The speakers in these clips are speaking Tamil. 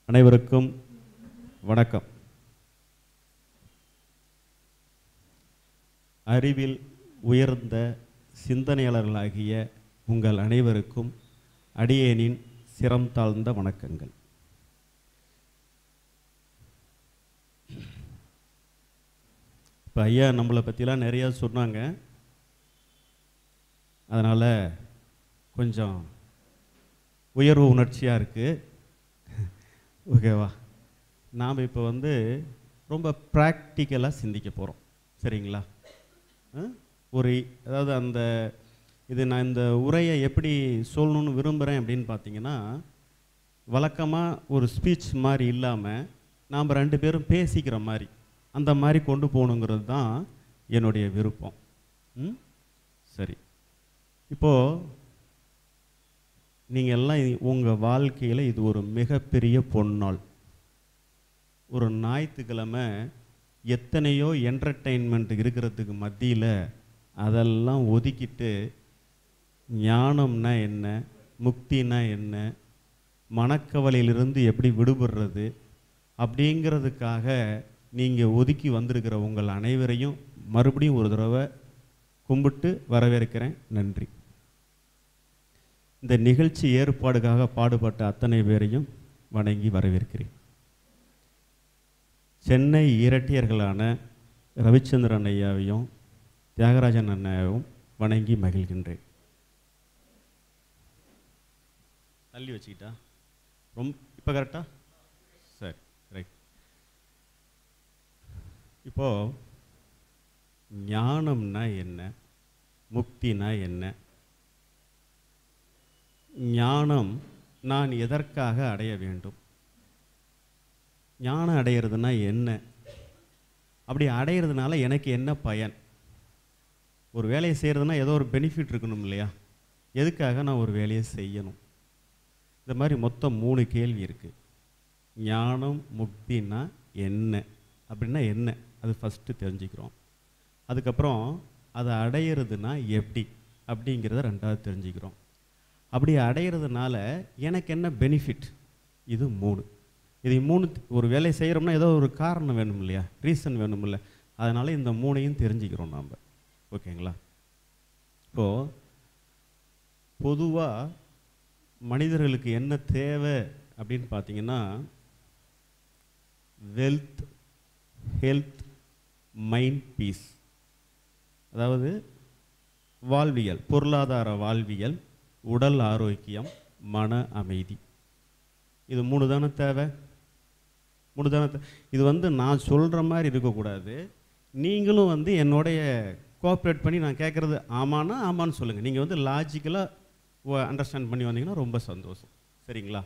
அனைவருக்கும் வணக்கம் அறிவில் உயர்ந்த சிந்தனையாளர்களாகிய உங்கள் அனைவருக்கும் அடியேனின் சிரம் தாழ்ந்த வணக்கங்கள் இப்போ ஐயா நம்மளை பற்றிலாம் நிறையா சொன்னாங்க அதனால் கொஞ்சம் உயர்வு உணர்ச்சியாக இருக்குது ஓகேவா நாம் இப்போ வந்து ரொம்ப ப்ராக்டிக்கலாக சிந்திக்க போகிறோம் சரிங்களா ஆ? ஒரு அதாவது அந்த இது நான் இந்த உரையை எப்படி சொல்லணும்னு விரும்புகிறேன் அப்படின்னு பார்த்தீங்கன்னா வழக்கமாக ஒரு ஸ்பீச் மாதிரி இல்லாமல் நாம் ரெண்டு பேரும் பேசிக்கிற மாதிரி அந்த மாதிரி கொண்டு போகணுங்கிறது தான் என்னுடைய விருப்பம் ம் சரி இப்போது நீங்கள் எல்லாம் உங்கள் வாழ்க்கையில் இது ஒரு மிகப்பெரிய பொன்னாள் ஒரு ஞாயிற்றுக்கிழமை எத்தனையோ என்டர்டெயின்மெண்ட் இருக்கிறதுக்கு மத்தியில் அதெல்லாம் ஒதுக்கிட்டு ஞானம்னா என்ன முக்தினா என்ன மனக்கவலையிலிருந்து எப்படி விடுபடுறது அப்படிங்கிறதுக்காக நீங்கள் ஒதுக்கி வந்திருக்கிற உங்கள் அனைவரையும் மறுபடியும் ஒரு தடவை கும்பிட்டு வரவேற்கிறேன் நன்றி இந்த நிகழ்ச்சி ஏற்பாடுக்காக பாடுபட்ட அத்தனை பேரையும் வணங்கி வரவேற்கிறேன் சென்னை இரட்டியர்களான ரவிச்சந்திரன் ஐயாவையும் தியாகராஜன் அண்ணாவையும் வணங்கி மகிழ்கின்றேன் தள்ளி வச்சுக்கிட்டா ரொம்ப இப்போ கரெக்டா சரி ரைட் இப்போ ஞானம்னா என்ன முக்தினா என்ன ஞானம் நான் எதற்காக அடைய வேண்டும் ஞானம் அடையிறதுனா என்ன அப்படி அடையிறதுனால எனக்கு என்ன பயன் ஒரு வேலையை செய்கிறதுனா ஏதோ ஒரு பெனிஃபிட் இருக்கணும் இல்லையா எதுக்காக நான் ஒரு வேலையை செய்யணும் இந்த மாதிரி மொத்தம் மூணு கேள்வி இருக்குது ஞானம் முக்தினா என்ன அப்படின்னா என்ன அது ஃபஸ்ட்டு தெரிஞ்சுக்கிறோம் அதுக்கப்புறம் அதை அடையிறதுனா எப்படி அப்படிங்கிறத ரெண்டாவது தெரிஞ்சுக்கிறோம் அப்படி அடையிறதுனால எனக்கு என்ன பெனிஃபிட் இது மூணு இது மூணு ஒரு வேலை செய்கிறோம்னா ஏதோ ஒரு காரணம் வேணும் இல்லையா ரீசன் வேணும் இல்லை அதனால் இந்த மூணையும் தெரிஞ்சுக்கிறோம் நாம் ஓகேங்களா இப்போது பொதுவாக மனிதர்களுக்கு என்ன தேவை அப்படின்னு பார்த்தீங்கன்னா வெல்த் ஹெல்த் மைண்ட் பீஸ் அதாவது வாழ்வியல் பொருளாதார வாழ்வியல் உடல் ஆரோக்கியம் மன அமைதி இது மூணு தானே தேவை மூணு தானே தே- இது வந்து நான் சொல்கிற மாதிரி இருக்கக்கூடாது நீங்களும் வந்து என்னுடைய கோஆப்ரேட் பண்ணி நான் கேட்குறது ஆமான்னா ஆமான்னு சொல்லுங்கள் நீங்கள் வந்து லாஜிக்கலாக அண்டர்ஸ்டாண்ட் பண்ணி வந்தீங்கன்னா ரொம்ப சந்தோஷம் சரிங்களா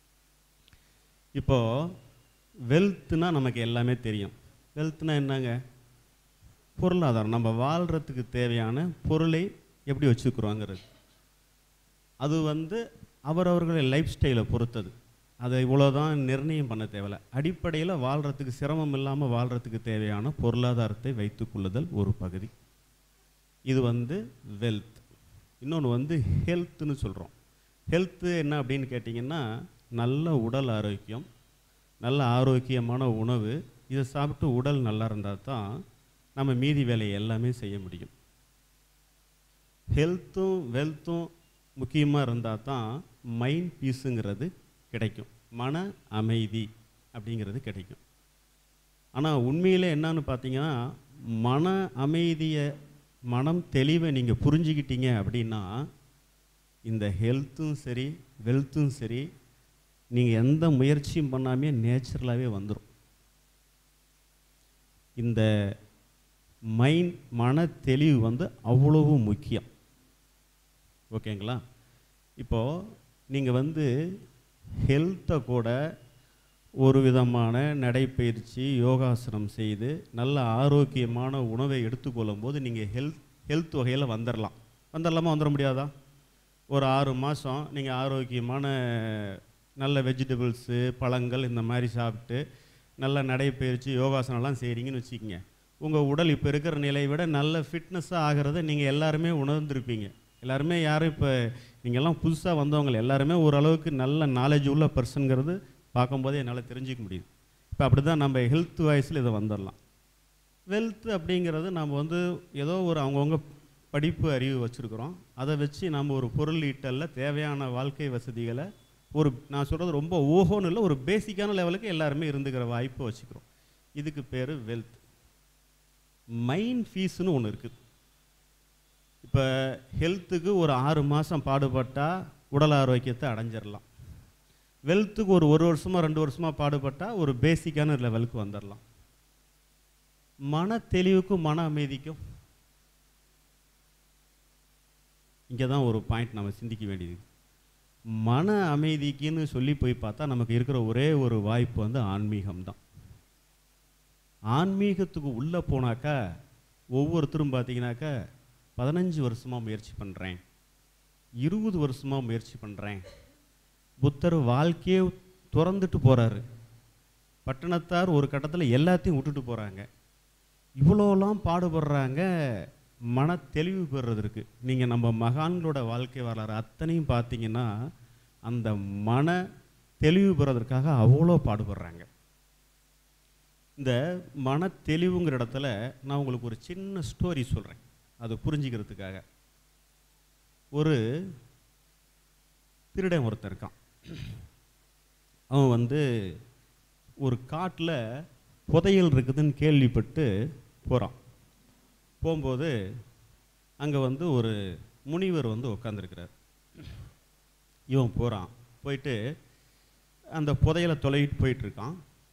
இப்போது வெல்த்னா நமக்கு எல்லாமே தெரியும் வெல்த்னா என்னங்க பொருளாதாரம் நம்ம வாழ்கிறதுக்கு தேவையான பொருளை எப்படி வச்சுக்கிறோங்கிறது அது வந்து அவரவர்களுடைய லைஃப் ஸ்டைலை பொறுத்தது அதை இவ்வளோதான் நிர்ணயம் பண்ண தேவையில்ல அடிப்படையில் வாழ்கிறதுக்கு சிரமம் இல்லாமல் வாழ்கிறதுக்கு தேவையான பொருளாதாரத்தை வைத்துக்கொள்ளுதல் ஒரு பகுதி இது வந்து வெல்த் இன்னொன்று வந்து ஹெல்த்துன்னு சொல்கிறோம் ஹெல்த்து என்ன அப்படின்னு கேட்டிங்கன்னா நல்ல உடல் ஆரோக்கியம் நல்ல ஆரோக்கியமான உணவு இதை சாப்பிட்டு உடல் நல்லா இருந்தால் தான் நம்ம மீதி வேலையை எல்லாமே செய்ய முடியும் ஹெல்த்தும் வெல்த்தும் முக்கியமாக இருந்தால் தான் மைண்ட் பீஸுங்கிறது கிடைக்கும் மன அமைதி அப்படிங்கிறது கிடைக்கும் ஆனால் உண்மையில் என்னன்னு பார்த்தீங்கன்னா மன அமைதியை மனம் தெளிவை நீங்கள் புரிஞ்சுக்கிட்டீங்க அப்படின்னா இந்த ஹெல்த்தும் சரி வெல்த்தும் சரி நீங்கள் எந்த முயற்சியும் பண்ணாமே நேச்சுரலாகவே வந்துடும் இந்த மைண்ட் மன தெளிவு வந்து அவ்வளவு முக்கியம் ஓகேங்களா இப்போது நீங்கள் வந்து ஹெல்த்தை கூட ஒரு விதமான நடைப்பயிற்சி யோகாசனம் செய்து நல்ல ஆரோக்கியமான உணவை எடுத்துக்கொள்ளும் போது நீங்கள் ஹெல்த் ஹெல்த் வகையில் வந்துடலாம் வந்துடலாமா வந்துட முடியாதா ஒரு ஆறு மாதம் நீங்கள் ஆரோக்கியமான நல்ல வெஜிடபிள்ஸு பழங்கள் இந்த மாதிரி சாப்பிட்டு நல்ல நடைப்பயிற்சி யோகாசனம்லாம் செய்கிறீங்கன்னு வச்சுக்கோங்க உங்கள் உடல் இப்போ இருக்கிற நிலையை விட நல்ல ஃபிட்னஸாக ஆகிறத நீங்கள் எல்லாருமே உணர்ந்திருப்பீங்க எல்லாருமே யாரும் இப்போ நீங்கள்லாம் புதுசாக வந்தவங்க எல்லாருமே ஓரளவுக்கு நல்ல நாலேஜ் உள்ள பர்சனுங்கிறது பார்க்கும்போதே என்னால் தெரிஞ்சிக்க முடியுது இப்போ அப்படி தான் நம்ம ஹெல்த் வாய்ஸில் இதை வந்துடலாம் வெல்த் அப்படிங்கிறது நம்ம வந்து ஏதோ ஒரு அவங்கவுங்க படிப்பு அறிவு வச்சுருக்குறோம் அதை வச்சு நம்ம ஒரு பொருள் ஈட்டலில் தேவையான வாழ்க்கை வசதிகளை ஒரு நான் சொல்கிறது ரொம்ப ஓஹோன்னு இல்லை ஒரு பேசிக்கான லெவலுக்கு எல்லாருமே இருந்துக்கிற வாய்ப்பை வச்சுக்கிறோம் இதுக்கு பேர் வெல்த் மைண்ட் ஃபீஸ்னு ஒன்று இருக்குது இப்போ ஹெல்த்துக்கு ஒரு ஆறு மாதம் பாடுபட்டால் உடல் ஆரோக்கியத்தை அடைஞ்சிடலாம் வெல்த்துக்கு ஒரு ஒரு வருஷமாக ரெண்டு வருஷமாக பாடுபட்டால் ஒரு பேசிக்கான லெவலுக்கு வந்துடலாம் மன தெளிவுக்கும் மன அமைதிக்கும் இங்கே தான் ஒரு பாயிண்ட் நம்ம சிந்திக்க வேண்டியது மன அமைதிக்குன்னு சொல்லி போய் பார்த்தா நமக்கு இருக்கிற ஒரே ஒரு வாய்ப்பு வந்து ஆன்மீகம் தான் ஆன்மீகத்துக்கு உள்ளே போனாக்கா ஒவ்வொருத்தரும் பார்த்தீங்கன்னாக்கா பதினஞ்சு வருஷமாக முயற்சி பண்ணுறேன் இருபது வருஷமாக முயற்சி பண்ணுறேன் புத்தர் வாழ்க்கையே துறந்துட்டு போகிறாரு பட்டணத்தார் ஒரு கட்டத்தில் எல்லாத்தையும் விட்டுட்டு போகிறாங்க இவ்வளோலாம் பாடுபடுறாங்க மன தெளிவு பெறுறதற்கு நீங்கள் நம்ம மகான்களோட வாழ்க்கை வரலாறு அத்தனையும் பார்த்தீங்கன்னா அந்த மன தெளிவு பெறுவதற்காக அவ்வளோ பாடுபடுறாங்க இந்த மன தெளிவுங்கிற இடத்துல நான் உங்களுக்கு ஒரு சின்ன ஸ்டோரி சொல்கிறேன் அது புரிஞ்சுக்கிறதுக்காக ஒரு திருடன் ஒருத்தன் இருக்கான் அவன் வந்து ஒரு காட்டில் புதையல் இருக்குதுன்னு கேள்விப்பட்டு போகிறான் போகும்போது அங்கே வந்து ஒரு முனிவர் வந்து உட்காந்துருக்கிறார் இவன் போகிறான் போயிட்டு அந்த புதையலை தொலைவிட்டு போயிட்டுருக்கான்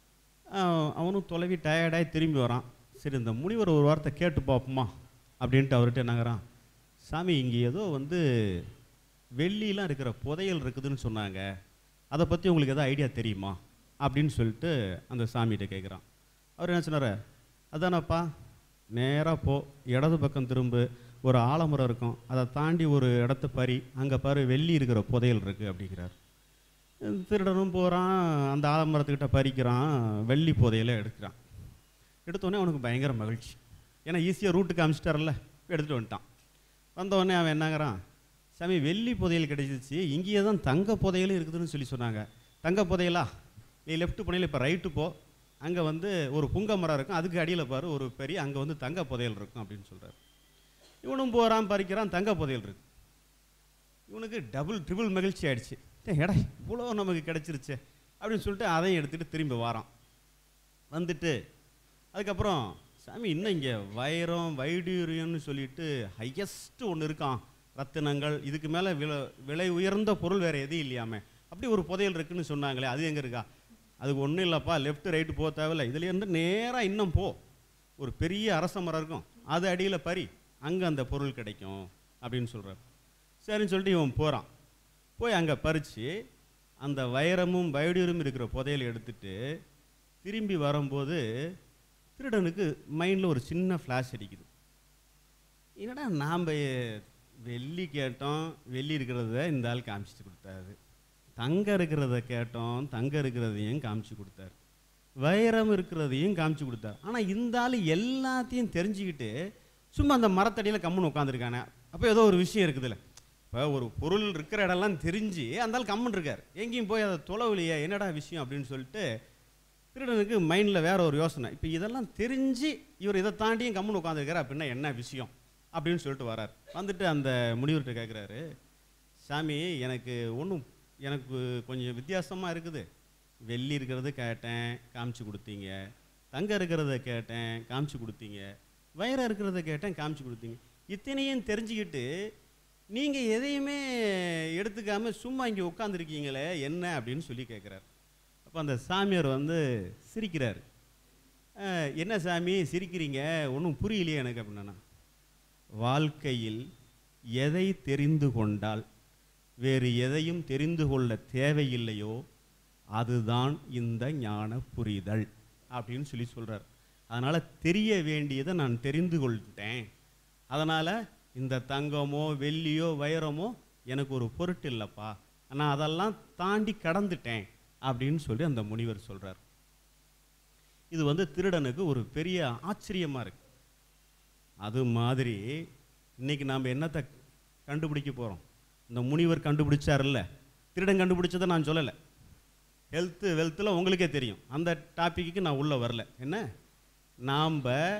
அவனும் தொலைவி டயர்டாகி திரும்பி வரான் சரி இந்த முனிவர் ஒரு வார்த்தை கேட்டு பார்ப்போமா அப்படின்ட்டு அவர்கிட்ட என்னங்கிறான் சாமி இங்கே ஏதோ வந்து வெள்ளிலாம் இருக்கிற புதையல் இருக்குதுன்னு சொன்னாங்க அதை பற்றி உங்களுக்கு எதாவது ஐடியா தெரியுமா அப்படின்னு சொல்லிட்டு அந்த சாமிகிட்ட கேட்குறான் அவர் என்ன சொன்னார் அதானப்பா நேராக போ இடது பக்கம் திரும்ப ஒரு ஆலமரம் இருக்கும் அதை தாண்டி ஒரு இடத்த பறி அங்கே பாரு வெள்ளி இருக்கிற புதையல் இருக்குது அப்படிங்கிறார் திருடனும் போகிறான் அந்த ஆலமரத்துக்கிட்ட பறிக்கிறான் வெள்ளி புதையலை எடுக்கிறான் எடுத்தோடனே அவனுக்கு பயங்கர மகிழ்ச்சி ஏன்னா ஈஸியாக ரூட்டுக்கு அமிச்சிட்டார்ல எடுத்துகிட்டு வந்துட்டான் வந்தவொடனே அவன் என்னங்கிறான் சாமி வெள்ளி புதையல் கிடைச்சிச்சு இங்கேயே தான் தங்க புதையலும் இருக்குதுன்னு சொல்லி சொன்னாங்க தங்க புதையலா நீ லெஃப்ட் புனையில் இப்போ ரைட்டு போ அங்கே வந்து ஒரு புங்க மரம் இருக்கும் அதுக்கு அடியில் பாரு ஒரு பெரிய அங்கே வந்து தங்க புதையல் இருக்கும் அப்படின்னு சொல்கிறார் இவனும் போகிறான் பறிக்கிறான் தங்க புதையல் இருக்கு இவனுக்கு டபுள் ட்ரிபிள் மகிழ்ச்சி ஆயிடுச்சு எடா இவ்வளோ நமக்கு கிடச்சிருச்சு அப்படின்னு சொல்லிட்டு அதையும் எடுத்துகிட்டு திரும்பி வாரான் வந்துட்டு அதுக்கப்புறம் சாமி இன்னும் இங்கே வைரம் வைடூரியம்னு சொல்லிட்டு ஹையஸ்ட்டு ஒன்று இருக்கான் ரத்தினங்கள் இதுக்கு மேலே விலை விலை உயர்ந்த பொருள் வேறு எதுவும் இல்லையாமே அப்படி ஒரு புதையல் இருக்குன்னு சொன்னாங்களே அது எங்கே இருக்கா அதுக்கு ஒன்றும் இல்லைப்பா லெஃப்ட் ரைட்டு போக தேவையில்ல இதுலேருந்து நேராக இன்னும் போ ஒரு பெரிய அரச மரம் இருக்கும் அது அடியில் பறி அங்கே அந்த பொருள் கிடைக்கும் அப்படின்னு சொல்கிறார் சரின்னு சொல்லிட்டு இவன் போகிறான் போய் அங்கே பறித்து அந்த வைரமும் வைடூரியமும் இருக்கிற புதையலை எடுத்துட்டு திரும்பி வரும்போது திருடனுக்கு மைண்டில் ஒரு சின்ன ஃப்ளாஷ் அடிக்குது என்னடா நாம் வெள்ளி கேட்டோம் வெள்ளி இருக்கிறத இந்த ஆள் காமிச்சிட்டு கொடுத்தாரு தங்கம் இருக்கிறத கேட்டோம் தங்கம் இருக்கிறதையும் காமிச்சு கொடுத்தாரு வைரம் இருக்கிறதையும் காமிச்சு கொடுத்தாரு ஆனால் இந்த ஆள் எல்லாத்தையும் தெரிஞ்சுக்கிட்டு சும்மா அந்த மரத்தடியில் கம்முன்னு உட்காந்துருக்கானே அப்போ ஏதோ ஒரு விஷயம் இருக்குதுல்ல இப்போ ஒரு பொருள் இருக்கிற இடம்லாம் தெரிஞ்சு அந்த ஆள் கம்முன்னு இருக்கார் எங்கேயும் போய் அதை தொலைவிலையே என்னடா விஷயம் அப்படின்னு சொல்லிட்டு திருடனுக்கு மைண்டில் வேற ஒரு யோசனை இப்போ இதெல்லாம் தெரிஞ்சு இவர் இதை தாண்டியும் கம்முன்னு உட்காந்துருக்காரு அப்படின்னா என்ன விஷயம் அப்படின்னு சொல்லிட்டு வரார் வந்துட்டு அந்த முனிவர்கிட்ட கேட்குறாரு சாமி எனக்கு ஒன்றும் எனக்கு கொஞ்சம் வித்தியாசமாக இருக்குது வெள்ளி இருக்கிறது கேட்டேன் காமிச்சு கொடுத்தீங்க தங்கம் இருக்கிறத கேட்டேன் காமிச்சு கொடுத்தீங்க வைரம் இருக்கிறத கேட்டேன் காமிச்சு கொடுத்தீங்க இத்தனையும் தெரிஞ்சுக்கிட்டு நீங்கள் எதையுமே எடுத்துக்காம சும்மா இங்கே உட்காந்துருக்கீங்களே என்ன அப்படின்னு சொல்லி கேட்குறாரு அப்போ அந்த சாமியார் வந்து சிரிக்கிறார் "அஹ், என்ன சாமி சிரிக்கிறீங்க ஒன்றும் புரியலையே எனக்கு அப்படின்னா வாழ்க்கையில் எதை தெரிந்து கொண்டால் வேறு எதையும் தெரிந்து கொள்ள தேவையில்லையோ அதுதான் இந்த ஞான புரிதல் அப்படின்னு சொல்லி சொல்றார் அதனால் தெரிய வேண்டியதை நான் தெரிந்து கொள்ட்டேன் அதனால் இந்த தங்கமோ வெள்ளியோ வைரமோ எனக்கு ஒரு பொருட்டு இல்லைப்பா நான் அதெல்லாம் தாண்டி கடந்துட்டேன் அப்படின்னு சொல்லி அந்த முனிவர் சொல்றார் இது வந்து திருடனுக்கு ஒரு பெரிய ஆச்சரியமா இருக்கு அது மாதிரி இன்னைக்கு நாம் என்னத்தை கண்டுபிடிக்க போகிறோம் இந்த முனிவர் கண்டுபிடிச்சார்ல திருடன் கண்டுபிடிச்சதை நான் சொல்லலை ஹெல்த்து வெல்த்தில் உங்களுக்கே தெரியும் அந்த டாப்பிக்கு நான் உள்ளே வரல என்ன நாம்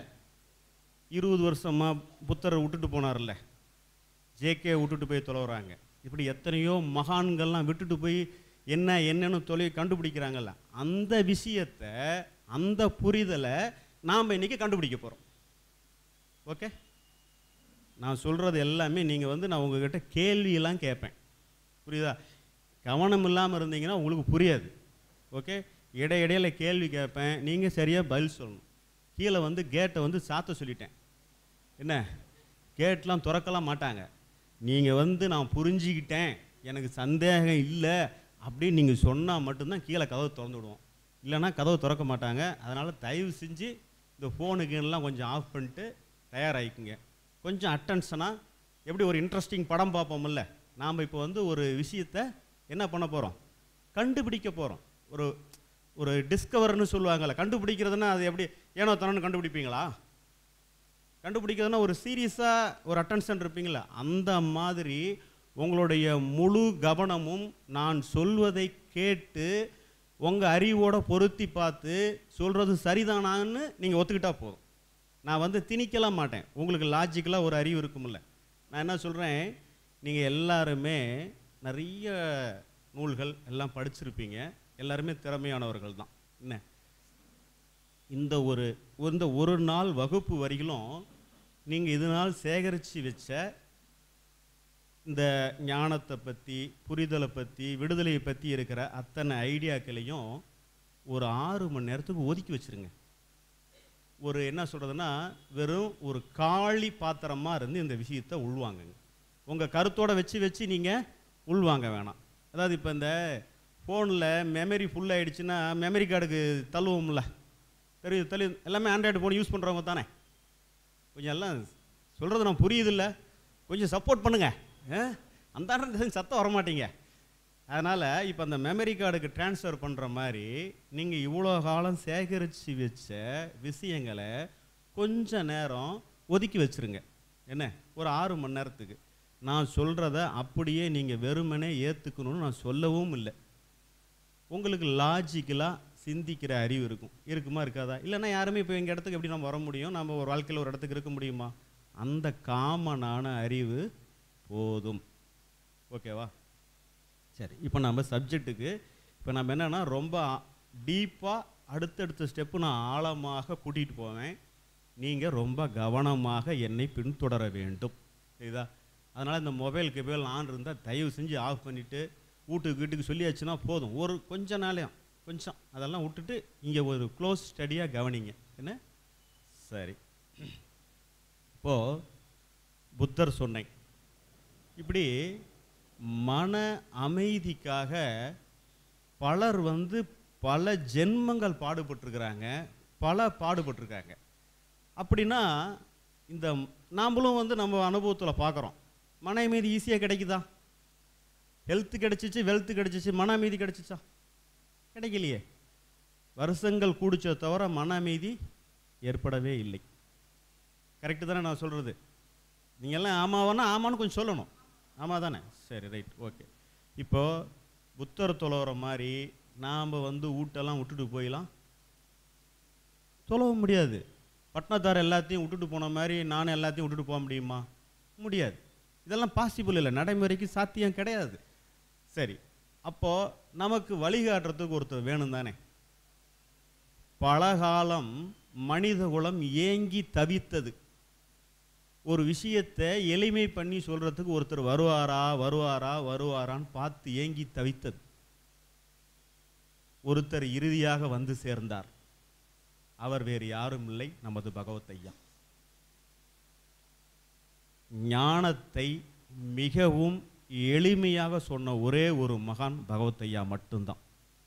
இருபது வருஷமாக புத்தரை விட்டுட்டு போனார்ல ஜேகே விட்டுட்டு போய் தொலைவுறாங்க இப்படி எத்தனையோ மகான்கள்லாம் விட்டுட்டு போய் என்ன என்னன்னு தொலை கண்டுபிடிக்கிறாங்கல்ல அந்த விஷயத்தை அந்த புரிதலை நாம் இன்னைக்கு கண்டுபிடிக்க போகிறோம் ஓகே நான் சொல்கிறது எல்லாமே நீங்கள் வந்து நான் உங்ககிட்ட கேள்வியெல்லாம் கேட்பேன் புரியுதா கவனம் இல்லாமல் இருந்தீங்கன்னா உங்களுக்கு புரியாது ஓகே இடையிடையில கேள்வி கேட்பேன் நீங்கள் சரியாக பதில் சொல்லணும் கீழே வந்து கேட்டை வந்து சாத்த சொல்லிட்டேன் என்ன கேட்லாம் திறக்கலாம் மாட்டாங்க நீங்கள் வந்து நான் புரிஞ்சுக்கிட்டேன் எனக்கு சந்தேகம் இல்லை அப்படின்னு நீங்கள் சொன்னால் மட்டும்தான் கீழே கதவு திறந்து விடுவோம் இல்லைன்னா கதவு திறக்க மாட்டாங்க அதனால் தயவு செஞ்சு இந்த ஃபோனுக்குலாம் கொஞ்சம் ஆஃப் பண்ணிட்டு தயாராகிக்குங்க கொஞ்சம் அட்டென்ஷனாக எப்படி ஒரு இன்ட்ரெஸ்டிங் படம் பார்ப்போம்ல நாம் இப்போ வந்து ஒரு விஷயத்தை என்ன பண்ண போகிறோம் கண்டுபிடிக்க போகிறோம் ஒரு ஒரு டிஸ்கவர்னு சொல்லுவாங்கல்ல கண்டுபிடிக்கிறதுனா அது எப்படி ஏனோ தானோன்னு கண்டுபிடிப்பீங்களா கண்டுபிடிக்கிறதுனா ஒரு சீரியஸாக ஒரு அட்டென்ஷன் இருப்பீங்களா அந்த மாதிரி உங்களுடைய முழு கவனமும் நான் சொல்வதை கேட்டு உங்கள் அறிவோட பொருத்தி பார்த்து சொல்கிறது சரிதானான்னு நீங்கள் ஒத்துக்கிட்டா போதும் நான் வந்து திணிக்கலாம் மாட்டேன் உங்களுக்கு லாஜிக்கலாக ஒரு அறிவு இருக்கும்ல நான் என்ன சொல்கிறேன் நீங்கள் எல்லாருமே நிறைய நூல்கள் எல்லாம் படிச்சிருப்பீங்க எல்லாருமே திறமையானவர்கள் தான் என்ன இந்த ஒரு இந்த ஒரு நாள் வகுப்பு வரையிலும் நீங்கள் இது நாள் சேகரித்து வச்ச இந்த ஞானத்தை பற்றி புரிதலை பற்றி விடுதலையை பற்றி இருக்கிற அத்தனை ஐடியாக்களையும் ஒரு ஆறு மணி நேரத்துக்கு ஒதுக்கி வச்சிருங்க ஒரு என்ன சொல்கிறதுனா வெறும் ஒரு காளி பாத்திரமாக இருந்து இந்த விஷயத்தை உள்வாங்குங்க உங்கள் கருத்தோட வச்சு வச்சு நீங்கள் உள்வாங்க வேணாம் அதாவது இப்போ இந்த ஃபோனில் மெமரி ஃபுல் ஆயிடுச்சுன்னா மெமரி கார்டுக்கு தள்ளுவோம்ல தெரியுது தள்ளி எல்லாமே ஆண்ட்ராய்டு ஃபோன் யூஸ் பண்ணுறவங்க தானே கொஞ்சம் எல்லாம் சொல்கிறது நான் புரியுதில்ல கொஞ்சம் சப்போர்ட் பண்ணுங்க ஆ? அந்த ஆண்ட்ராய்டு சத்தம் வர மாட்டீங்க அதனால் இப்போ அந்த மெமரி கார்டுக்கு ட்ரான்ஸ்ஃபர் பண்ணுற மாதிரி நீங்கள் இவ்வளோ காலம் சேகரித்து வச்ச விஷயங்களை கொஞ்ச நேரம் ஒதுக்கி வச்சிருங்க என்ன ஒரு ஆறு மணி நேரத்துக்கு நான் சொல்கிறத அப்படியே நீங்கள் வெறுமனே ஏற்றுக்கணும்னு நான் சொல்லவும் இல்லை உங்களுக்கு லாஜிக்கலாக சிந்திக்கிற அறிவு இருக்கும் இருக்குமா இருக்காதா இல்லைன்னா யாருமே இப்போ எங்கள் இடத்துக்கு எப்படி நம்ம வர முடியும் நம்ம ஒரு வாழ்க்கையில் ஒரு இடத்துக்கு இருக்க முடியுமா அந்த காமனான அறிவு போதும் ஓகேவா சரி இப்போ நம்ம சப்ஜெக்ட்டுக்கு இப்போ நம்ம என்னன்னா ரொம்ப டீப்பாக அடுத்தடுத்த ஸ்டெப்பு நான் ஆழமாக கூட்டிகிட்டு போவேன் நீங்கள் ரொம்ப கவனமாக என்னை பின்தொடர வேண்டும் சரிதா அதனால் இந்த மொபைல் கிபைல் ஆன் இருந்தால் தயவு செஞ்சு ஆஃப் பண்ணிவிட்டு வீட்டுக்கு வீட்டுக்கு சொல்லியாச்சுன்னா போதும் ஒரு கொஞ்ச நாளையும் கொஞ்சம் அதெல்லாம் விட்டுட்டு இங்கே ஒரு க்ளோஸ் ஸ்டடியாக கவனிங்க என்ன சரி இப்போது புத்தர் சொன்னேன் இப்படி மன அமைதிக்காக பலர் வந்து பல ஜென்மங்கள் பாடுபட்டிருக்கிறாங்க பல பாடுபட்டிருக்காங்க அப்படின்னா இந்த நாமளும் வந்து நம்ம அனுபவத்தில் பார்க்குறோம் மன அமைதி ஈஸியாக கிடைக்குதா ஹெல்த் கிடைச்சிச்சு வெல்த் கிடைச்சிச்சு மன அமைதி கிடைச்சிச்சா கிடைக்கலையே வருஷங்கள் கூடிச்சே தவிர மன அமைதி ஏற்படவே இல்லை கரெக்டு தானே நான் சொல்கிறது நீங்கள்லாம் ஆமாவானா ஆமான்னு கொஞ்சம் சொல்லணும் ஆமாம் தானே சரி ரைட் ஓகே இப்போ புத்தர் தொலைகிற மாதிரி நாம் வந்து வீட்டெல்லாம் விட்டுட்டு போயிடலாம் தொலைவ முடியாது பட்னத்தார் எல்லாத்தையும் விட்டுட்டு போன மாதிரி நானும் எல்லாத்தையும் விட்டுட்டு போக முடியுமா முடியாது இதெல்லாம் பாசிபிள் இல்லை நடைமுறைக்கு சாத்தியம் கிடையாது சரி அப்போது நமக்கு வழிகாட்டுறதுக்கு ஒருத்தர் வேணும் தானே பலகாலம் மனித குலம் ஏங்கி தவித்தது ஒரு விஷயத்தை எளிமை பண்ணி சொல்றதுக்கு ஒருத்தர் வருவாரா வருவாரா வருவாரான்னு பார்த்து ஏங்கி தவித்தது ஒருத்தர் இறுதியாக வந்து சேர்ந்தார் அவர் வேறு யாரும் இல்லை நமது பகவத் ஐயா ஞானத்தை மிகவும் எளிமையாக சொன்ன ஒரே ஒரு மகான் பகவத் ஐயா மட்டும்தான்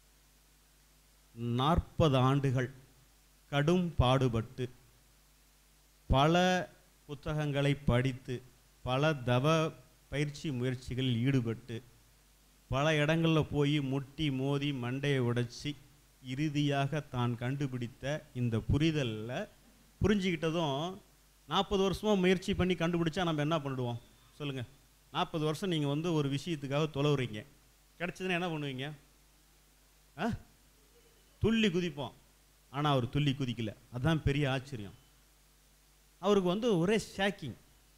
நாற்பது ஆண்டுகள் கடும் பாடுபட்டு பல புத்தகங்களை படித்து பல தவ பயிற்சி முயற்சிகளில் ஈடுபட்டு பல இடங்களில் போய் முட்டி மோதி மண்டையை உடைச்சி இறுதியாக தான் கண்டுபிடித்த இந்த புரிதலில் புரிஞ்சுக்கிட்டதும் நாற்பது வருஷமாக முயற்சி பண்ணி கண்டுபிடிச்சா நம்ம என்ன பண்ணிடுவோம் சொல்லுங்கள் நாற்பது வருஷம் நீங்கள் வந்து ஒரு விஷயத்துக்காக தொலைவுறீங்க கிடச்சதுன்னா என்ன பண்ணுவீங்க ஆ துள்ளி குதிப்போம் ஆனால் அவர் துள்ளி குதிக்கல அதான் பெரிய ஆச்சரியம் அவருக்கு வந்து ஒரே ஷாக்கிங்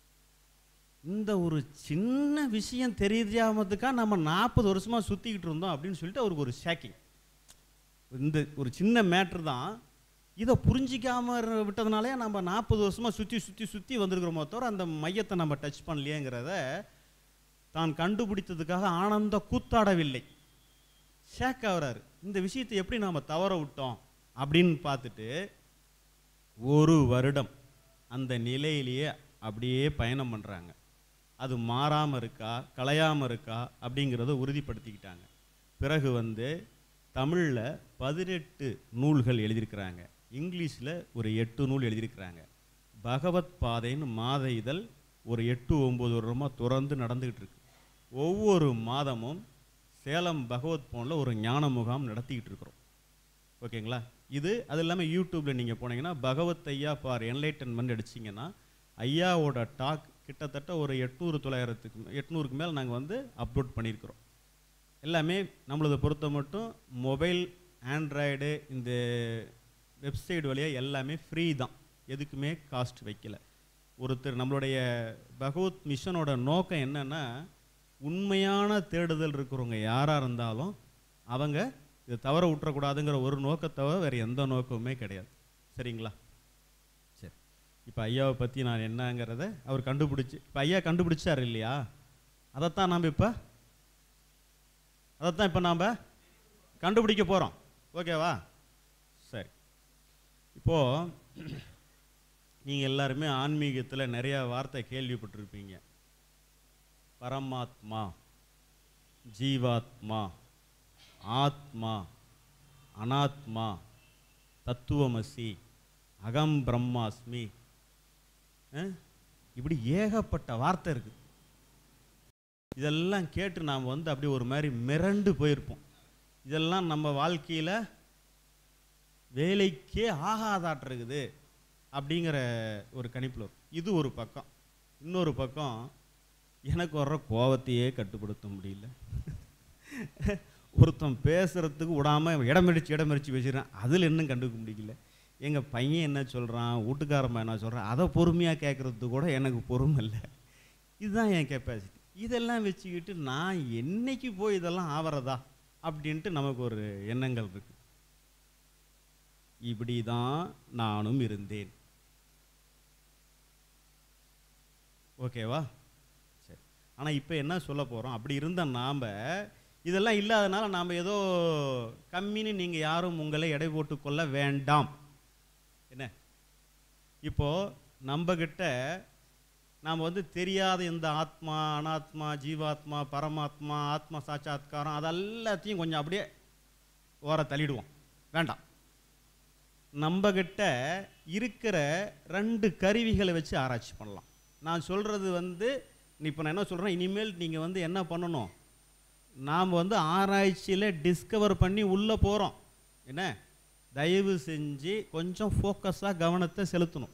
இந்த ஒரு சின்ன விஷயம் தெரியாமதுக்காக நம்ம நாற்பது வருஷமாக சுற்றிக்கிட்டு இருந்தோம் அப்படின்னு சொல்லிட்டு அவருக்கு ஒரு ஷாக்கிங் இந்த ஒரு சின்ன மேட்ரு தான் இதை புரிஞ்சிக்காம இரு- விட்டதுனாலே நம்ம நாற்பது வருஷமாக சுற்றி சுற்றி சுற்றி வந்திருக்கிறோமோ தவிர அந்த மையத்தை நம்ம டச் பண்ணலையேங்கிறத தான் கண்டுபிடித்ததுக்காக ஆனந்த கூத்தாடவில்லை ஷேக் ஆகுறாரு இந்த விஷயத்தை எப்படி நாம் தவற விட்டோம் அப்படின்னு பார்த்துட்டு ஒரு வருடம் அந்த நிலையிலேயே அப்படியே பயணம் பண்ணுறாங்க அது மாறாமல் இருக்கா கலையாமல் இருக்கா அப்படிங்கிறத உறுதிப்படுத்திக்கிட்டாங்க பிறகு வந்து தமிழில் பதினெட்டு நூல்கள் எழுதியிருக்கிறாங்க இங்கிலீஷில் ஒரு எட்டு நூல் எழுதியிருக்கிறாங்க பகவத் பாதைன்னு மாத இதழ் ஒரு எட்டு ஒம்பது வருடமாக தொடர்ந்து நடந்துக்கிட்டு இருக்கு ஒவ்வொரு மாதமும் சேலம் பகவத் பவனில் ஒரு ஞான முகாம் நடத்திக்கிட்டு இருக்கிறோம் ஓகேங்களா இது அது இல்லாமல் யூடியூப்பில் நீங்கள் போனீங்கன்னா பகவத் ஐயா ஃபார் என்லைட்டன்மெண்ட் அடிச்சிங்கன்னா ஐயாவோட டாக் கிட்டத்தட்ட ஒரு எட்நூறு தொள்ளாயிரத்துக்கு எட்நூறுக்கு மேலே நாங்கள் வந்து அப்லோட் பண்ணியிருக்கிறோம் எல்லாமே நம்மளதை பொறுத்த மட்டும் மொபைல் ஆண்ட்ராய்டு இந்த வெப்சைட் வழியாக எல்லாமே ஃப்ரீ தான் எதுக்குமே காஸ்ட் வைக்கல ஒருத்தர் நம்மளுடைய பகவத் மிஷனோட நோக்கம் என்னன்னா உண்மையான தேடுதல் இருக்கிறவங்க யாராக இருந்தாலும் அவங்க இதை தவற விட்டுறக்கூடாதுங்கிற ஒரு நோக்கத்தை தவிர வேறு எந்த நோக்கமுமே கிடையாது சரிங்களா சரி இப்போ ஐயாவை பற்றி நான் என்னங்கிறத அவர் கண்டுபிடிச்சி இப்போ ஐயா கண்டுபிடிச்சார் இல்லையா அதைத்தான் நாம் இப்போ அதைத்தான் இப்போ நாம் கண்டுபிடிக்க போகிறோம் ஓகேவா சரி இப்போது நீங்கள் எல்லாருமே ஆன்மீகத்தில் நிறைய வார்த்தை கேள்விப்பட்டிருப்பீங்க பரமாத்மா ஜீவாத்மா ஆத்மா அனாத்மா தத்துவமசி அகம் பிரம்மாஸ்மி அஹ், இப்படி ஏகப்பட்ட வார்த்தை இருக்குது இதெல்லாம் கேட்டு நாம் வந்து அப்படியே ஒரு மாதிரி மிரண்டு போயிருப்போம் இதெல்லாம் நம்ம வாழ்க்கையில் வேலைக்கே ஆகாதாட்டிருக்குது அப்படிங்கிற ஒரு கணிப்பில் வரும் இது ஒரு பக்கம் இன்னொரு பக்கம் எனக்கு வர்ற கோவத்தையே கட்டுப்படுத்த முடியல ஒருத்தன் பேசுகிறதுக்கு விடாமல் இடமடிச்சு இடமடிச்சு வச்சுக்கிறேன் அதில் இன்னும் கண்டுக்க முடியல எங்கள் பையன் என்ன சொல்கிறான் வீட்டுக்காரம்மா என்ன சொல்கிறான் அதை பொறுமையாக கேட்குறதுக்கு கூட எனக்கு பொறுமை இல்லை இதுதான் என் கெப்பாசிட்டி இதெல்லாம் வச்சுக்கிட்டு நான் என்னைக்கு போய் இதெல்லாம் ஆவறதா அப்படின்ட்டு நமக்கு ஒரு எண்ணங்கள் இருக்கு இப்படி தான் நானும் இருந்தேன் ஓகேவா சரி ஆனால் இப்போ என்ன சொல்ல போகிறோம் அப்படி இருந்த நாம் இதெல்லாம் இல்லாதனால நாம் ஏதோ கம்மின்னு நீங்கள் யாரும் உங்களை எடை போட்டுக்கொள்ள வேண்டாம் என்ன இப்போது நம்மக்கிட்ட நாம் வந்து தெரியாத இந்த ஆத்மா அனாத்மா ஜீவாத்மா பரமாத்மா ஆத்மா சாட்சாத்காரம் அதெல்லாத்தையும் கொஞ்சம் அப்படியே ஓர தள்ளிடுவோம் வேண்டாம் நம்மக்கிட்ட இருக்கிற ரெண்டு கருவிகளை வச்சு ஆராய்ச்சி பண்ணலாம் நான் சொல்கிறது வந்து இப்போ நான் என்ன சொல்கிறேன் இனிமேல் நீங்கள் வந்து என்ன பண்ணணும் நாம் வந்து ஆராய்ச்சியில் டிஸ்கவர் பண்ணி உள்ளே போகிறோம் என்ன தயவு செஞ்சு கொஞ்சம் ஃபோக்கஸாக கவனத்தை செலுத்தணும்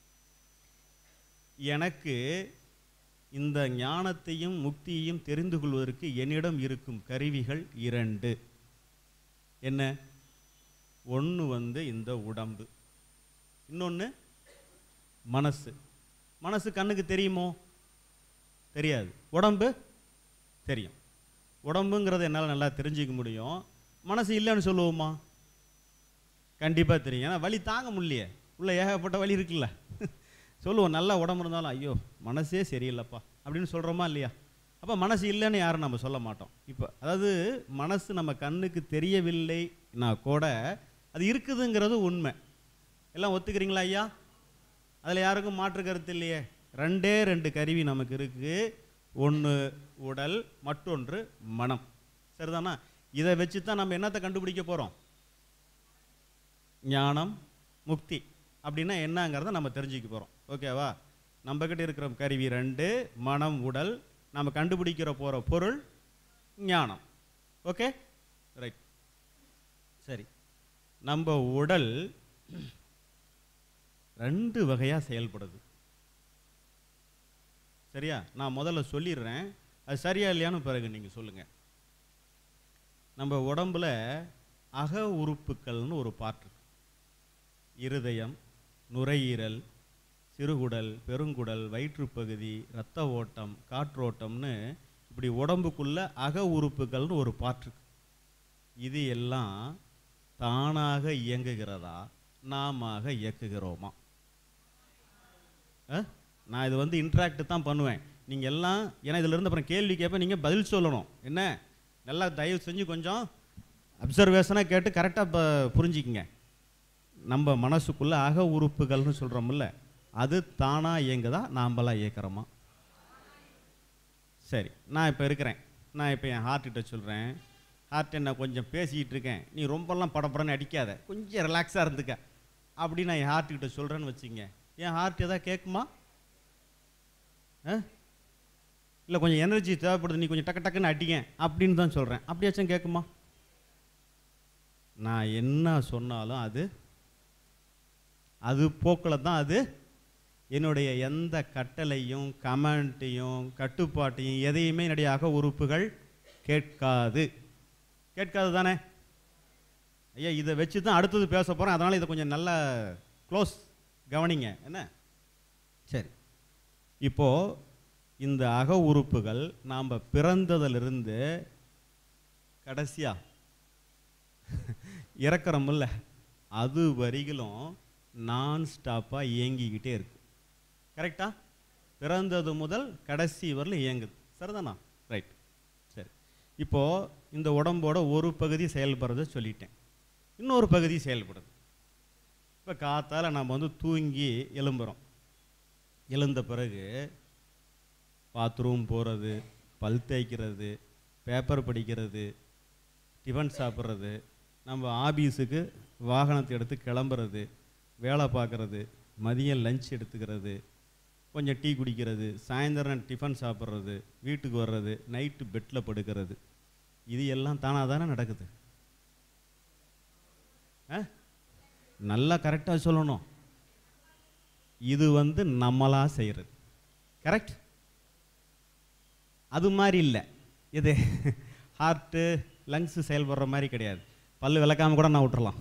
எனக்கு இந்த ஞானத்தையும் முக்தியையும் தெரிந்து கொள்வதற்கு என்னிடம் இருக்கும் கருவிகள் இரண்டு என்ன ஒன்று வந்து இந்த உடம்பு இன்னொன்று மனசு மனசு கண்ணுக்கு தெரியுமோ தெரியாது உடம்பு தெரியும் உடம்புங்கிறத என்னால் நல்லா தெரிஞ்சுக்க முடியும் மனசு இல்லைன்னு சொல்லுவோமா கண்டிப்பாக தெரியும் ஏன்னா வலி தாங்க முடியலையே உள்ள ஏகப்பட்ட வலி இருக்குல்ல சொல்லுவோம் நல்லா உடம்பு இருந்தாலும் ஐயோ மனசே சரியில்லைப்பா அப்படின்னு சொல்கிறோமா இல்லையா அப்போ மனசு இல்லைன்னு யாரும் நம்ம சொல்ல மாட்டோம் இப்போ அதாவது மனசு நம்ம கண்ணுக்கு தெரியவில்லைனா கூட அது இருக்குதுங்கிறது உண்மை எல்லாம் ஒத்துக்கிறீங்களா ஐயா அதில் யாருக்கும் மாற்று கருத்து இல்லையே ரெண்டே ரெண்டு கருவி நமக்கு இருக்குது ஒன்று உடல் மற்றொன்று மனம் சரிதானா இதை வச்சு தான் நம்ம என்னத்தை கண்டுபிடிக்க போகிறோம் ஞானம் முக்தி அப்படின்னா என்னங்கிறத நம்ம தெரிஞ்சுக்க போகிறோம் ஓகேவா நம்மக்கிட்ட இருக்கிற கருவி ரெண்டு மனம் உடல் நம்ம கண்டுபிடிக்கிற போகிற பொருள் ஞானம் ஓகே ரைட் சரி நம்ம உடல் ரெண்டு வகையாக செயல்படுது சரியா நான் முதல்ல சொல்லிடுறேன் அது சரியா இல்லையான்னு பிறகு நீங்கள் சொல்லுங்கள் நம்ம உடம்புல அக உறுப்புக்கள்னு ஒரு பார்ட் இருக்கு இருதயம் நுரையீரல் சிறுகுடல் பெருங்குடல் வயிற்றுப்பகுதி இரத்த ஓட்டம் காற்றோட்டம்னு இப்படி உடம்புக்குள்ள அக உறுப்புகள்னு ஒரு பார்ட் இருக்கு இது எல்லாம் தானாக இயங்குகிறதா நாம இயக்குகிறோமா அஹ்? நான் இது வந்து இன்ட்ராக்ட் தான் பண்ணுவேன் நீங்கள் எல்லாம் ஏன்னா இதுல இருந்து அப்புறம் கேள்வி கேட்பேன் நீங்கள் பதில் சொல்லணும் என்ன நல்லா தயவு செஞ்சு கொஞ்சம் அப்சர்வேஷனாக கேட்டு கரெக்டாக புரிஞ்சுக்கிங்க நம்ம மனசுக்குள்ள அக உறுப்புகள்னு சொல்கிறோம்ல அது தானாக இயங்குதா நாம்பளாக இயக்கிறோமா சரி நான் இப்போ இருக்கிறேன் நான் இப்போ என் ஹார்ட்டிட்ட சொல்கிறேன் ஹார்ட் என்ன கொஞ்சம் பேசிக்கிட்டு இருக்கேன் நீ ரொம்பலாம் படப்படன்னு அடிக்காத கொஞ்சம் ரிலாக்ஸாக இருந்துக்க அப்படி நான் என் ஹார்ட்டுக்கிட்ட சொல்கிறேன்னு வச்சுங்க என் ஹார்ட் எதாவது கேட்குமா இல்லை கொஞ்சம் எனர்ஜி தேவைப்படுது நீ கொஞ்சம் டக்கு டக்குன்னு அடிங்க அப்படின்னு தான் சொல்கிறேன் அப்படியாச்சும் கேட்குமா நான் என்ன சொன்னாலும் அது அது போக்கில் தான் அது என்னுடைய எந்த கட்டளையும் கமெண்ட்டையும் கட்டுப்பாட்டையும் எதையுமே என்னுடைய அக உறுப்புகள் கேட்காது கேட்காது தானே ஐயா இதை வச்சு தான் அடுத்தது பேச போகிறேன் அதனால் இதை கொஞ்சம் நல்லா க்ளோஸ் கவனிங்க என்ன சரி இப்போது இந்த அக உறுப்புகள் நாம் பிறந்ததிலிருந்து கடைசியா இறக்குறோம்ல அது வரையிலும் நான் ஸ்டாப்பாக இயங்கிக்கிட்டே இருக்கு கரெக்டா பிறந்தது முதல் கடைசி வரலும் இயங்குது சரிதானா ரைட் சரி இப்போது இந்த உடம்போட ஒரு பகுதி செயல்படுறத சொல்லிட்டேன் இன்னொரு பகுதி செயல்படுது இப்போ காத்தால நம்ம வந்து தூங்கி எழும்புறோம் எழுந்த பிறகு பாத்ரூம் போகிறது பல் தேய்க்கிறது பேப்பர் படிக்கிறது டிஃபன் சாப்பிட்றது நம்ம ஆபீஸுக்கு வாகனத்தை எடுத்து கிளம்புறது வேலை பார்க்குறது மதியம் லஞ்ச் எடுத்துக்கிறது கொஞ்சம் டீ குடிக்கிறது சாயந்தரம் டிஃபன் சாப்பிட்றது வீட்டுக்கு வர்றது நைட்டு பெட்டில் படுக்கிறது இது எல்லாம் தானாக தானே நடக்குது ஆ நல்லா கரெக்டாக சொல்லணும் இது வந்து நம்மளா செய்கிறது கரெக்ட் அது மாதிரி இல்லை இது ஹார்ட்டு லங்ஸு செயல்படுற மாதிரி கிடையாது பல்லு விளக்காம கூட நான் விட்டுறலாம்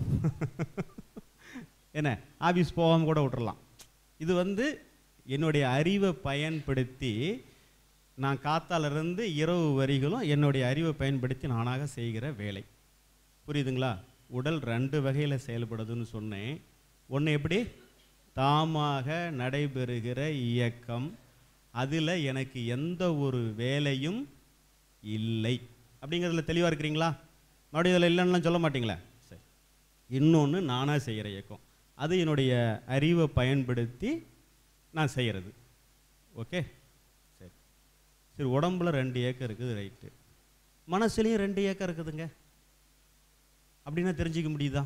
என்ன ஆபீஸ் போகாம கூட விட்டுறலாம் இது வந்து என்னுடைய அறிவை பயன்படுத்தி நான் காத்தால இருந்து இரவு வரிகளும் என்னுடைய அறிவை பயன்படுத்தி நானாக செய்கிற வேலை புரியுதுங்களா உடல் ரெண்டு வகையில் செயல்படுதுன்னு சொன்னேன் ஒன்று எப்படி தாமாக நடைபெறுகிற இயக்கம் அதில் எனக்கு எந்த ஒரு வேலையும் இல்லை அப்படிங்கிறதுல தெளிவாக இருக்கிறீங்களா மறுபடியும் இதில் இல்லைன்னுலாம் சொல்ல மாட்டீங்களா சரி இன்னொன்று நானாக செய்கிற இயக்கம் அது என்னுடைய அறிவை பயன்படுத்தி நான் செய்கிறது ஓகே சரி சரி உடம்புல ரெண்டு ஏக்கம் இருக்குது ரைட்டு மனசுலேயும் ரெண்டு ஏக்கம் இருக்குதுங்க அப்படின்னா தெரிஞ்சுக்க முடியுதா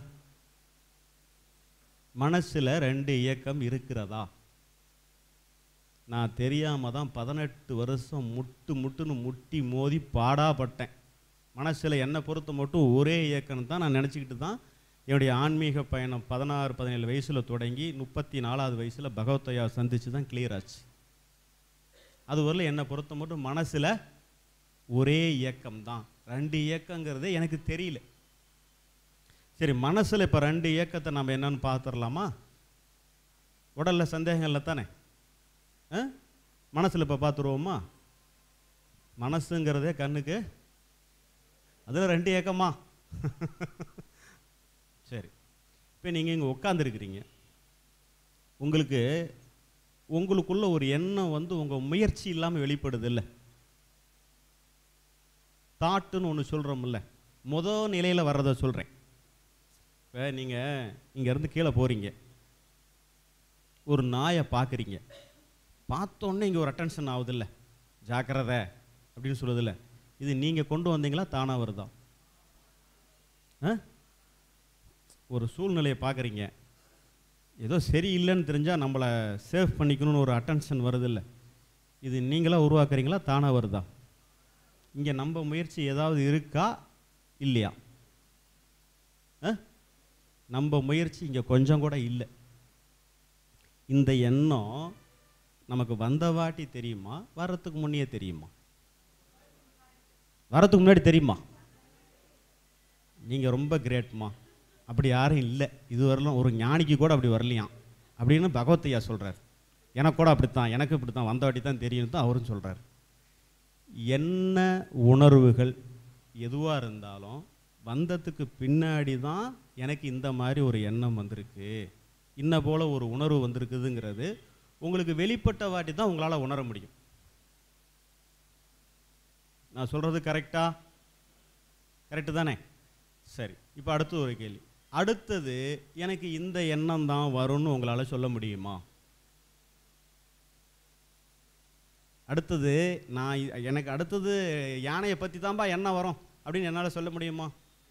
மனசில் ரெண்டு இயக்கம் இருக்கிறதா நான் தெரியாமல் தான் பதினெட்டு வருஷம் முட்டு முட்டுன்னு முட்டி மோதி பாடாப்பட்டேன் மனசில் என்னை பொறுத்த மட்டும் ஒரே இயக்கம் தான் நான் நினச்சிக்கிட்டு தான் என்னுடைய ஆன்மீக பயணம் பதினாறு பதினேழு வயசில் தொடங்கி முப்பத்தி நாலாவது வயசில் பகவத்தையா சந்தித்து தான் கிளியர் ஆச்சு அது வரல என்னை பொறுத்த மட்டும் மனசில் ஒரே இயக்கம் தான் ரெண்டு இயக்கங்கிறது எனக்கு தெரியல சரி மனசில் இப்போ ரெண்டு இயக்கத்தை நம்ம என்னன்னு பார்த்துடலாமா உடலில் சந்தேகம் இல்லை தானே ஆ மனசில் இப்போ பார்த்துருவோமா மனசுங்கிறதே கண்ணுக்கு அதில் ரெண்டு ஏக்கமா சரி இப்போ நீங்கள் இங்கே உட்காந்துருக்கிறீங்க உங்களுக்கு உங்களுக்குள்ள ஒரு எண்ணம் வந்து உங்கள் முயற்சி இல்லாமல் வெளிப்படுது இல்லை தாட்டுன்னு ஒன்று சொல்கிறோம்ல முத நிலையில் வர்றதை சொல்கிறேன் இப்போ நீங்கள் இங்கேருந்து கீழே போகிறீங்க ஒரு நாயை பார்க்குறீங்க பார்த்தோன்னே இங்கே ஒரு அட்டென்ஷன் ஆகுதில்ல ஜாக்கிரதை அப்படின்னு சொல்லுதில்ல இது நீங்கள் கொண்டு வந்தீங்களா தானாக வருதா ஆ ஒரு சூழ்நிலையை பார்க்குறீங்க ஏதோ சரியில்லைன்னு தெரிஞ்சால் நம்மளை சேவ் பண்ணிக்கணும்னு ஒரு அட்டென்ஷன் வருதில்ல இது நீங்களா உருவாக்குறீங்களா தானாக வருதா இங்கே நம்ம முயற்சி ஏதாவது இருக்கா இல்லையா ஆ நம்ம முயற்சி இங்கே கொஞ்சம் கூட இல்லை இந்த எண்ணம் நமக்கு வந்த வாட்டி தெரியுமா வர்றதுக்கு முன்னே தெரியுமா வரதுக்கு முன்னாடி தெரியுமா நீங்கள் ரொம்ப கிரேட்மா அப்படி யாரும் இல்லை இது வரலாம் ஒரு ஞானிக்கு கூட அப்படி வரலையாம் அப்படின்னு பகவத்தையா சொல்கிறார் எனக்கு கூட அப்படித்தான் எனக்கு இப்படி தான் வந்த வாட்டி தான் தெரியும் தான் அவரும் சொல்கிறார் என்ன உணர்வுகள் எதுவாக இருந்தாலும் வந்ததுக்கு பின்னாடி தான் எனக்கு இந்த மாதிரி ஒரு எண்ணம் வந்திருக்கு இன்ன போல ஒரு உணர்வு வந்திருக்குதுங்கிறது உங்களுக்கு வெளிப்பட்ட வாட்டி தான் உங்களால் உணர முடியும் நான் சொல்கிறது கரெக்டா கரெக்டு தானே சரி இப்போ அடுத்து ஒரு கேள்வி அடுத்தது எனக்கு இந்த எண்ணம் தான் வரும்னு உங்களால் சொல்ல முடியுமா அடுத்தது நான் இ- எனக்கு அடுத்தது யானையை பற்றி தான்பா எண்ணம் வரும் அப்படின்னு என்னால் சொல்ல முடியுமா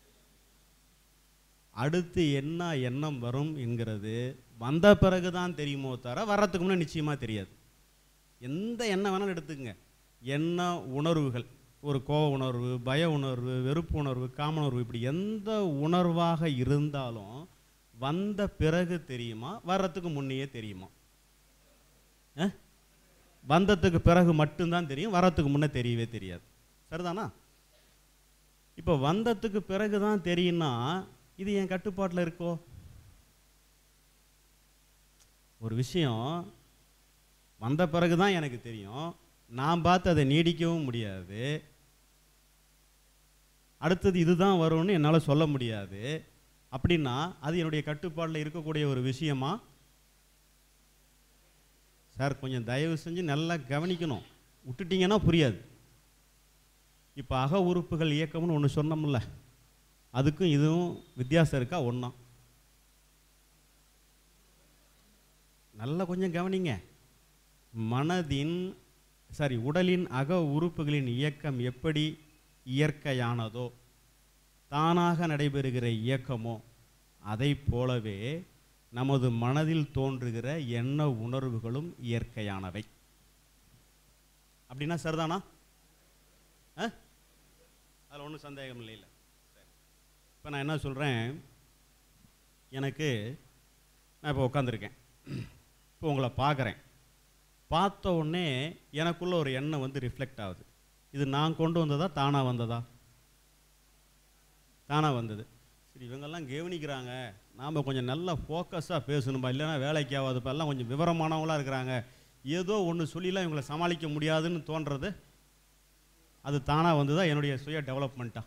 அடுத்து என்ன எண்ணம் வரும் என்கிறது வந்த பிறகு தான் தெரியுமோ தவிர வர்றதுக்கு முன்னே நிச்சயமாக தெரியாது எந்த எண்ணம் வேணாலும் எடுத்துக்கங்க எண்ண உணர்வுகள் ஒரு கோவ உணர்வு பய உணர்வு வெறுப்பு உணர்வு காம உணர்வு இப்படி எந்த உணர்வாக இருந்தாலும் வந்த பிறகு தெரியுமா வர்றதுக்கு முன்னையே தெரியுமா அஹ்? வந்ததுக்கு பிறகு மட்டும்தான் தெரியும் வர்றதுக்கு முன்னே தெரியவே தெரியாது சரிதானா இப்போ வந்ததுக்கு பிறகு தான் தெரியும்னா இது என் கட்டுப்பாட்டில் இருக்கோ ஒரு விஷயம் வந்த பிறகு தான் எனக்கு தெரியும் நான் பார்த்து அதை நீடிக்கவும் முடியாது அடுத்தது இதுதான் வரும்னு என்னால் சொல்ல முடியாது அப்படின்னா அது என்னுடைய கட்டுப்பாட்டில் இருக்கக்கூடிய ஒரு விஷயமா சார் கொஞ்சம் தயவு செஞ்சு நல்லா கவனிக்கணும் விட்டுட்டீங்கன்னா புரியாது இப்போ அக உறுப்புகள் இயக்கம்னு ஒன்று சொன்னோம்ல அதுக்கும் இதுவும் வித்தியாசம் இருக்கா ஒன்றா நல்லா கொஞ்சம் கவனிங்க மனதின் சாரி உடலின் அக உறுப்புகளின் இயக்கம் எப்படி இயற்கையானதோ தானாக நடைபெறுகிற இயக்கமோ அதை போலவே நமது மனதில் தோன்றுகிற எண்ண உணர்வுகளும் இயற்கையானவை அப்படின்னா சரிதானா அதில் ஒன்றும் சந்தேகம் இல்லை இல்லை இப்போ நான் என்ன சொல்கிறேன் எனக்கு நான் இப்போ உட்காந்துருக்கேன் இப்போ உங்களை பார்க்குறேன் பார்த்த உடனே எனக்குள்ள ஒரு எண்ணம் வந்து ரிஃப்ளெக்ட் ஆகுது இது நான் கொண்டு வந்ததா தானாக வந்ததா தானாக வந்தது சரி இவங்கெல்லாம் கவனிக்கிறாங்க நாம் கொஞ்சம் நல்லா ஃபோக்கஸாக பேசணும்பா இல்லைன்னா வேலைக்கு ஆகாதுப்பா எல்லாம் கொஞ்சம் விவரமானவங்களாக இருக்கிறாங்க ஏதோ ஒன்று சொல்லிலாம் இவங்களை சமாளிக்க முடியாதுன்னு தோன்றது அது தானாக வந்ததா என்னுடைய சுய டெவலப்மெண்ட்டா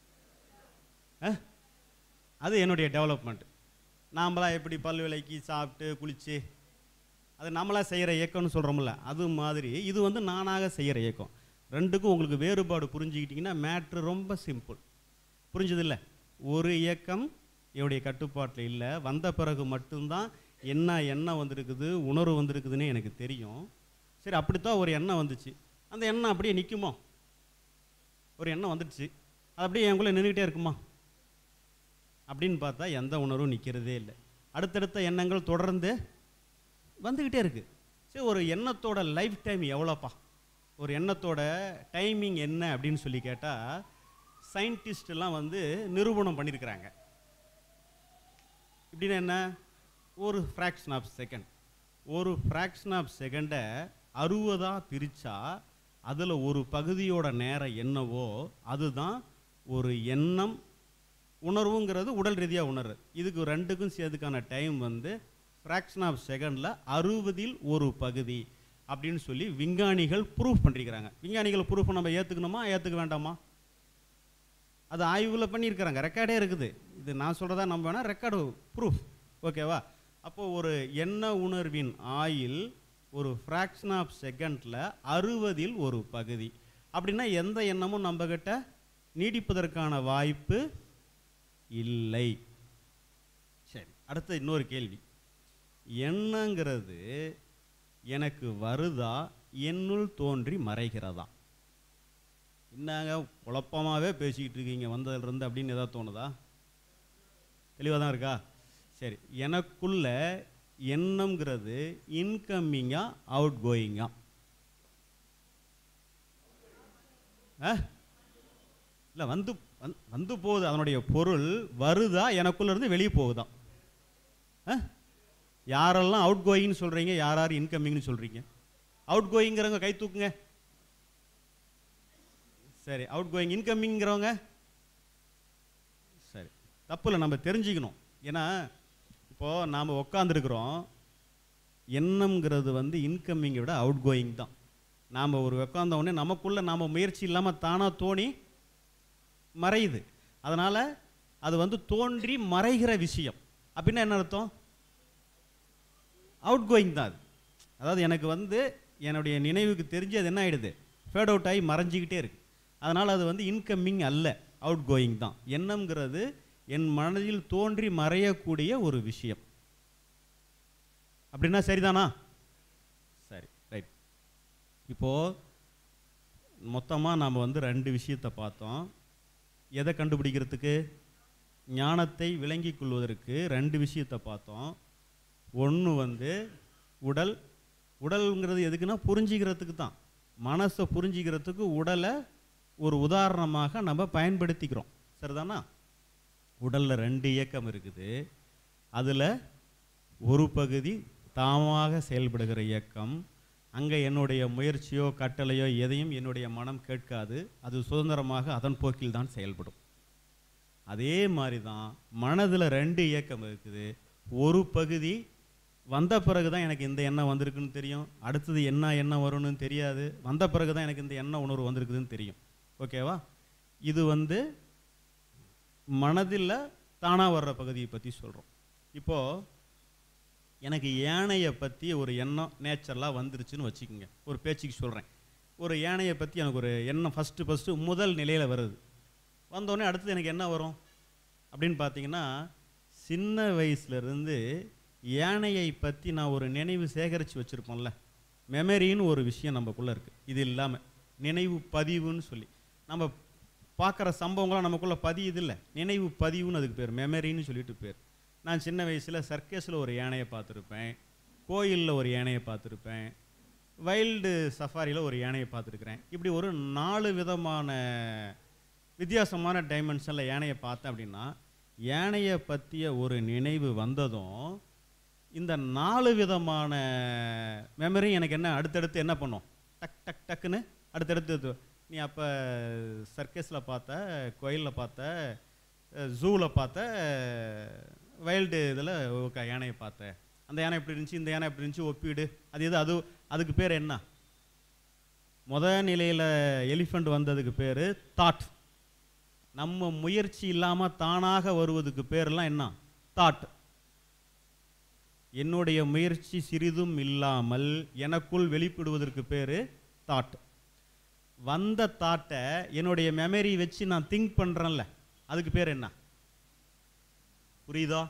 அது என்னுடைய டெவலப்மெண்ட் நாமளா எப்படி பல் விலைக்கு சாப்பிட்டு குளித்து அது நம்மளா செய்கிற இயக்கம்னு சொல்கிறோம்ல அது மாதிரி இது வந்து நானாக செய்கிற இயக்கம் ரெண்டுக்கும் உங்களுக்கு வேறுபாடு புரிஞ்சுக்கிட்டிங்கன்னா மேட்ரு ரொம்ப சிம்பிள் புரிஞ்சதில்ல ஒரு இயக்கம் என்னுடைய கட்டுப்பாட்டில் இல்லை வந்த பிறகு மட்டும்தான் என்ன எண்ணம் வந்திருக்குது உணர்வு வந்திருக்குதுன்னு எனக்கு தெரியும் சரி அப்படித்தான் ஒரு எண்ணம் வந்துச்சு அந்த எண்ணம் அப்படியே நிற்குமோ ஒரு எண்ணம் வந்துடுச்சு அது அப்படியே என் நின்றுக்கிட்டே இருக்குமா அப்படின்னு பார்த்தா எந்த உணர்வும் நிற்கிறதே இல்லை அடுத்தடுத்த எண்ணங்கள் தொடர்ந்து வந்துக்கிட்டே இருக்குது சரி ஒரு எண்ணத்தோட லைஃப் டைம் எவ்வளோப்பா ஒரு எண்ணத்தோட டைமிங் என்ன அப்படின்னு சொல்லி கேட்டால் சயின்டிஸ்டெல்லாம் வந்து நிரூபணம் பண்ணியிருக்கிறாங்க இப்படின்னா என்ன ஒரு ஃப்ராக்ஷன் ஆஃப் செகண்ட் ஒரு ஃப்ராக்ஷன் ஆஃப் செகண்டை அறுபதாக பிரித்தா அதில் ஒரு பகுதியோட நேரம் என்னவோ அதுதான் ஒரு எண்ணம் உணர்வுங்கிறது உடல் ரீதியாக உணர்வு இதுக்கு ரெண்டுக்கும் சேர்த்துக்கான டைம் வந்து ஃப்ராக்ஷன் ஆஃப் செகண்டில் அறுபதில் ஒரு பகுதி அப்படின்னு சொல்லி விஞ்ஞானிகள் ப்ரூஃப் பண்ணிருக்கிறாங்க விஞ்ஞானிகள் ப்ரூஃப் நம்ம ஏற்றுக்கணுமா ஏற்றுக்க வேண்டாமா அது ஆய்வில் பண்ணியிருக்கிறாங்க ரெக்கார்டே இருக்குது இது நான் சொல்கிறதா நம்ம வேணால் ரெக்கார்டு ப்ரூஃப் ஓகேவா அப்போது ஒரு எண்ண உணர்வின் ஆயில் ஒரு ஃப்ராக்ஷன் ஆஃப் செகண்டில் அறுபதில் ஒரு பகுதி அப்படின்னா எந்த எண்ணமும் நம்மக்கிட்ட நீடிப்பதற்கான வாய்ப்பு இல்லை சரி அடுத்த இன்னொரு கேள்வி எண்ணங்கிறது எனக்கு வருதா என்னுள் தோன்றி மறைகிறதா என்னங்க குழப்பமாகவே பேசிக்கிட்டு இருக்கீங்க வந்ததுலேருந்து அப்படின்னு ஏதாவது தோணுதா தெளிவாக தான் இருக்கா சரி எனக்குள்ள எண்ணம்ங்கிறது இன்கம்மிங்கா அவுட் கோயிங்கா இல்லை வந்து வந்து- வந்து போகுது அதனுடைய பொருள் வருதா எனக்குள்ள இருந்து வெளியே போகுதா ஆ? யாரெல்லாம் அவுட் கோயிங்னு சொல்கிறீங்க யார் யார் இன்கமிங்னு சொல்கிறீங்க அவுட் கோயிங்கிறவங்க கை தூக்குங்க சரி அவுட் கோயிங் இன்கமிங்கிறவங்க சரி தப்பு இல்லை நம்ம தெரிஞ்சுக்கணும் ஏன்னா இப்போது நாம் உக்காந்துருக்குறோம் எண்ணம்ங்கிறது வந்து இன்கம்மிங்கை விட அவுட் கோயிங் தான் நாம் ஒரு உட்காந்த உடனே நமக்குள்ளே நாம் முயற்சி இல்லாமல் தானாக தோணி மறையுது அதனால் அது வந்து தோன்றி மறைகிற விஷயம் அப்படின்னா என்ன அர்த்தம் அவுட் கோயிங் தான் அது அதாவது எனக்கு வந்து என்னுடைய நினைவுக்கு தெரிஞ்சு அது என்ன ஆகிடுது ஃபேட் அவுட் ஆகி மறைஞ்சிக்கிட்டே இருக்கு அதனால் அது வந்து இன்கம்மிங் அல்ல அவுட் கோயிங் தான் எண்ணம்ங்கிறது என் மனதில் தோன்றி மறையக்கூடிய ஒரு விஷயம் அப்படின்னா சரிதானா சரி ரைட் இப்போது மொத்தமாக நாம் வந்து ரெண்டு விஷயத்தை பார்த்தோம் எதை கண்டுபிடிக்கிறதுக்கு ஞானத்தை விளங்கிக் கொள்வதற்கு ரெண்டு விஷயத்தை பார்த்தோம் ஒன்று வந்து உடல் உடல்ங்கிறது எதுக்குன்னா புரிஞ்சிக்கிறதுக்கு தான் மனசை புரிஞ்சிக்கிறதுக்கு உடலை ஒரு உதாரணமாக நம்ம பயன்படுத்திக்கிறோம் சரிதானா உடலில் ரெண்டு இயக்கம் இருக்குது அதில் ஒரு பகுதி தாமாக செயல்படுகிற இயக்கம் அங்கே என்னுடைய முயற்சியோ கட்டளையோ எதையும் என்னுடைய மனம் கேட்காது அது சுதந்திரமாக அதன் போக்கில் தான் செயல்படும் அதே மாதிரி தான் மனதில் ரெண்டு இயக்கம் இருக்குது ஒரு பகுதி வந்த பிறகு தான் எனக்கு இந்த எண்ணம் வந்திருக்குன்னு தெரியும் அடுத்தது என்ன எண்ணம் வரும்னு தெரியாது வந்த பிறகு தான் எனக்கு இந்த எண்ண உணர்வு வந்திருக்குதுன்னு தெரியும் ஓகேவா இது வந்து மனதில் தானாக வர்ற பகுதியை பற்றி சொல்கிறோம் இப்போது எனக்கு யானையை பற்றி ஒரு எண்ணம் நேச்சுரலாக வந்துருச்சுன்னு வச்சுக்கோங்க ஒரு பேச்சுக்கு சொல்கிறேன் ஒரு யானையை பற்றி எனக்கு ஒரு எண்ணம் ஃபஸ்ட்டு ஃபஸ்ட்டு முதல் நிலையில் வருது வந்தோடனே அடுத்தது எனக்கு என்ன வரும் அப்படின்னு பார்த்தீங்கன்னா சின்ன வயசுலேருந்து யானையை பற்றி நான் ஒரு நினைவு சேகரித்து வச்சுருப்போம்ல மெமரின்னு ஒரு விஷயம் நமக்குள்ளே இருக்குது இது இல்லாமல் நினைவு பதிவுன்னு சொல்லி நம்ம பார்க்குற சம்பவங்களாம் நமக்குள்ளே பதியுது இல்லை நினைவு பதிவுன்னு அதுக்கு பேர் மெமரின்னு சொல்லிட்டு பேர் நான் சின்ன வயசில் சர்க்கஸில் ஒரு யானையை பார்த்துருப்பேன் கோயிலில் ஒரு யானையை பார்த்துருப்பேன் வைல்டு சஃபாரியில் ஒரு யானையை பார்த்துருக்குறேன் இப்படி ஒரு நாலு விதமான வித்தியாசமான டைமென்ஷனில் யானையை பார்த்தேன் அப்படின்னா யானையை பற்றிய ஒரு நினைவு வந்ததும் இந்த நாலு விதமான மெமரி எனக்கு என்ன அடுத்தடுத்து என்ன பண்ணும் டக் டக் டக்குன்னு அடுத்தடுத்து இது. நீ அப்போ சர்க்கஸில் பார்த்த கோயிலில் பார்த்த ஜூவில் பார்த்த வைல்டு இதில் யானையை பார்த்த அந்த யானை எப்படி இருந்துச்சு இந்த யானை எப்படி இருந்துச்சு ஒப்பிடு அது எது அது அதுக்கு பேர் என்ன முத நிலையில் எலிஃபண்ட் வந்ததுக்கு பேர் தாட் நம்ம முயற்சி இல்லாமல் தானாக வருவதுக்கு பேரெல்லாம் என்ன தாட் என்னுடைய முயற்சி சிறிதும் இல்லாமல் எனக்குள் வெளிப்படுவதற்கு பேர் தாட் வந்த தாட்டை என்னுடைய மெமரி வச்சு நான் திங்க் பண்ணுறேன்ல அதுக்கு பேர் என்ன புரியுதா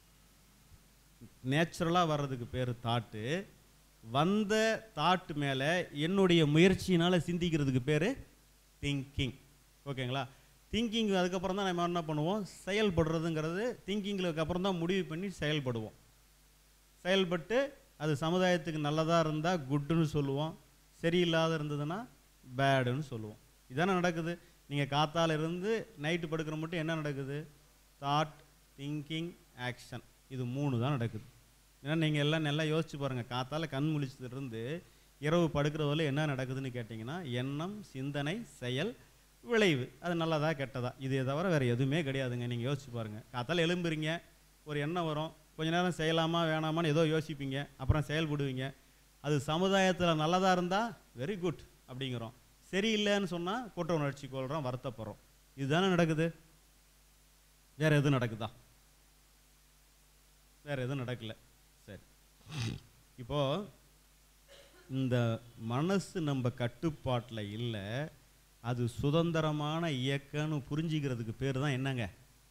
நேச்சுரலாக வர்றதுக்கு பேர் தாட்டு வந்த தாட் மேலே என்னுடைய முயற்சியினால் சிந்திக்கிறதுக்கு பேர் திங்கிங் ஓகேங்களா திங்கிங் அதுக்கப்புறம் தான் நம்ம என்ன பண்ணுவோம் செயல்படுறதுங்கிறது திங்கிங்களுக்கு அப்புறம் தான் முடிவு பண்ணி செயல்படுவோம் செயல்பட்டு அது சமுதாயத்துக்கு நல்லதாக இருந்தால் குட்டுன்னு சொல்லுவோம் சரியில்லாத இருந்ததுன்னா பேடுன்னு சொல்லுவோம் இதானே நடக்குது நீங்கள் காத்தால இருந்து நைட்டு படுக்கிற மட்டும் என்ன நடக்குது தாட் திங்கிங் ஆக்ஷன் இது மூணு தான் நடக்குது ஏன்னா நீங்கள் எல்லாம் நல்லா யோசிச்சு பாருங்கள் காத்தால கண் முழிச்சதுலேருந்து இரவு படுக்கிறது வரை என்ன நடக்குதுன்னு கேட்டிங்கன்னா எண்ணம் சிந்தனை செயல் விளைவு அது நல்லதா கெட்டதா இது தவிர வேறு எதுவுமே கிடையாதுங்க நீங்கள் யோசிச்சு பாருங்கள் காத்தால எழும்புறீங்க ஒரு எண்ணம் வரும் கொஞ்ச நேரம் செய்யலாமா வேணாமான்னு ஏதோ யோசிப்பீங்க அப்புறம் செயல்படுவீங்க அது சமுதாயத்தில் நல்லதாக இருந்தால் வெரி குட் அப்படிங்கிறோம் சரியில்லைன்னு சொன்னால் குற்ற உணர்ச்சி கொள்கிறோம் வருத்தப்படுறோம் இதுதானே நடக்குது வேற எதுவும் நடக்குதா வேற எதுவும் நடக்கல சரி இப்போ இந்த மனசு நம்ம கட்டுப்பாட்டில் இல்லை அது சுதந்திரமான இயக்கம்னு புரிஞ்சிக்கிறதுக்கு பேர் தான் என்னங்க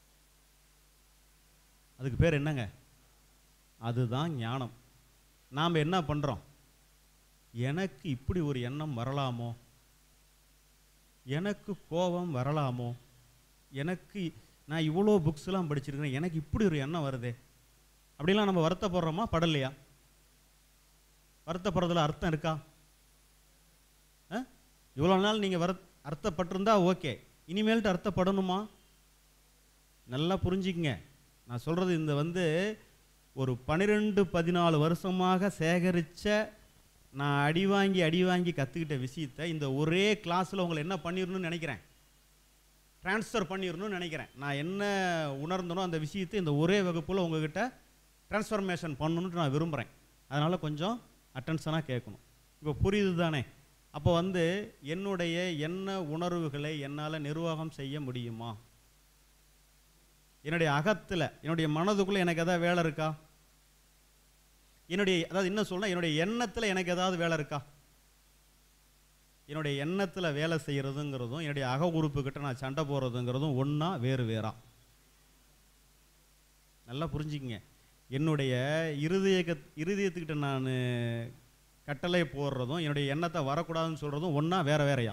அதுக்கு பேர் என்னங்க அதுதான் ஞானம் நாம் என்ன பண்ணுறோம் எனக்கு இப்படி ஒரு எண்ணம் வரலாமோ எனக்கு கோபம் வரலாமோ எனக்கு நான் இவ்வளோ புக்ஸ்லாம் படிச்சிருக்கிறேன் எனக்கு இப்படி ஒரு எண்ணம் வருதே அப்படிலாம் நம்ம வருத்தப்படுறோமா படலையா வருத்தப்படுறதுல அர்த்தம் இருக்கா ஆ இவ்வளோ நாள் நீங்கள் வர அர்த்தப்பட்டிருந்தா ஓகே இனிமேல்ட்டு அர்த்தப்படணுமா நல்லா புரிஞ்சுக்குங்க நான் சொல்கிறது இந்த வந்து ஒரு பன்னிரெண்டு பதினாலு வருஷமாக சேகரித்த நான் அடி வாங்கி அடி வாங்கி கற்றுக்கிட்ட விஷயத்தை இந்த ஒரே கிளாஸில் உங்களை என்ன பண்ணிடணும்னு நினைக்கிறேன் ட்ரான்ஸ்ஃபர் பண்ணிடணும்னு நினைக்கிறேன் நான் என்ன உணர்ந்தனோ அந்த விஷயத்தை இந்த ஒரே வகுப்பில் உங்ககிட்ட ட்ரான்ஸ்ஃபர்மேஷன் பண்ணணுன்ட்டு நான் விரும்புகிறேன் அதனால் கொஞ்சம் அட்டென்ஷனாக கேட்கணும் இப்போ புரியுது தானே அப்போ வந்து என்னுடைய என்ன உணர்வுகளை என்னால் நிர்வாகம் செய்ய முடியுமா என்னுடைய அகத்தில் என்னுடைய மனதுக்குள்ளே எனக்கு எதாவது வேலை இருக்கா என்னுடைய அதாவது என்ன சொல்லணும் என்னுடைய எண்ணத்தில் எனக்கு ஏதாவது வேலை இருக்கா என்னுடைய எண்ணத்தில் வேலை செய்கிறதுங்கிறதும் என்னுடைய அக உறுப்புக்கிட்ட நான் சண்டை போடுறதுங்கிறதும் ஒன்றா வேறு வேறா நல்லா புரிஞ்சுக்கங்க என்னுடைய இருதய இருதயத்துக்கிட்ட நான் கட்டளை போடுறதும் என்னுடைய எண்ணத்தை வரக்கூடாதுன்னு சொல்கிறதும் ஒன்றா வேற வேறையா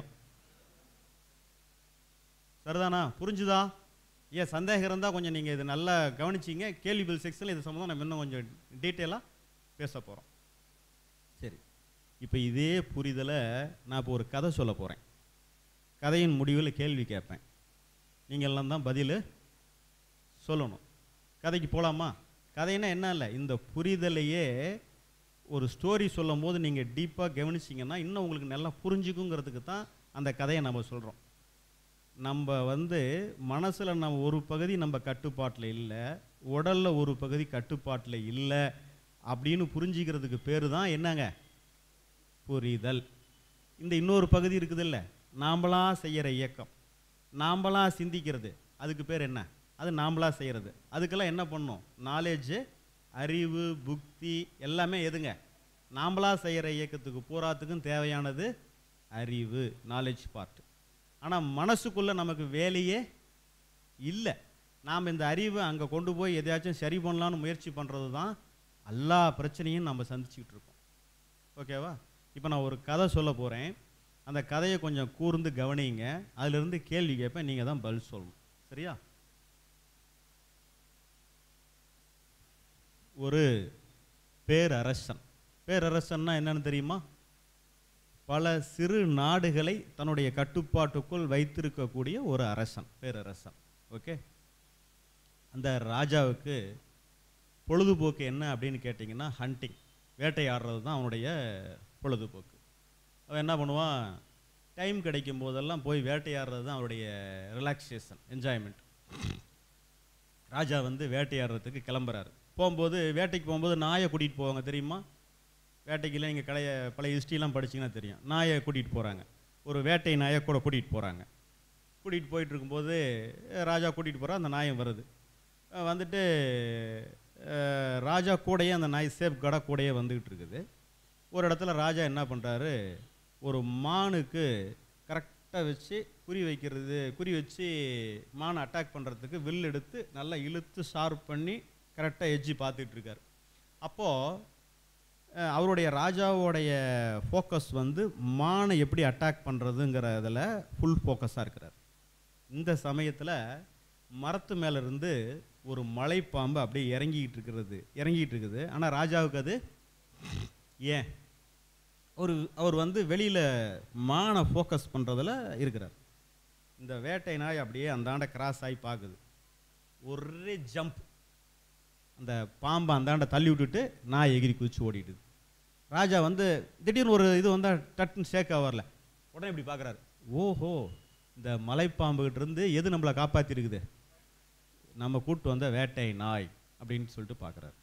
சரிதானா புரிஞ்சுதா ஏன் சந்தேகம் இருந்தால் கொஞ்சம் நீங்கள் இது நல்லா கவனிச்சிங்க கேள்வி பில் செக்ஷனில் இது சம்மந்தம் நம்ம இன்னும் கொஞ்சம் டீட்டெயிலாக பேச போகிறோம் சரி இப்போ இதே புரிதலை நான் இப்போ ஒரு கதை சொல்ல போகிறேன் கதையின் முடிவில் கேள்வி கேட்பேன் நீங்கள் எல்லாம் தான் பதில் சொல்லணும் கதைக்கு போகலாமா கதைன்னா என்ன இல்லை இந்த புரிதலையே ஒரு ஸ்டோரி சொல்லும் போது நீங்கள் டீப்பாக கவனிச்சிங்கன்னா இன்னும் உங்களுக்கு நல்லா புரிஞ்சுக்குங்கிறதுக்கு தான் அந்த கதையை நம்ம சொல்கிறோம் நம்ம வந்து மனசில் நம்ம ஒரு பகுதி நம்ம கட்டுப்பாட்டில் இல்லை உடலில் ஒரு பகுதி கட்டுப்பாட்டில் இல்லை அப்படின்னு புரிஞ்சிக்கிறதுக்கு பேர் தான் என்னங்க புரிதல் இந்த இன்னொரு பகுதி இருக்குதுல்ல நாம்பளா செய்கிற இயக்கம் நாம்பளா சிந்திக்கிறது அதுக்கு பேர் என்ன அது நாம்பளா செய்கிறது அதுக்கெல்லாம் என்ன பண்ணும் நாலேஜு அறிவு புக்தி எல்லாமே எதுங்க நாம்பளா செய்கிற இயக்கத்துக்கு பூராத்துக்கும் தேவையானது அறிவு நாலேஜ் பார்ட் ஆனால் மனசுக்குள்ளே நமக்கு வேலையே இல்லை நாம் இந்த அறிவை அங்கே கொண்டு போய் எதையாச்சும் சரி பண்ணலான்னு முயற்சி பண்ணுறது தான் எல்லா பிரச்சனையும் நம்ம சந்திச்சுக்கிட்டு இருக்கோம் ஓகேவா இப்போ நான் ஒரு கதை சொல்ல போகிறேன் அந்த கதையை கொஞ்சம் கூர்ந்து கவனிங்க அதிலிருந்து கேள்வி கேட்பேன் நீங்கள் தான் பதில் சொல்லணும் சரியா ஒரு பேரரசன் பேரரசன்னா என்னன்னு தெரியுமா பல சிறு நாடுகளை தன்னுடைய கட்டுப்பாட்டுக்குள் வைத்திருக்கக்கூடிய ஒரு அரசன் பேரரசன் ஓகே அந்த ராஜாவுக்கு பொழுதுபோக்கு என்ன அப்படின்னு கேட்டிங்கன்னா ஹண்டிங் வேட்டையாடுறது தான் அவனுடைய பொழுதுபோக்கு அவன் என்ன பண்ணுவான் டைம் கிடைக்கும் போதெல்லாம் போய் வேட்டையாடுறது தான் அவனுடைய ரிலாக்ஸேஷன் என்ஜாய்மெண்ட் ராஜா வந்து வேட்டையாடுறதுக்கு கிளம்புறாரு போகும்போது வேட்டைக்கு போகும்போது நாயை கூட்டிகிட்டு போவாங்க தெரியுமா வேட்டைக்கெல்லாம் நீங்கள் கலைய பழைய ஹிஸ்ட்ரிலாம் படிச்சீங்கன்னா தெரியும் நாயை கூட்டிகிட்டு போகிறாங்க ஒரு வேட்டை நாயை கூட கூட்டிகிட்டு போகிறாங்க கூட்டிகிட்டு போயிட்டு இருக்கும்போது அஹ், ராஜா கூட்டிகிட்டு போகிறா அந்த நாயம் வருது அஹ், வந்துட்டு அஹ், ராஜா கூடயே அந்த நாய் சேஃப் கார்டாக கூடயே வந்துக்கிட்டு இருக்குது ஒரு இடத்துல ராஜா என்ன பண்ணுறாரு ஒரு மானுக்கு கரெக்டாக வச்சு குறி வைக்கிறது குறி வச்சு மானை அட்டாக் பண்ணுறதுக்கு வில் எடுத்து நல்லா இழுத்து ஷார்ப் பண்ணி கரெக்டாக எஜ்ஜி பார்த்துட்டு இருக்காரு அப்போது அஹ் அவருடைய ராஜாவோடைய ஃபோக்கஸ் வந்து மானை எப்படி அட்டாக் பண்ணுறதுங்கிறதுல ஃபுல் ஃபோக்கஸாக இருக்கிறார் இந்த சமயத்தில் மரத்து மேல இருந்து ஒரு மலைப்பாம்பு அப்படியே இறங்கிக்கிட்டு இருக்கிறது இறங்கிட்டு இருக்குது ஆனால் ராஜாவுக்கு அது ஏன் ஒரு அவர் வந்து வெளியில் மானை ஃபோக்கஸ் பண்ணுறதுல இருக்கிறார் இந்த வேட்டை நாய் அப்படியே அந்தாண்ட கிராஸ் ஆகி பார்க்குது ஒரே ஜம்ப் அந்த பாம்பை அந்தாண்ட தள்ளி விட்டுட்டு நாய் எகிரி குதிச்சு ஓடிடுது ராஜா வந்து திடீர்னு ஒரு இது வந்தால் டட்டுன்னு ஷேக் வரல உடனே இப்படி பார்க்குறாரு ஓஹோ இந்த மலைப்பாம்புகிட்ட இருந்து எது நம்மளை காப்பாற்றிருக்குது நம்ம கூட்டு வந்த வேட்டை நாய் அப்படின்னு சொல்லிட்டு பார்க்குறாரு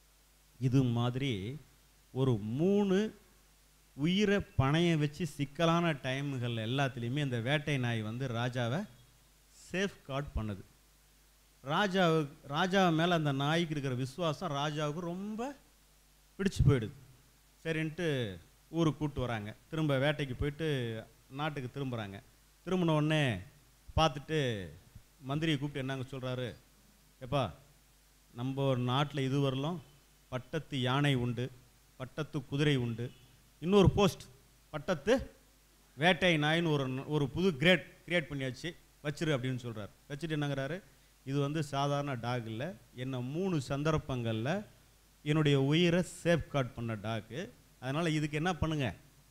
இது மாதிரி ஒரு மூணு உயிரை பணைய வச்சு சிக்கலான டைம்கள் எல்லாத்துலேயுமே இந்த வேட்டை நாய் வந்து ராஜாவை சேஃப் கார்ட் பண்ணுது ராஜாவுக்கு ராஜா மேலே அந்த நாய்க்கு இருக்கிற விசுவாசம் ராஜாவுக்கு ரொம்ப பிடிச்சு போயிடுது சரின்ட்டு ஊருக்கு கூப்பிட்டு வராங்க திரும்ப வேட்டைக்கு போயிட்டு நாட்டுக்கு திரும்புகிறாங்க திரும்பின உடனே பார்த்துட்டு மந்திரியை கூப்பிட்டு என்னங்க சொல்கிறாரு எப்பா நம்ம ஒரு நாட்டில் இது வரலும் பட்டத்து யானை உண்டு பட்டத்து குதிரை உண்டு இன்னொரு போஸ்ட் பட்டத்து வேட்டை நாயின்னு ஒரு ஒரு புது கிரேட் கிரியேட் பண்ணியாச்சு வச்சிரு அப்படின்னு சொல்கிறார் வச்சுட்டு என்னங்கிறாரு இது வந்து சாதாரண டாக் இல்லை என்னை மூணு சந்தர்ப்பங்களில் என்னுடைய உயிரை சேஃப்கார்ட் பண்ண டாக்கு அதனால் இதுக்கு என்ன பண்ணுங்க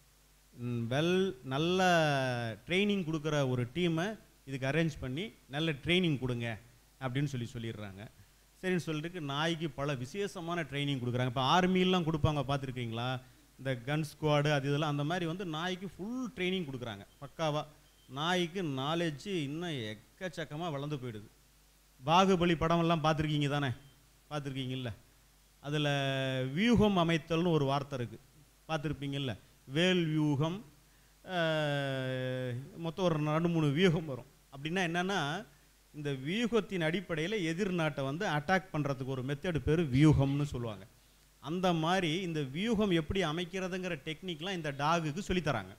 வெல் நல்ல ட்ரைனிங் கொடுக்குற ஒரு டீமை இதுக்கு அரேஞ்ச் பண்ணி நல்ல ட்ரைனிங் கொடுங்க அப்படின்னு சொல்லி சொல்லிடுறாங்க சரின்னு சொல்லிட்டு நாய்க்கு பல விசேஷமான ட்ரைனிங் கொடுக்குறாங்க இப்போ ஆர்மிலாம் கொடுப்பாங்க பார்த்துருக்கீங்களா இந்த கன் ஸ்குவாடு அது இதெல்லாம் அந்த மாதிரி வந்து நாய்க்கு ஃபுல் ட்ரைனிங் கொடுக்குறாங்க பக்காவாக நாய்க்கு நாலேஜ் இன்னும் எக்கச்சக்கமாக வளர்ந்து போயிடுது பாகுபலி படமெல்லாம் பார்த்துருக்கீங்க தானே பார்த்துருக்கீங்கல்ல அதில் வியூகம் அமைத்தல்னு ஒரு வார்த்தை இருக்குது பார்த்துருப்பீங்கல்ல வேல் வியூகம் அஹ், மொத்தம் ஒரு ரெண்டு மூணு வியூகம் வரும் அப்படின்னா என்னென்னா இந்த வியூகத்தின் அடிப்படையில் எதிர் நாட்டை வந்து அட்டாக் பண்ணுறதுக்கு ஒரு மெத்தடு பேர் வியூகம்னு சொல்லுவாங்க அந்த மாதிரி இந்த வியூகம் எப்படி அமைக்கிறதுங்கிற டெக்னிக்லாம் இந்த டாகுக்கு சொல்லித்தராங்க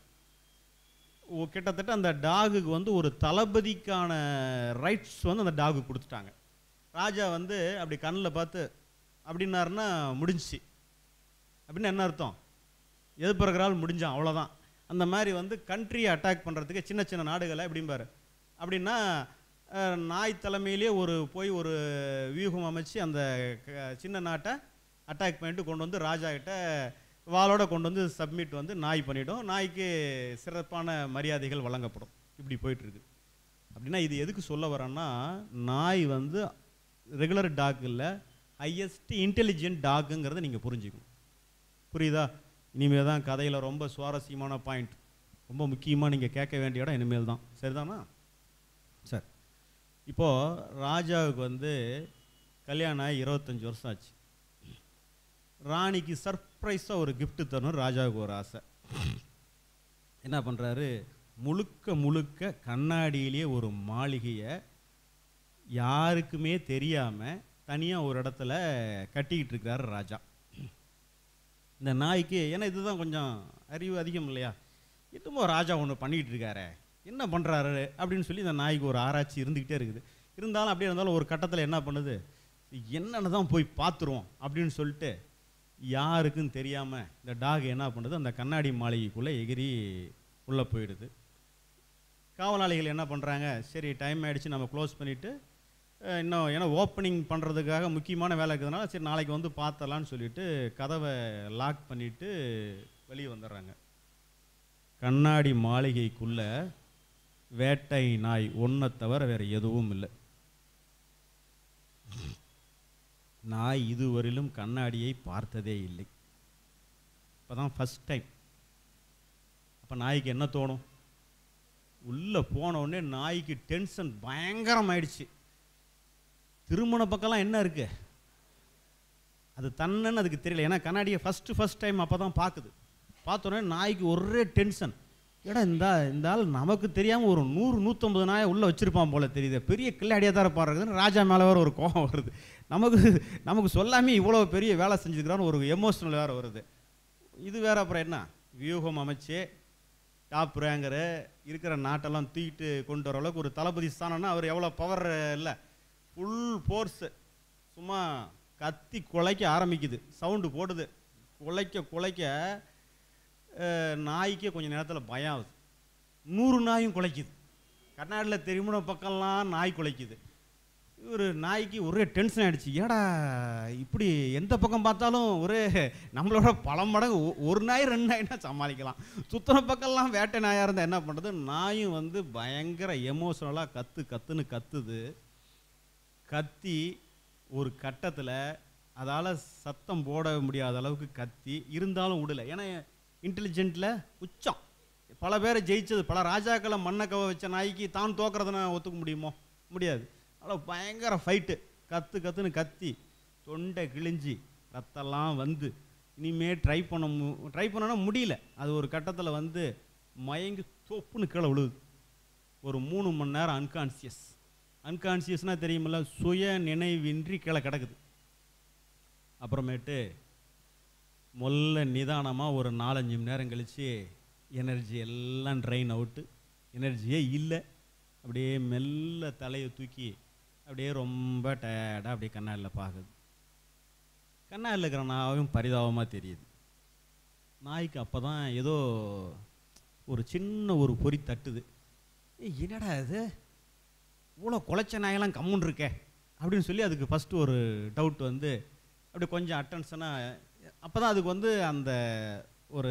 ஓ, கிட்டத்தட்ட அந்த டாகுக்கு வந்து ஒரு தளபதிக்கான ரைட்ஸ் வந்து அந்த டாகு கொடுத்துட்டாங்க ராஜா வந்து அப்படி கண்ணில் பார்த்து அப்படின்னாருன்னா முடிஞ்சுச்சு அப்படின்னு என்ன அர்த்தம் எதிர்ப்புறக்கிறால் முடிஞ்சான் அவ்வளோதான் அந்த மாதிரி வந்து கண்ட்ரியை அட்டாக் பண்ணுறதுக்கு சின்ன சின்ன நாடுகளை எப்படிம்பாரு அப்படின்னா அஹ், நாய் தலைமையிலே ஒரு போய் ஒரு வியூகம் அமைச்சு அந்த க- சின்ன நாட்டை அட்டாக் பண்ணிட்டு கொண்டு வந்து ராஜா கிட்ட வாளோட கொண்டு வந்து சப்மிட் வந்து நாய் பண்ணிடும் நாய்க்கு சிறப்பான மரியாதைகள் வழங்கப்படும் இப்படி போயிட்டு இருக்கு அப்படின்னா இது எதுக்கு சொல்ல வரேன்னா நாய் வந்து ரெகுலர் டாக் இல்லை ஹையஸ்ட் இன்டெலிஜென்ட் டாக்குங்கிறத நீங்கள் புரிஞ்சுக்கணும் புரியுதா இனிமேல் தான் கதையில் ரொம்ப சுவாரஸ்யமான பாயிண்ட் ரொம்ப முக்கியமாக நீங்கள் கேட்க வேண்டிய இடம் இனிமேல் தான் சரிதானா சரி இப்போது ராஜாவுக்கு வந்து கல்யாணம் ஆகி இருபத்தஞ்சி வருஷம் ஆச்சு ராணிக்கு சர்ப்ரைஸாக ஒரு gift தரணும் ராஜாவுக்கு ஒரு ஆசை என்ன பண்ணுறாரு முழுக்க முழுக்க கண்ணாடியிலேயே ஒரு மாளிகையை யாருக்குமே தெரியாமல் தனியாக ஒரு இடத்துல கட்டிக்கிட்டு இருக்கிறாரு ராஜா இந்த நாய்க்கு ஏன்னா இதுதான் கொஞ்சம் அறிவு அதிகம் இல்லையா என்னமோ ராஜா ஒன்று பண்ணிக்கிட்டு இருக்காரே என்ன பண்ணுறாரு அப்படின்னு சொல்லி இந்த நாய்க்கு ஒரு ஆராய்ச்சி இருந்துக்கிட்டே இருக்குது இருந்தாலும் அப்படியே இருந்தாலும் ஒரு கட்டத்தில் என்ன பண்ணுது என்னன்னு தான் போய் பார்த்துருவோம் அப்படின்னு சொல்லிட்டு யாருக்கும் தெரியாமல் இந்த டாக் என்ன பண்ணுது அந்த கண்ணாடி மாளிகைக்குள்ளே எகிரி உள்ளே போயிடுது காவலாளிகள் என்ன பண்ணுறாங்க சரி டைம் ஆயிடுச்சு நம்ம க்ளோஸ் பண்ணிவிட்டு இன்னும் ஏன்னா ஓப்பனிங் பண்ணுறதுக்காக முக்கியமான வேலை இருக்கிறதுனால சரி நாளைக்கு வந்து பார்த்தலான்னு சொல்லிட்டு கதவை லாக் பண்ணிவிட்டு வெளியே வந்துடுறாங்க கண்ணாடி மாளிகைக்குள்ள வேட்டை நாய் ஒன்றை தவிர வேறு எதுவும் இல்லை நாய் இதுவரையிலும் கண்ணாடியை பார்த்ததே இல்லை இப்போ தான் ஃபஸ்ட் டைம் அப்போ நாய்க்கு என்ன தோணும் உள்ளே போன உடனே நாய்க்கு டென்ஷன் பயங்கரமாயிடுச்சு திருமண பக்கம்லாம் என்ன இருக்கு அது தன்னன்னு அதுக்கு தெரியல ஏன்னா கண்ணாடியை ஃபஸ்ட்டு ஃபஸ்ட் டைம் அப்போ தான் பார்க்குது பார்த்தோன்னே நாய்க்கு ஒரே டென்ஷன் ஏடா இந்த இந்த ஆள் நமக்கு தெரியாமல் ஒரு நூறு நூற்றம்பது நாயை உள்ளே வச்சுருப்பான் போல தெரியுது பெரிய கில்லாடியாக தான் இருப்பாருக்குதுன்னு ராஜா மேலே வேறு ஒரு கோபம் வருது நமக்கு நமக்கு சொல்லாமே இவ்வளோ பெரிய வேலை செஞ்சுருக்கிறான்னு ஒரு எமோஷனல் வேறு வருது இது வேற அப்புறம் என்ன வியூகம் அமைச்சு டாப் ரேங்கரு இருக்கிற நாட்டெல்லாம் தூக்கிட்டு கொண்டு வர அளவுக்கு ஒரு தளபதி ஸ்தானம்னா அவர் எவ்வளோ பவர் இல்லை ஃபுல் ஃபோர்ஸு சும்மா கத்தி குலைக்க ஆரம்பிக்குது சவுண்டு போடுது குலைக்க குலைக்க அஹ், நாய்க்கே கொஞ்சம் நேரத்தில் பயம் ஆகுது நூறு நாயும் குலைக்குது கர்நாடகில் திருமண பக்கம்லாம் நாய் குலைக்குது இவர் நாய்க்கு ஒரே டென்ஷன் ஆயிடுச்சு ஏடா இப்படி எந்த பக்கம் பார்த்தாலும் ஒரே நம்மளோட பல மடங்கு ஒ- ஒரு நாய் ரெண்டு நாய்னா சமாளிக்கலாம் சுத்தன பக்கம்லாம் வேட்டை நாயாக இருந்தால் என்ன பண்ணுறது நாயும் வந்து பயங்கர எமோஷனலாக கத்து கத்துன்னு கத்துது கத்தி ஒரு கட்டத்தில் அதால் சத்தம் போட முடியாத அளவுக்கு கத்தி இருந்தாலும் விடல ஏன்னா இன்டெலிஜென்ட்டில் உச்சம் பல பேரை ஜெயிச்சது பல ராஜாக்களை மண்ணை கவ வச்ச நாய்க்கு தான் தோக்கிறதுனா ஒத்துக்க முடியுமோ முடியாது அவ்வளோ பயங்கர ஃபைட்டு கத்து கத்துன்னு கத்தி தொண்டை கிழிஞ்சி ரத்தம்லாம் வந்து இனிமே ட்ரை பண்ண மு ட்ரை பண்ணனா முடியல அது ஒரு கட்டத்தில் வந்து மயங்கி தொப்புன்னு கீழே விழுகுது ஒரு மூணு மணி நேரம் அன்கான்சியஸ் அன்கான்சியஸ்னால் தெரியுமில்ல சுய நினைவின்றி கீழே கிடக்குது அப்புறமேட்டு மொல்ல நிதானமாக ஒரு நாலஞ்சு மணி நேரம் கழித்து எனர்ஜி எல்லாம் ட்ரைன் அவுட்டு எனர்ஜியே இல்லை அப்படியே மெல்ல தலையை தூக்கி அப்படியே ரொம்ப டயர்டாக அப்படியே கண்ணாடியில் பார்க்குது கண்ணாடியில் இருக்கிற நாயும் பரிதாபமாக தெரியுது நாய்க்கு அப்போ தான் ஏதோ ஒரு சின்ன ஒரு பொறி தட்டுது ஏய் என்னடா இது இவ்வளோ குலைச்ச நாயெல்லாம் கம்முன்னு இருக்கே அப்படின்னு சொல்லி அதுக்கு ஃபஸ்ட்டு ஒரு டவுட் வந்து அப்படி கொஞ்சம் அட்டென்ஷனாக அப்போ தான் அதுக்கு வந்து அந்த ஒரு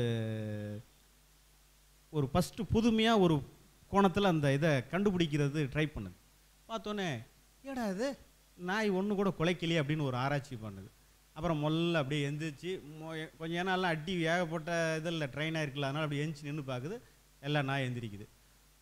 ஒரு ஃபஸ்ட்டு புதுமையாக ஒரு கோணத்தில் அந்த இதை கண்டுபிடிக்கிறது ட்ரை பண்ணுது பார்த்தோன்னே ஏடா இது நாய் ஒன்று கூட குலைக்கலையே அப்படின்னு ஒரு ஆராய்ச்சி பண்ணுது அப்புறம் மொல்ல அப்படியே எந்திரிச்சு மொ- கொஞ்சம் ஏன்னா எல்லாம் அடி ஏகப்பட்ட இதில் ட்ரெயின் ஆயிருக்குல்ல அதனால் அப்படி எந்திரிச்சு நின்று பார்க்குது எல்லா நாய் எந்திரிக்குது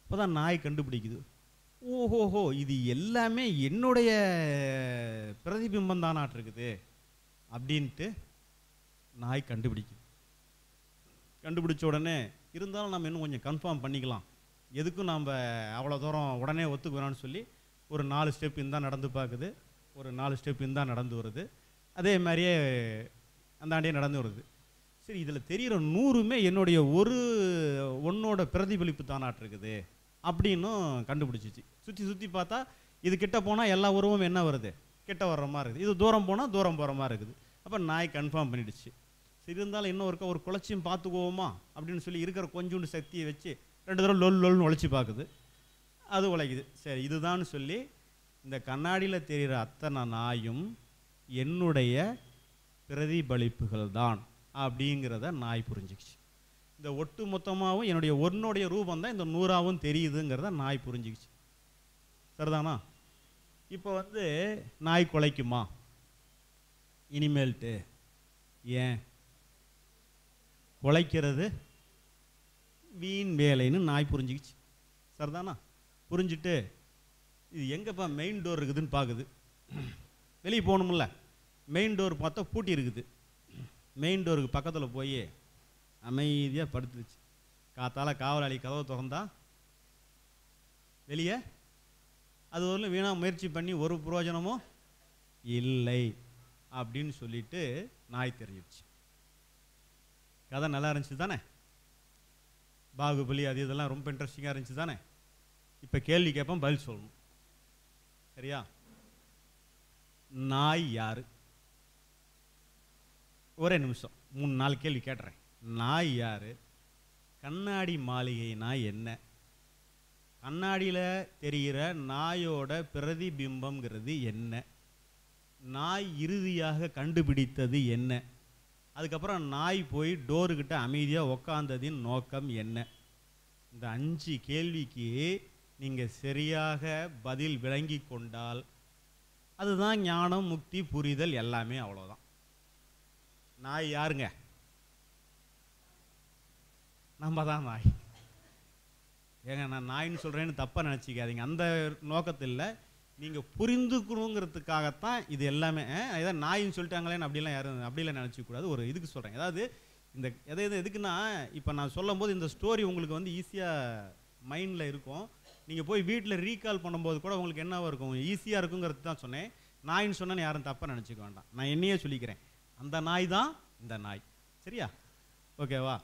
அப்போ தான் நாய் கண்டுபிடிக்குது ஓஹோஹோ இது எல்லாமே என்னுடைய பிரதிபிம்பம் தானாட்டு இருக்குது அப்படின்ட்டு நாய் கண்டுபிடிக்குது கண்டுபிடிச்ச உடனே இருந்தாலும் நம்ம இன்னும் கொஞ்சம் கன்ஃபார்ம் பண்ணிக்கலாம் எதுக்கும் நாம் அவ்வளோ தூரம் உடனே ஒத்துக்கு வேணாம்னு சொல்லி ஒரு நாலு ஸ்டெப் இந்த நடந்து பார்க்குது ஒரு நாலு ஸ்டெப் இந்த நடந்து வருது அதே மாதிரியே அந்தாண்டியே நடந்து வருது சரி இதில் தெரிகிற நூறுமே என்னுடைய ஒரு ஒன்னோட பிரதிபலிப்பு தானாட்டு இருக்குது அப்படின்னும் கண்டுபிடிச்சிச்சு சுற்றி சுற்றி பார்த்தா இது கிட்ட போனால் எல்லா உருவமும் என்ன வருது கிட்ட வர்ற மாதிரி இருக்குது இது தூரம் போனால் தூரம் போகிற மாதிரி இருக்குது அப்போ நாய் கன்ஃபார்ம் பண்ணிடுச்சு சரி இருந்தாலும் இன்னும் ஒருக்கா ஒரு குளச்சியும் பார்த்துக்குவோமா அப்படின்னு சொல்லி இருக்கிற கொஞ்சோண்டு சக்தியை வச்சு ரெண்டு தடவை லொல் லொல்னு உழைச்சி பார்க்குது அது உழைக்குது சரி இதுதான்னு சொல்லி இந்த கண்ணாடியில் தெரிகிற அத்தனை நாயும் என்னுடைய பிரதிபலிப்புகள் தான் அப்படிங்கிறத நாய் புரிஞ்சுக்கிச்சு இந்த ஒட்டு மொத்தமாகவும் என்னுடைய ஒன்னுடைய ரூபம் தான் இந்த நூறாவும் தெரியுதுங்கிறத நாய் புரிஞ்சுக்கிச்சு சரிதானா இப்போ வந்து நாய் குலைக்குமா இனிமேல்ட்டு ஏன் குலைக்கிறது வீண் வேலைன்னு நாய் புரிஞ்சுக்கிச்சு சரிதானா புரிஞ்சுட்டு இது எங்கப்பா மெயின் டோர் இருக்குதுன்னு பார்க்குது வெளியே போகணும்ல மெயின் டோர் பார்த்தா பூட்டி இருக்குது மெயின் டோருக்கு பக்கத்தில் போய் அமைதியாக படுத்துருச்சு காத்தால காவலாளி கதவை திறந்தா வெளியே அது வரலும் வீணாக முயற்சி பண்ணி ஒரு பிரயோஜனமும் இல்லை அப்படின்னு சொல்லிட்டு நாய் தெரிஞ்சிடுச்சு கதை நல்லா இருந்துச்சு தானே பாகுபலி அது இதெல்லாம் ரொம்ப இன்ட்ரெஸ்டிங்காக இருந்துச்சு தானே இப்போ கேள்வி கேட்போம் பதில் சொல்லணும் சரியா நாய் யாரு ஒரே நிமிஷம் மூணு நாலு கேள்வி கேட்டுறேன் நாய் யாரு கண்ணாடி மாளிகை நாய் என்ன கண்ணாடியில் தெரிகிற நாயோட பிரதிபிம்பம்ங்கிறது என்ன நாய் இறுதியாக கண்டுபிடித்தது என்ன அதுக்கப்புறம் நாய் போய் டோருக்கிட்ட அமைதியாக உக்காந்ததின் நோக்கம் என்ன இந்த அஞ்சு கேள்விக்கு நீங்கள் சரியாக பதில் விளங்கி கொண்டால் அதுதான் ஞானம் முக்தி புரிதல் எல்லாமே அவ்வளோதான் நாய் யாருங்க நம்ம தான் நாய் ஏங்க நான் நாயின்னு சொல்கிறேன்னு தப்பாக நினச்சிக்காதீங்க அந்த நோக்கத்தில் நீங்கள் புரிந்துக்கணுங்கிறதுக்காகத்தான் இது எல்லாமே அஹ், ஏதோ நாயின்னு சொல்லிட்டாங்களேன்னு அப்படிலாம் யாரும் அப்படிலாம் நினச்சிக்கூடாது ஒரு இதுக்கு சொல்கிறேன் அதாவது இந்த எதை எது எதுக்குன்னா இப்போ நான் சொல்லும்போது இந்த ஸ்டோரி உங்களுக்கு வந்து ஈஸியாக மைண்டில் இருக்கும் நீங்கள் போய் வீட்டில் ரீகால் பண்ணும்போது கூட உங்களுக்கு என்னவா இருக்கும் ஈஸியாக இருக்குங்கிறது தான் சொன்னேன் நாயின்னு சொன்னேன்னு யாரும் தப்பாக நினச்சிக்க வேண்டாம் நான் என்னையே சொல்லிக்கிறேன் அந்த நாய் தான் இந்த நாய் சரியா ஓகேவா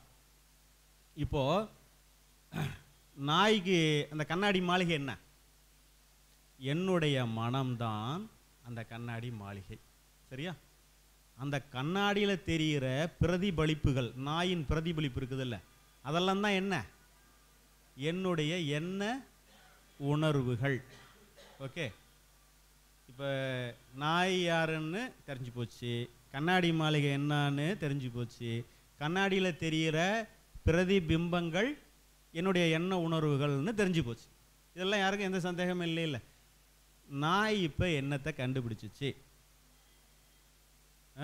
இப்போது நாய்க்கு அந்த கண்ணாடி மாளிகை என்ன என்னுடைய மனம்தான் அந்த கண்ணாடி மாளிகை சரியா அந்த கண்ணாடியில் தெரிகிற பிரதிபலிப்புகள் நாயின் பிரதிபலிப்பு இருக்குதுல்ல அதெல்லாம் தான் என்ன என்னுடைய என்ன உணர்வுகள் ஓகே இப்போ நாய் யாருன்னு தெரிஞ்சு போச்சு கண்ணாடி மாளிகை என்னன்னு தெரிஞ்சு போச்சு கண்ணாடியில் தெரிகிற பிரதிபிம்பங்கள் என்னுடைய எண்ண உணர்வுகள்னு தெரிஞ்சு போச்சு இதெல்லாம் யாருக்கும் எந்த சந்தேகமும் இல்லை இல்லை நாய் இப்போ என்னத்தை கண்டுபிடிச்சிச்சு ஆ?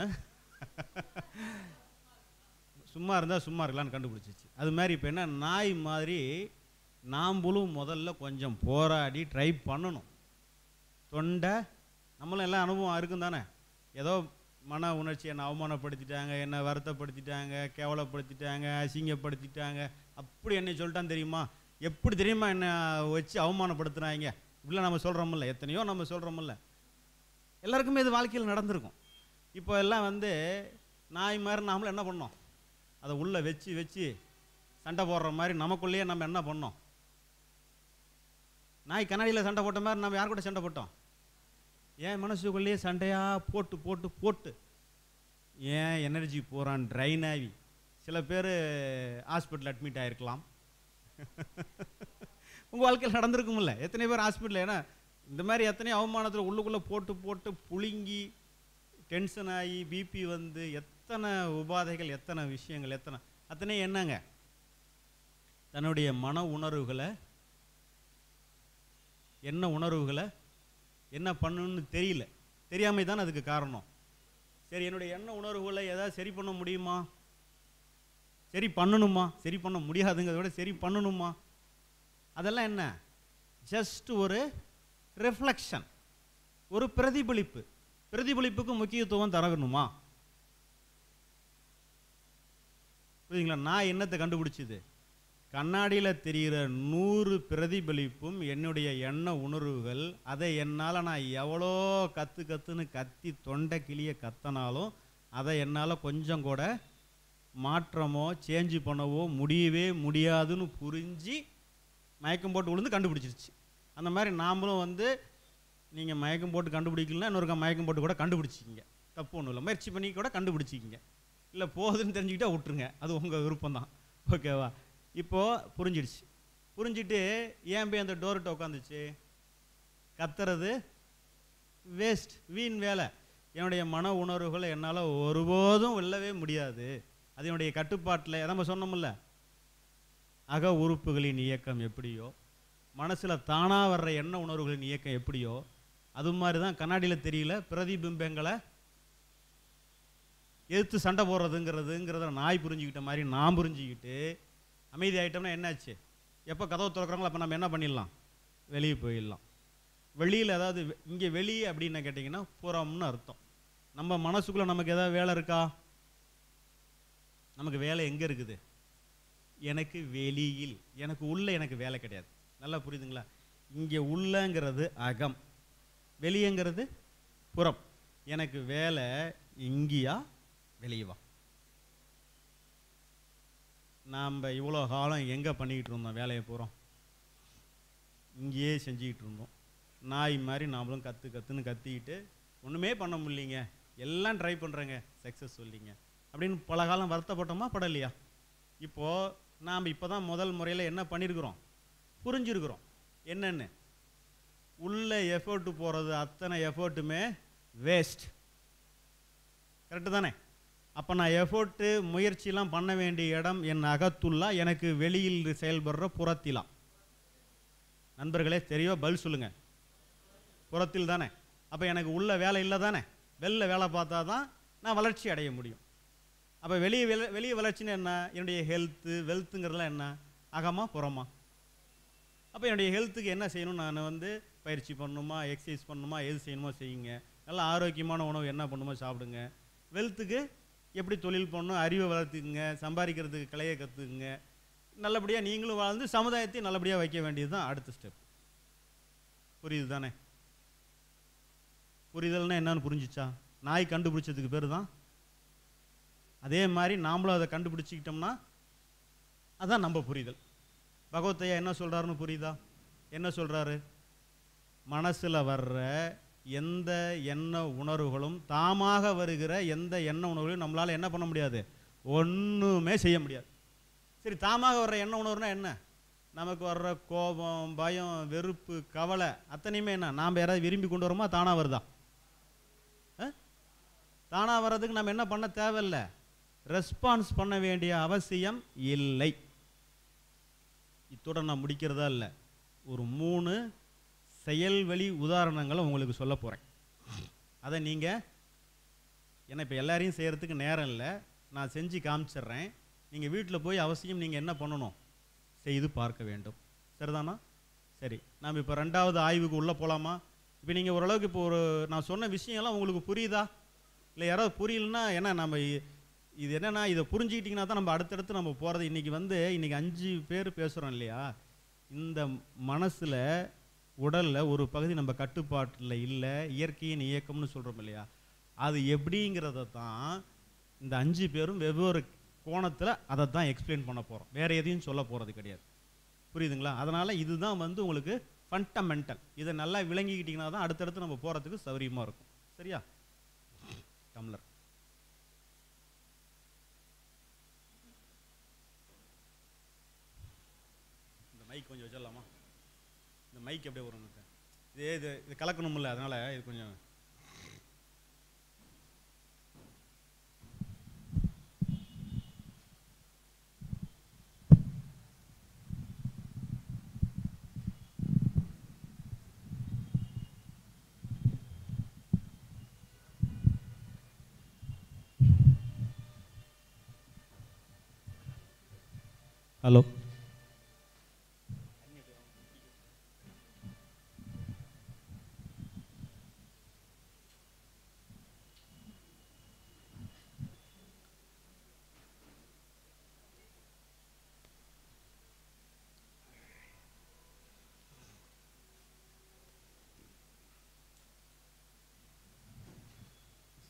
சும்மா இருந்தால் சும்மா இருக்கலாம்னு கண்டுபிடிச்சிச்சு அது மாதிரி இப்போ என்ன நாய் மாதிரி நாம்பளும் முதல்ல கொஞ்சம் போராடி ட்ரை பண்ணணும் தொண்டை நம்மளும் எல்லாம் அனுபவம் இருக்கும் தானே ஏதோ மன உணர்ச்சி என்னை அவமானப்படுத்திட்டாங்க என்னை வருத்தப்படுத்திட்டாங்க கேவலப்படுத்திட்டாங்க அசிங்கப்படுத்திட்டாங்க அப்படி என்னை சொல்லிட்டான் தெரியுமா எப்படி தெரியுமா என்னை வச்சு அவமானப்படுத்துனாங்க இப்படிலாம் நம்ம சொல்கிறோமில்ல எத்தனையோ நம்ம சொல்கிறோமில்ல எல்லாருக்குமே இது வாழ்க்கையில் நடந்திருக்கும் இப்போ எல்லாம் வந்து நாய் மாதிரி நாமளும் என்ன பண்ணோம் அதை உள்ளே வச்சு வச்சு சண்டை போடுற மாதிரி நமக்குள்ளேயே நம்ம என்ன பண்ணோம் நாய் கண்ணாடியில் சண்டை போட்ட மாதிரி நம்ம யார் கூட சண்டை போட்டோம் ஏன் மனசுக்குள்ளேயே சண்டையாக போட்டு போட்டு போட்டு ஏன் எனர்ஜி போகிறான் ட்ரைன் ஆகி சில பேர் ஹாஸ்பிட்டல் அட்மிட் ஆகிருக்கலாம் உங்கள் வாழ்க்கையில் நடந்திருக்கும்ல எத்தனை பேர் ஹாஸ்பிட்டல் ஏன்னா இந்த மாதிரி எத்தனை அவமானத்தில் உள்ளுக்குள்ளே போட்டு போட்டு புழுங்கி டென்ஷன் ஆகி பிபி வந்து எத்தனை உபாதைகள் எத்தனை விஷயங்கள் எத்தனை அத்தனை என்னங்க தன்னுடைய மன உணர்வுகளை என்ன உணர்வுகளை என்ன பண்ணணும்னு தெரியல தெரியாமை தான் அதுக்கு காரணம் சரி என்னுடைய எண்ண உணர்வுகளை ஏதாவது சரி பண்ண முடியுமா சரி பண்ணணுமா சரி பண்ண முடியாதுங்கிறத விட சரி பண்ணணுமா அதெல்லாம் என்ன ஜஸ்ட் ஒரு ரிஃப்ளெக்ஷன் ஒரு பிரதிபலிப்பு பிரதிபலிப்புக்கு முக்கியத்துவம் தரணுமா புரியுதுங்களா நான் என்னத்தை கண்டுபிடிச்சது கண்ணாடியில் தெரிகிற நூறு பிரதிபலிப்பும் என்னுடைய எண்ண உணர்வுகள் அதை என்னால் நான் எவ்வளோ கத்து கத்துன்னு கத்தி தொண்டை கிளிய கத்தனாலும் அதை என்னால் கொஞ்சம் கூட மாற்றமோ சேஞ்சு பண்ணவோ முடியவே முடியாதுன்னு புரிஞ்சு மயக்கம் போட்டு விழுந்து கண்டுபிடிச்சிருச்சு அந்த மாதிரி நாமளும் வந்து நீங்கள் மயக்கம் போட்டு கண்டுபிடிக்கலன்னா இன்னொருக்கா மயக்கம் போட்டு கூட கண்டுபிடிச்சிக்கிங்க தப்பு ஒன்றும் இல்லை முயற்சி பண்ணி கூட கண்டுபிடிச்சிக்கிங்க இல்லை போகுதுன்னு தெரிஞ்சுக்கிட்டா விட்டுருங்க அது உங்கள் விருப்பம் தான் ஓகேவா இப்போது புரிஞ்சிடுச்சு புரிஞ்சிட்டு ஏன் போய் அந்த டோர்கிட்ட உட்காந்துச்சு கத்துறது வேஸ்ட் வீண் வேலை என்னுடைய மன உணர்வுகளை என்னால் ஒருபோதும் வெல்லவே முடியாது அது என்னுடைய கட்டுப்பாட்டில் நம்ம சொன்னோம்ல அக உறுப்புகளின் இயக்கம் எப்படியோ மனசில் தானாக வர்ற எண்ண உணர்வுகளின் இயக்கம் எப்படியோ அது மாதிரி தான் கண்ணாடியில் தெரியல பிரதிபிம்பங்களை எதிர்த்து சண்டை போடுறதுங்கிறதுங்கிறத நாய் புரிஞ்சுக்கிட்ட மாதிரி நான் புரிஞ்சுக்கிட்டு அமைதி ஆகிட்டோம்னா என்னாச்சு எப்போ கதவு திறக்கிறாங்களோ அப்போ நம்ம என்ன பண்ணிடலாம் வெளியே போயிடலாம் வெளியில் அதாவது இங்கே வெளியே அப்படின்னு கேட்டிங்கன்னா புறம்னு அர்த்தம் நம்ம மனசுக்குள்ளே நமக்கு ஏதாவது வேலை இருக்கா நமக்கு வேலை எங்கே இருக்குது எனக்கு வெளியில் எனக்கு உள்ள எனக்கு வேலை கிடையாது நல்லா புரியுதுங்களா இங்கே உள்ளங்கிறது அகம் வெளியங்கிறது புறம் எனக்கு வேலை இங்கேயா வெளியே வா நாம் இவ்வளோ காலம் எங்கே பண்ணிக்கிட்டு இருந்தோம் வேலையை போகிறோம் இங்கேயே செஞ்சுக்கிட்டு இருந்தோம் நாய் மாதிரி நாமளும் கற்று கற்றுன்னு கத்திக்கிட்டு ஒன்றுமே பண்ண முடியலைங்க எல்லாம் ட்ரை பண்ணுறேங்க சக்ஸஸ் சொல்லிங்க அப்படின்னு பல காலம் வருத்தப்பட்டோமா படலையா இப்போது நாம் இப்போ தான் முதல் முறையில் என்ன பண்ணியிருக்கிறோம் புரிஞ்சிருக்கிறோம் என்னென்னு உள்ள எஃபோர்ட்டு போகிறது அத்தனை எஃபோர்ட்டுமே வேஸ்ட் கரெக்டு தானே அப்போ நான் எஃபோர்ட்டு முயற்சிலாம் பண்ண வேண்டிய இடம் என் அகத்துள்ளா எனக்கு வெளியில் செயல்படுற புறத்திலா நண்பர்களே தெரியவா பதில் சொல்லுங்கள் புறத்தில் தானே அப்போ எனக்கு உள்ள வேலை இல்லை தானே வெளில வேலை பார்த்தா தான் நான் வளர்ச்சி அடைய முடியும் அப்போ வெளியே வெளி வெளியே வளர்ச்சின்னு என்ன என்னுடைய ஹெல்த்து வெல்த்துங்கிறதுலாம் என்ன அகமா புறமா அப்போ என்னுடைய ஹெல்த்துக்கு என்ன செய்யணும் நான் வந்து பயிற்சி பண்ணணுமா எக்ஸசைஸ் பண்ணணுமா எது செய்யணுமோ செய்யுங்க நல்ல ஆரோக்கியமான உணவு என்ன பண்ணுமோ சாப்பிடுங்க வெல்த்துக்கு எப்படி தொழில் பண்ணணும் அறிவை வளர்த்துக்குங்க சம்பாதிக்கிறதுக்கு கலையை கற்றுக்குங்க நல்லபடியாக நீங்களும் வாழ்ந்து சமுதாயத்தையும் நல்லபடியாக வைக்க வேண்டியது தான் அடுத்த ஸ்டெப் புரியுது தானே புரிதல்னா என்னன்னு புரிஞ்சிச்சா நாய் கண்டுபிடிச்சதுக்கு பேர் தான் அதே மாதிரி நாமளும் அதை கண்டுபிடிச்சிக்கிட்டோம்னா அதான் நம்ம புரிதல் பகவத்தையா என்ன சொல்கிறாருன்னு புரியுதா என்ன சொல்கிறாரு மனசில் வர்ற எந்த எண்ண உணர்வுகளும் தாமாக வருகிற எந்த எண்ண உணர்வுகளையும் நம்மளால் என்ன பண்ண முடியாது ஒன்றுமே செய்ய முடியாது சரி தாமாக வர்ற எண்ண உணர்வுனா என்ன நமக்கு வர்ற கோபம் பயம் வெறுப்பு கவலை அத்தனையுமே என்ன நாம் யாராவது விரும்பி கொண்டு வரோமா தானாக வருதா தானாக வர்றதுக்கு நம்ம என்ன பண்ண தேவையில்லை ரெஸ்பான்ஸ் பண்ண வேண்டிய அவசியம் இல்லை இத்துடன் நான் முடிக்கிறதா இல்லை ஒரு மூணு செயல்வழி உதாரணங்களை உங்களுக்கு சொல்ல போகிறேன் அதை நீங்கள் ஏன்னா இப்போ எல்லாரையும் செய்கிறதுக்கு நேரம் இல்லை நான் செஞ்சு காமிச்சிட்றேன் நீங்கள் வீட்டில் போய் அவசியம் நீங்கள் என்ன பண்ணணும் செய்து பார்க்க வேண்டும் சரிதானா சரி நாம் இப்போ ரெண்டாவது ஆய்வுக்கு உள்ளே போகலாமா இப்போ நீங்கள் ஓரளவுக்கு இப்போ ஒரு நான் சொன்ன விஷயம்லாம் உங்களுக்கு புரியுதா இல்லை யாராவது புரியலன்னா ஏன்னா நம்ம இ- இது என்னன்னா இதை புரிஞ்சுக்கிட்டிங்கன்னா தான் நம்ம அடுத்தடுத்து நம்ம போகிறது இன்றைக்கி வந்து இன்றைக்கி அஞ்சு பேர் பேசுகிறோம் இல்லையா இந்த மனசில் உடலில் ஒரு பகுதி நம்ம கட்டுப்பாட்டில் இல்லை இயற்கையின் இயக்கம்னு சொல்கிறோம் இல்லையா அது எப்படிங்கிறத தான் இந்த அஞ்சு பேரும் வெவ்வேறு கோணத்தில் அதை தான் எக்ஸ்பிளைன் பண்ண போகிறோம் வேறு எதையும் சொல்ல போகிறது கிடையாது புரியுதுங்களா அதனால் இதுதான் வந்து உங்களுக்கு ஃபண்டமெண்டல் இதை நல்லா விளங்கிக்கிட்டிங்கன்னா தான் அடுத்தடுத்து நம்ம போகிறதுக்கு சௌரியமாக இருக்கும் சரியா டம்ளர் இந்த மைக் கொஞ்சம் வச்சிடலாமா இந்த மைக் அப்படியே வரும் எனக்கு. இது இது இது கலக்கணும்ல அதனால் இது கொஞ்சம் ஹலோ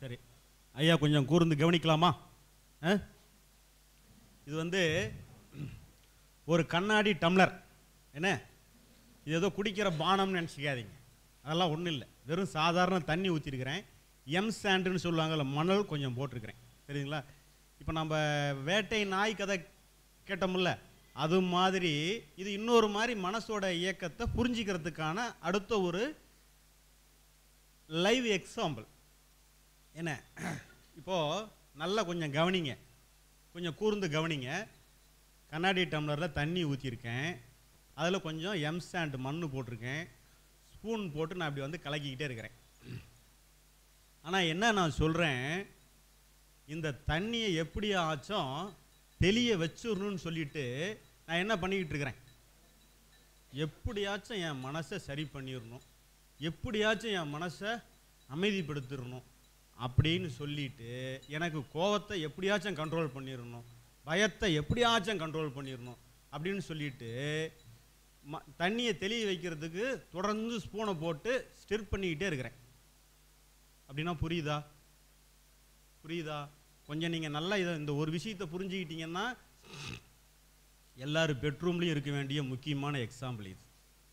சரி ஐயா கொஞ்சம் கூர்ந்து கவனிக்கலாமா ஆ? இது வந்து ஒரு கண்ணாடி டம்ளர் என்ன இது ஏதோ குடிக்கிற பானம்னு நினச்சிக்காதீங்க அதெல்லாம் ஒன்றும் இல்லை வெறும் சாதாரண தண்ணி ஊற்றிருக்கிறேன் எம் சாண்டுன்னு சொல்லுவாங்கல்ல மணல் கொஞ்சம் போட்டிருக்கிறேன் சரிங்களா இப்போ நம்ம வேட்டை நாய் கதை கேட்டோம்ல அது மாதிரி இது இன்னொரு மாதிரி மனசோட இயக்கத்தை புரிஞ்சிக்கிறதுக்கான அடுத்த ஒரு லைவ் எக்ஸாம்பிள் என்ன இப்போது நல்லா கொஞ்சம் கவனிங்க கொஞ்சம் கூர்ந்து கவனிங்க கண்ணாடி டம்ளரில் தண்ணி ஊற்றிருக்கேன் அதில் கொஞ்சம் எம் சாண்ட் மண் போட்டிருக்கேன் ஸ்பூன் போட்டு நான் அப்படி வந்து கலக்கிக்கிட்டே இருக்கிறேன் ஆனால் என்ன நான் சொல்கிறேன் இந்த தண்ணியை எப்படி ஆச்சும் தெளிய வச்சிடணும்னு சொல்லிட்டு நான் என்ன பண்ணிக்கிட்டு இருக்கிறேன் எப்படியாச்சும் என் மனசை சரி பண்ணிடணும் எப்படியாச்சும் என் மனசை அமைதிப்படுத்திடணும் அப்படின்னு சொல்லிட்டு எனக்கு கோவத்தை எப்படியாச்சும் கண்ட்ரோல் பண்ணிடணும் பயத்தை எப்படியாச்சும் கண்ட்ரோல் பண்ணிடணும் அப்படின்னு சொல்லிட்டு ம தண்ணியை தெளிய வைக்கிறதுக்கு தொடர்ந்து ஸ்பூனை போட்டு ஸ்டிர் பண்ணிக்கிட்டே இருக்கிறேன் அப்படின்னா புரியுதா புரியுதா கொஞ்சம் நீங்கள் நல்லா இதை இந்த ஒரு விஷயத்தை புரிஞ்சுக்கிட்டீங்கன்னா எல்லாரும் பெட்ரூம்லேயும் இருக்க வேண்டிய முக்கியமான எக்ஸாம்பிள் இது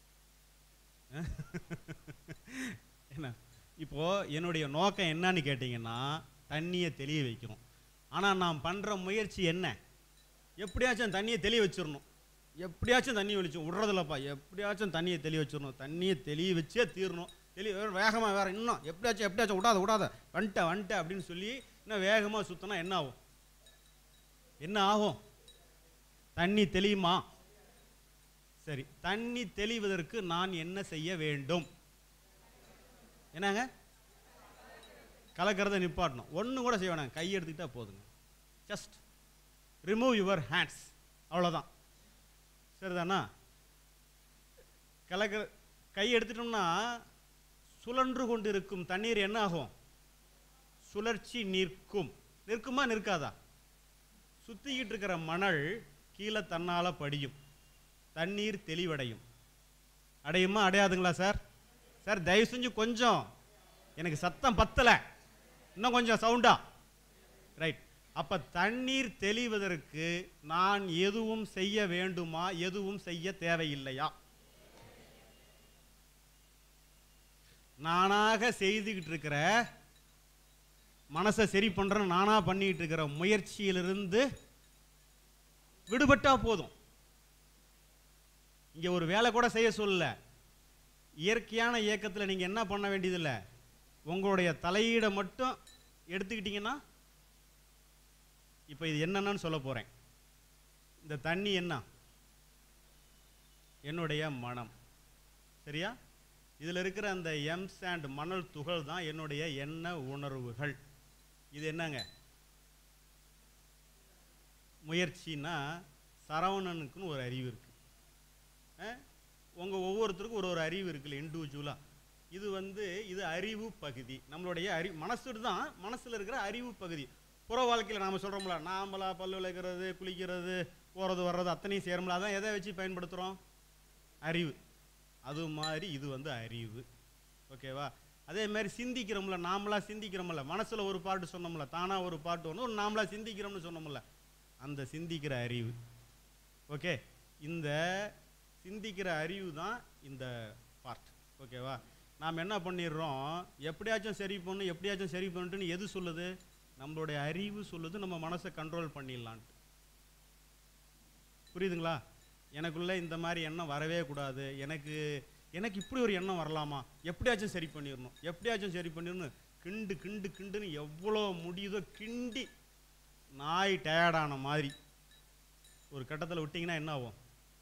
என்ன இப்போ என்னுடைய நோக்கம் என்னன்னு கேட்டிங்கன்னா தண்ணியை தெளிய வைக்கணும் ஆனால் நான் பண்ணுற முயற்சி என்ன எப்படியாச்சும் தண்ணியை தெளிய வச்சிடணும் எப்படியாச்சும் தண்ணி வெளிச்சு விட்றதில்லப்பா எப்படியாச்சும் தண்ணியை தெளிய வச்சிடணும் தண்ணியை தெளிய வச்சே தீரணும் தெளி வேகமாக வேற இன்னும் எப்படியாச்சும் எப்படியாச்சும் விடாத விடாத வந்துட்ட வந்துட்ட அப்படின்னு சொல்லி இன்னும் வேகமாக சுற்றினா என்ன ஆகும் என்ன ஆகும் தண்ணி தெளியுமா சரி தண்ணி தெளிவதற்கு நான் என்ன செய்ய வேண்டும் என்னங்க கலக்கிறத நிப்பாட்டணும் ஒன்று கூட செய்ய வேணாம் கை எடுத்துக்கிட்டா போதுங்க ஜஸ்ட் ரிமூவ் யுவர் ஹேண்ட்ஸ் அவ்வளோதான் சரிதானா கலக்கிற கை எடுத்துட்டோம்னா சுழன்று கொண்டு இருக்கும் தண்ணீர் என்ன ஆகும் சுழற்சி நிற்கும் நிற்குமா நிற்காதா சுத்திக்கிட்டு இருக்கிற மணல் கீழே தன்னால படியும் தண்ணீர் தெளிவடையும் அடையுமா அடையாதுங்களா சார் சார் தயவு செஞ்சு கொஞ்சம் எனக்கு சத்தம் பத்தல இன்னும் கொஞ்சம் சவுண்டா ரைட் அப்ப தண்ணீர் தெளிவதற்கு நான் எதுவும் செய்ய வேண்டுமா எதுவும் செய்ய தேவையில்லையா நானாக செய்துக்கிட்டு இருக்கிற மனசை சரி பண்றேன்னு நானா பண்ணிட்டு இருக்கிற முயற்சியிலிருந்து விடுபட்டா போதும் இங்க ஒரு வேலை கூட செய்ய சொல்லல இயற்கையான இயக்கத்தில் நீங்க என்ன பண்ண வேண்டியதில்லை உங்களுடைய தலையீடை மட்டும் எடுத்துக்கிட்டீங்கன்னா இப்போ இது என்னன்னு சொல்ல போறேன் இந்த தண்ணி என்ன என்னுடைய மனம் சரியா இதில் இருக்கிற அந்த எம் சாண்ட் மணல் துகள் தான் என்னுடைய எண்ண உணர்வுகள் இது என்னங்க முயற்சின்னா சரவணனுக்குன்னு ஒரு அறிவு இருக்கு அஹ், உங்க ஒவ்வொருத்தருக்கும் ஒரு ஒரு அறிவு இருக்குல்ல இண்டிவிஜுவலாக இது வந்து இது அறிவு பகுதி நம்மளுடைய அறி மனசு தான் மனசுல இருக்கிற அறிவு பகுதி புற வாழ்க்கையில் நாம சொல்றோம்ல நாமளா பல்லு விளக்குறது குளிக்கிறது போறது வர்றது அத்தனையும் செய்யறோம்ல அதான் எதை வச்சு பயன்படுத்துறோம் அறிவு அது மாதிரி இது வந்து அறிவு ஓகேவா அதே மாதிரி சிந்திக்கிறோம்ல நாமளா சிந்திக்கிறோம்ல மனசுல ஒரு பாட்டு சொன்னோம்ல தானா ஒரு பாட்டு ஒன்று ஒரு நாமளா சிந்திக்கிறோம்னு சொன்னோம்ல அந்த சிந்திக்கிற அறிவு ஓகே இந்த சிந்திக்கிற அறிவு தான் இந்த பார்ட் ஓகேவா நாம் என்ன பண்ணிடுறோம் எப்படியாச்சும் சரி பண்ணு எப்படியாச்சும் சரி பண்ணிட்டுன்னு எது சொல்லுது நம்மளுடைய அறிவு சொல்லுது நம்ம மனசை கண்ட்ரோல் பண்ணிடலான்ட்டு புரியுதுங்களா எனக்குள்ள இந்த மாதிரி எண்ணம் வரவே கூடாது எனக்கு எனக்கு இப்படி ஒரு எண்ணம் வரலாமா எப்படியாச்சும் சரி பண்ணிடணும் எப்படியாச்சும் சரி பண்ணிடணும் கிண்டு கிண்டு கிண்டுன்னு எவ்வளோ முடியுதோ கிண்டி நாய் டயர்டான மாதிரி ஒரு கட்டத்தில் விட்டிங்கன்னா என்ன ஆகும்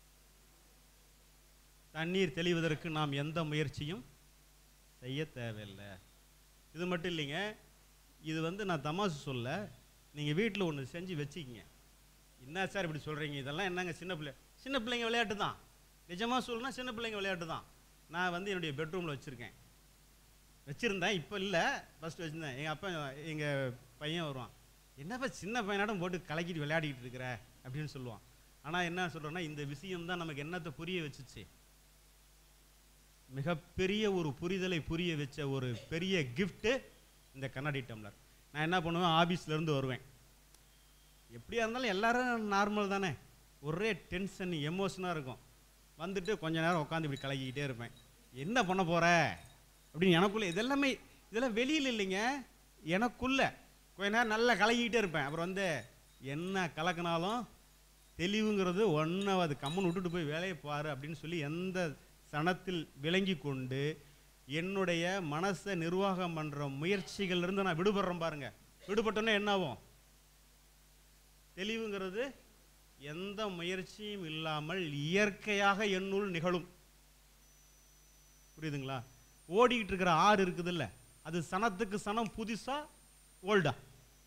தண்ணீர் தெளிவதற்கு நாம் எந்த முயற்சியும் செய்ய தேவையில்லை இது மட்டும் இல்லைங்க இது வந்து நான் தமாசு சொல்ல நீங்கள் வீட்டில் ஒன்று செஞ்சு வச்சுக்கிங்க என்ன சார் இப்படி சொல்கிறீங்க இதெல்லாம் என்னங்க சின்ன பிள்ளை சின்ன பிள்ளைங்க விளையாட்டு தான் நிஜமாக சொல்லணும்னா சின்ன பிள்ளைங்க விளையாட்டு தான் நான் வந்து என்னுடைய பெட்ரூமில் வச்சுருக்கேன் வச்சுருந்தேன் இப்போ இல்லை ஃபஸ்ட்டு வச்சுருந்தேன் எங்கள் அப்பா எங்கள் பையன் வருவான் என்னப்பா சின்ன பையனாட்டம் போட்டு கலக்கிட்டு விளையாடிக்கிட்டு இருக்கிற அப்படின்னு சொல்லுவான் ஆனால் என்ன சொல்கிறேன்னா இந்த விஷயம் தான் நமக்கு என்னத்தை புரிய வச்சுச்சு மிகப்பெரிய ஒரு புரிதலை புரிய வச்ச ஒரு பெரிய கிஃப்ட்டு இந்த கண்ணாடி டம்ளர் நான் என்ன பண்ணுவேன் ஆஃபீஸ்லேருந்து வருவேன் எப்படியா இருந்தாலும் எல்லாரும் நார்மல் தானே ஒரே டென்ஷன் எமோஷனாக இருக்கும் வந்துட்டு கொஞ்ச நேரம் உட்காந்து இப்படி கலக்கிக்கிட்டே இருப்பேன் என்ன பண்ண போற அப்படின்னு எனக்குள்ள இதெல்லாமே இதெல்லாம் வெளியில் இல்லைங்க எனக்குள்ள கொஞ்ச நேரம் நல்லா கலக்கிக்கிட்டே இருப்பேன் அப்புறம் வந்து என்ன கலக்கினாலும் தெளிவுங்கிறது ஒன்றாவது கம்மன் விட்டுட்டு போய் வேலையை பாரு அப்படின்னு சொல்லி எந்த சனத்தில் விளங்கி கொண்டு என்னுடைய மனசை நிர்வாகம் பண்ணுற முயற்சிகள்லேருந்து நான் விடுபடுறேன் பாருங்க விடுபட்டோன்னே என்ன ஆகும் தெளிவுங்கிறது எந்த முயற்சியும் இல்லாமல் இயற்கையாக என்னுள் நிகழும் புரியுதுங்களா ஓடிக்கிட்டு இருக்கிற ஆறு இருக்குதுல்ல அது சனத்துக்கு சனம் புதுசா ஓல்டா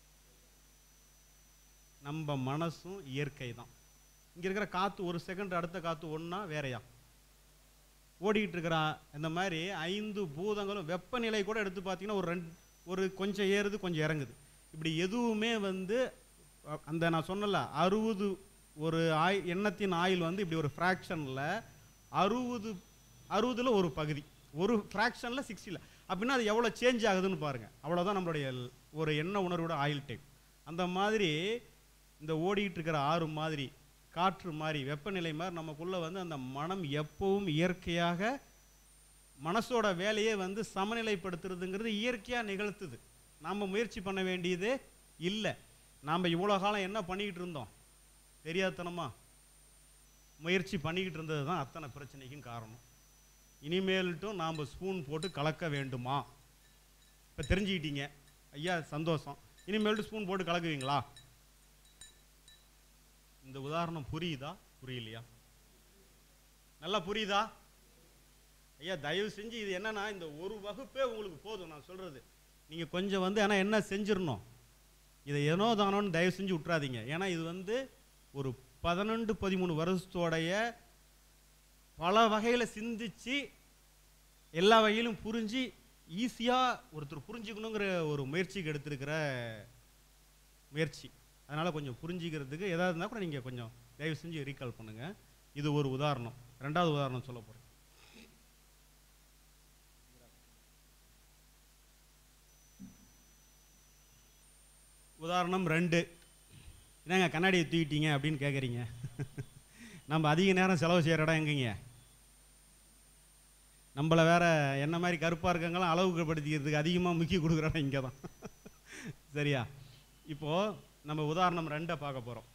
நம்ம மனசும் இயற்கை தான் இங்க இருக்கிற காத்து ஒரு செகண்ட் அடுத்த காத்து ஒண்ணா வேறையா ஓடிக்கிட்டு இருக்கிற இந்த மாதிரி ஐந்து பூதங்களும் வெப்பநிலை கூட எடுத்து பார்த்தீங்கன்னா ஒரு ரெண்டு ஒரு கொஞ்சம் ஏறுது கொஞ்சம் இறங்குது இப்படி எதுவுமே வந்து அ- அந்த நான் சொன்னல அறுபது ஒரு ஆய் எண்ணத்தின் ஆயில் வந்து இப்படி ஒரு ஃப்ராக்ஷனில் அறுபது அறுபதில் ஒரு பகுதி ஒரு ஃப்ராக்ஷனில் சிக்ஸ்டியில் அப்படின்னா அது எவ்வளோ சேஞ்ச் ஆகுதுன்னு பாருங்கள் அவ்வளோதான் நம்மளுடைய ல்- ஒரு எண்ண உணர்வோட ஆயில் டைப் அந்த மாதிரி இந்த ஓடிக்கிட்டு இருக்கிற ஆறு மாதிரி காற்று மாதிரி வெப்பநிலை மாதிரி நமக்குள்ளே வந்து அந்த மனம் எப்பவும் இயற்கையாக மனசோட வேலையை வந்து சமநிலைப்படுத்துறதுங்கிறது இயற்கையாக நிகழ்த்துது நாம் முயற்சி பண்ண வேண்டியது இல்லை நாம் இவ்வளோ காலம் என்ன பண்ணிக்கிட்டு இருந்தோம் தெரியாதனமா முயற்சி பண்ணிக்கிட்டு இருந்தது தான் அத்தனை பிரச்சனைக்கும் காரணம் இனிமேல்ட்டும் நாம் ஸ்பூன் போட்டு கலக்க வேண்டுமா இப்போ தெரிஞ்சுக்கிட்டீங்க ஐயா சந்தோஷம் இனிமேல்ட்டு ஸ்பூன் போட்டு கலக்குவீங்களா இந்த உதாரணம் புரியுதா புரியலையா நல்லா புரியுதா ஐயா தயவு செஞ்சு இது என்னன்னா இந்த ஒரு வகுப்பே உங்களுக்கு போதும் நான் சொல்றது நீங்க கொஞ்சம் வந்து ஆனால் என்ன செஞ்சிடணும் இதை ஏனோ தானோன்னு தயவு செஞ்சு விட்றாதீங்க ஏன்னா இது வந்து ஒரு பதினெண்டு பதிமூணு வருஷத்தோடைய பல வகையில் சிந்திச்சு எல்லா வகையிலும் புரிஞ்சு ஈஸியாக ஒருத்தர் புரிஞ்சுக்கணுங்கிற ஒரு முயற்சிக்கு எடுத்திருக்கிற முயற்சி அதனால் கொஞ்சம் புரிஞ்சிக்கிறதுக்கு ஏதாவது இருந்தால் கூட நீங்கள் கொஞ்சம் தயவு செஞ்சு ரீகால் பண்ணுங்கள் இது ஒரு உதாரணம் ரெண்டாவது உதாரணம் சொல்ல போகிறேன் உதாரணம் ரெண்டு என்னங்க கண்ணாடியை தூக்கிட்டீங்க அப்படின்னு கேட்குறீங்க நம்ம அதிக நேரம் செலவு செய்கிற இடம் எங்கேங்க நம்மளை வேற என்ன மாதிரி கருப்பாக இருக்கவங்களாம் அளவுக்கு படுத்திக்கிறதுக்கு அதிகமாக முக்கிய கொடுக்குற இடம் இங்கே தான் சரியா இப்போது நம்ம உதாரணம் ரெண்டை பார்க்க போகிறோம்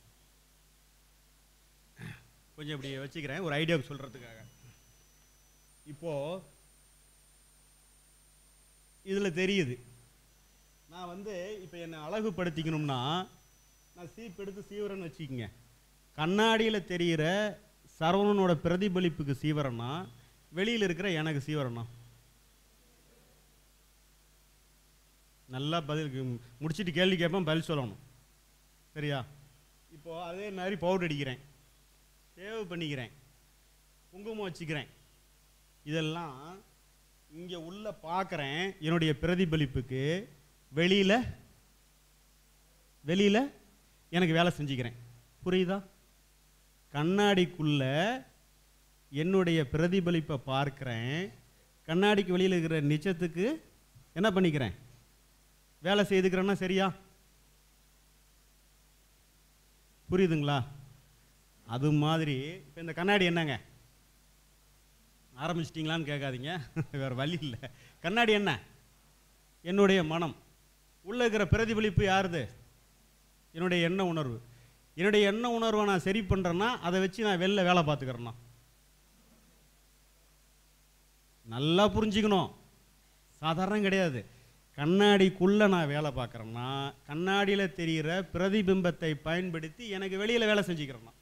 கொஞ்சம் இப்படி வச்சுக்கிறேன் ஒரு ஐடியாவுக்கு சொல்கிறதுக்காக இப்போது இதில் தெரியுது நான் வந்து இப்போ என்னை அழகுபடுத்திக்கணும்னா நான் சீப் எடுத்து சீவரன்னு வச்சுக்கோங்க கண்ணாடியில் தெரிகிற சரவணனோட பிரதிபலிப்புக்கு சீவரனா வெளியில் இருக்கிற எனக்கு சீவரனா நல்லா பதில் முடிச்சிட்டு கேள்வி கேட்பேன் பதில் சொல்லணும் சரியா இப்போ அதே மாதிரி பவுடர் அடிக்கிறேன் சேவ் பண்ணிக்கிறேன் குங்குமம் வச்சுக்கிறேன் இதெல்லாம் இங்கே உள்ள பார்க்குறேன் என்னுடைய பிரதிபலிப்புக்கு வெளியில் வெளியில் எனக்கு வேலை செஞ்சுக்கிறேன் புரியுதா கண்ணாடிக்குள்ள என்னுடைய பிரதிபலிப்பை பார்க்குறேன் கண்ணாடிக்கு வெளியில் இருக்கிற நிஜத்துக்கு என்ன பண்ணிக்கிறேன் வேலை செய்துக்கிறேன்னா சரியா புரியுதுங்களா அது மாதிரி இப்போ இந்த கண்ணாடி என்னங்க ஆரம்பிச்சிட்டிங்களான்னு கேட்காதீங்க வேறு வழி இல்லை கண்ணாடி என்ன என்னுடைய மனம் உள்ளே இருக்கிற பிரதிபலிப்பு யாருது என்னுடைய எண்ண உணர்வு என்னுடைய எண்ண உணர்வை நான் சரி பண்ணுறேன்னா அதை வச்சு நான் வெளில வேலை பார்த்துக்கிறேன்னா நல்லா புரிஞ்சுக்கணும் சாதாரணம் கிடையாது கண்ணாடிக்குள்ளே நான் வேலை பார்க்குறேன்னா கண்ணாடியில் தெரிகிற பிரதிபிம்பத்தை பயன்படுத்தி எனக்கு வெளியில் வேலை செஞ்சுக்கிறேன்னா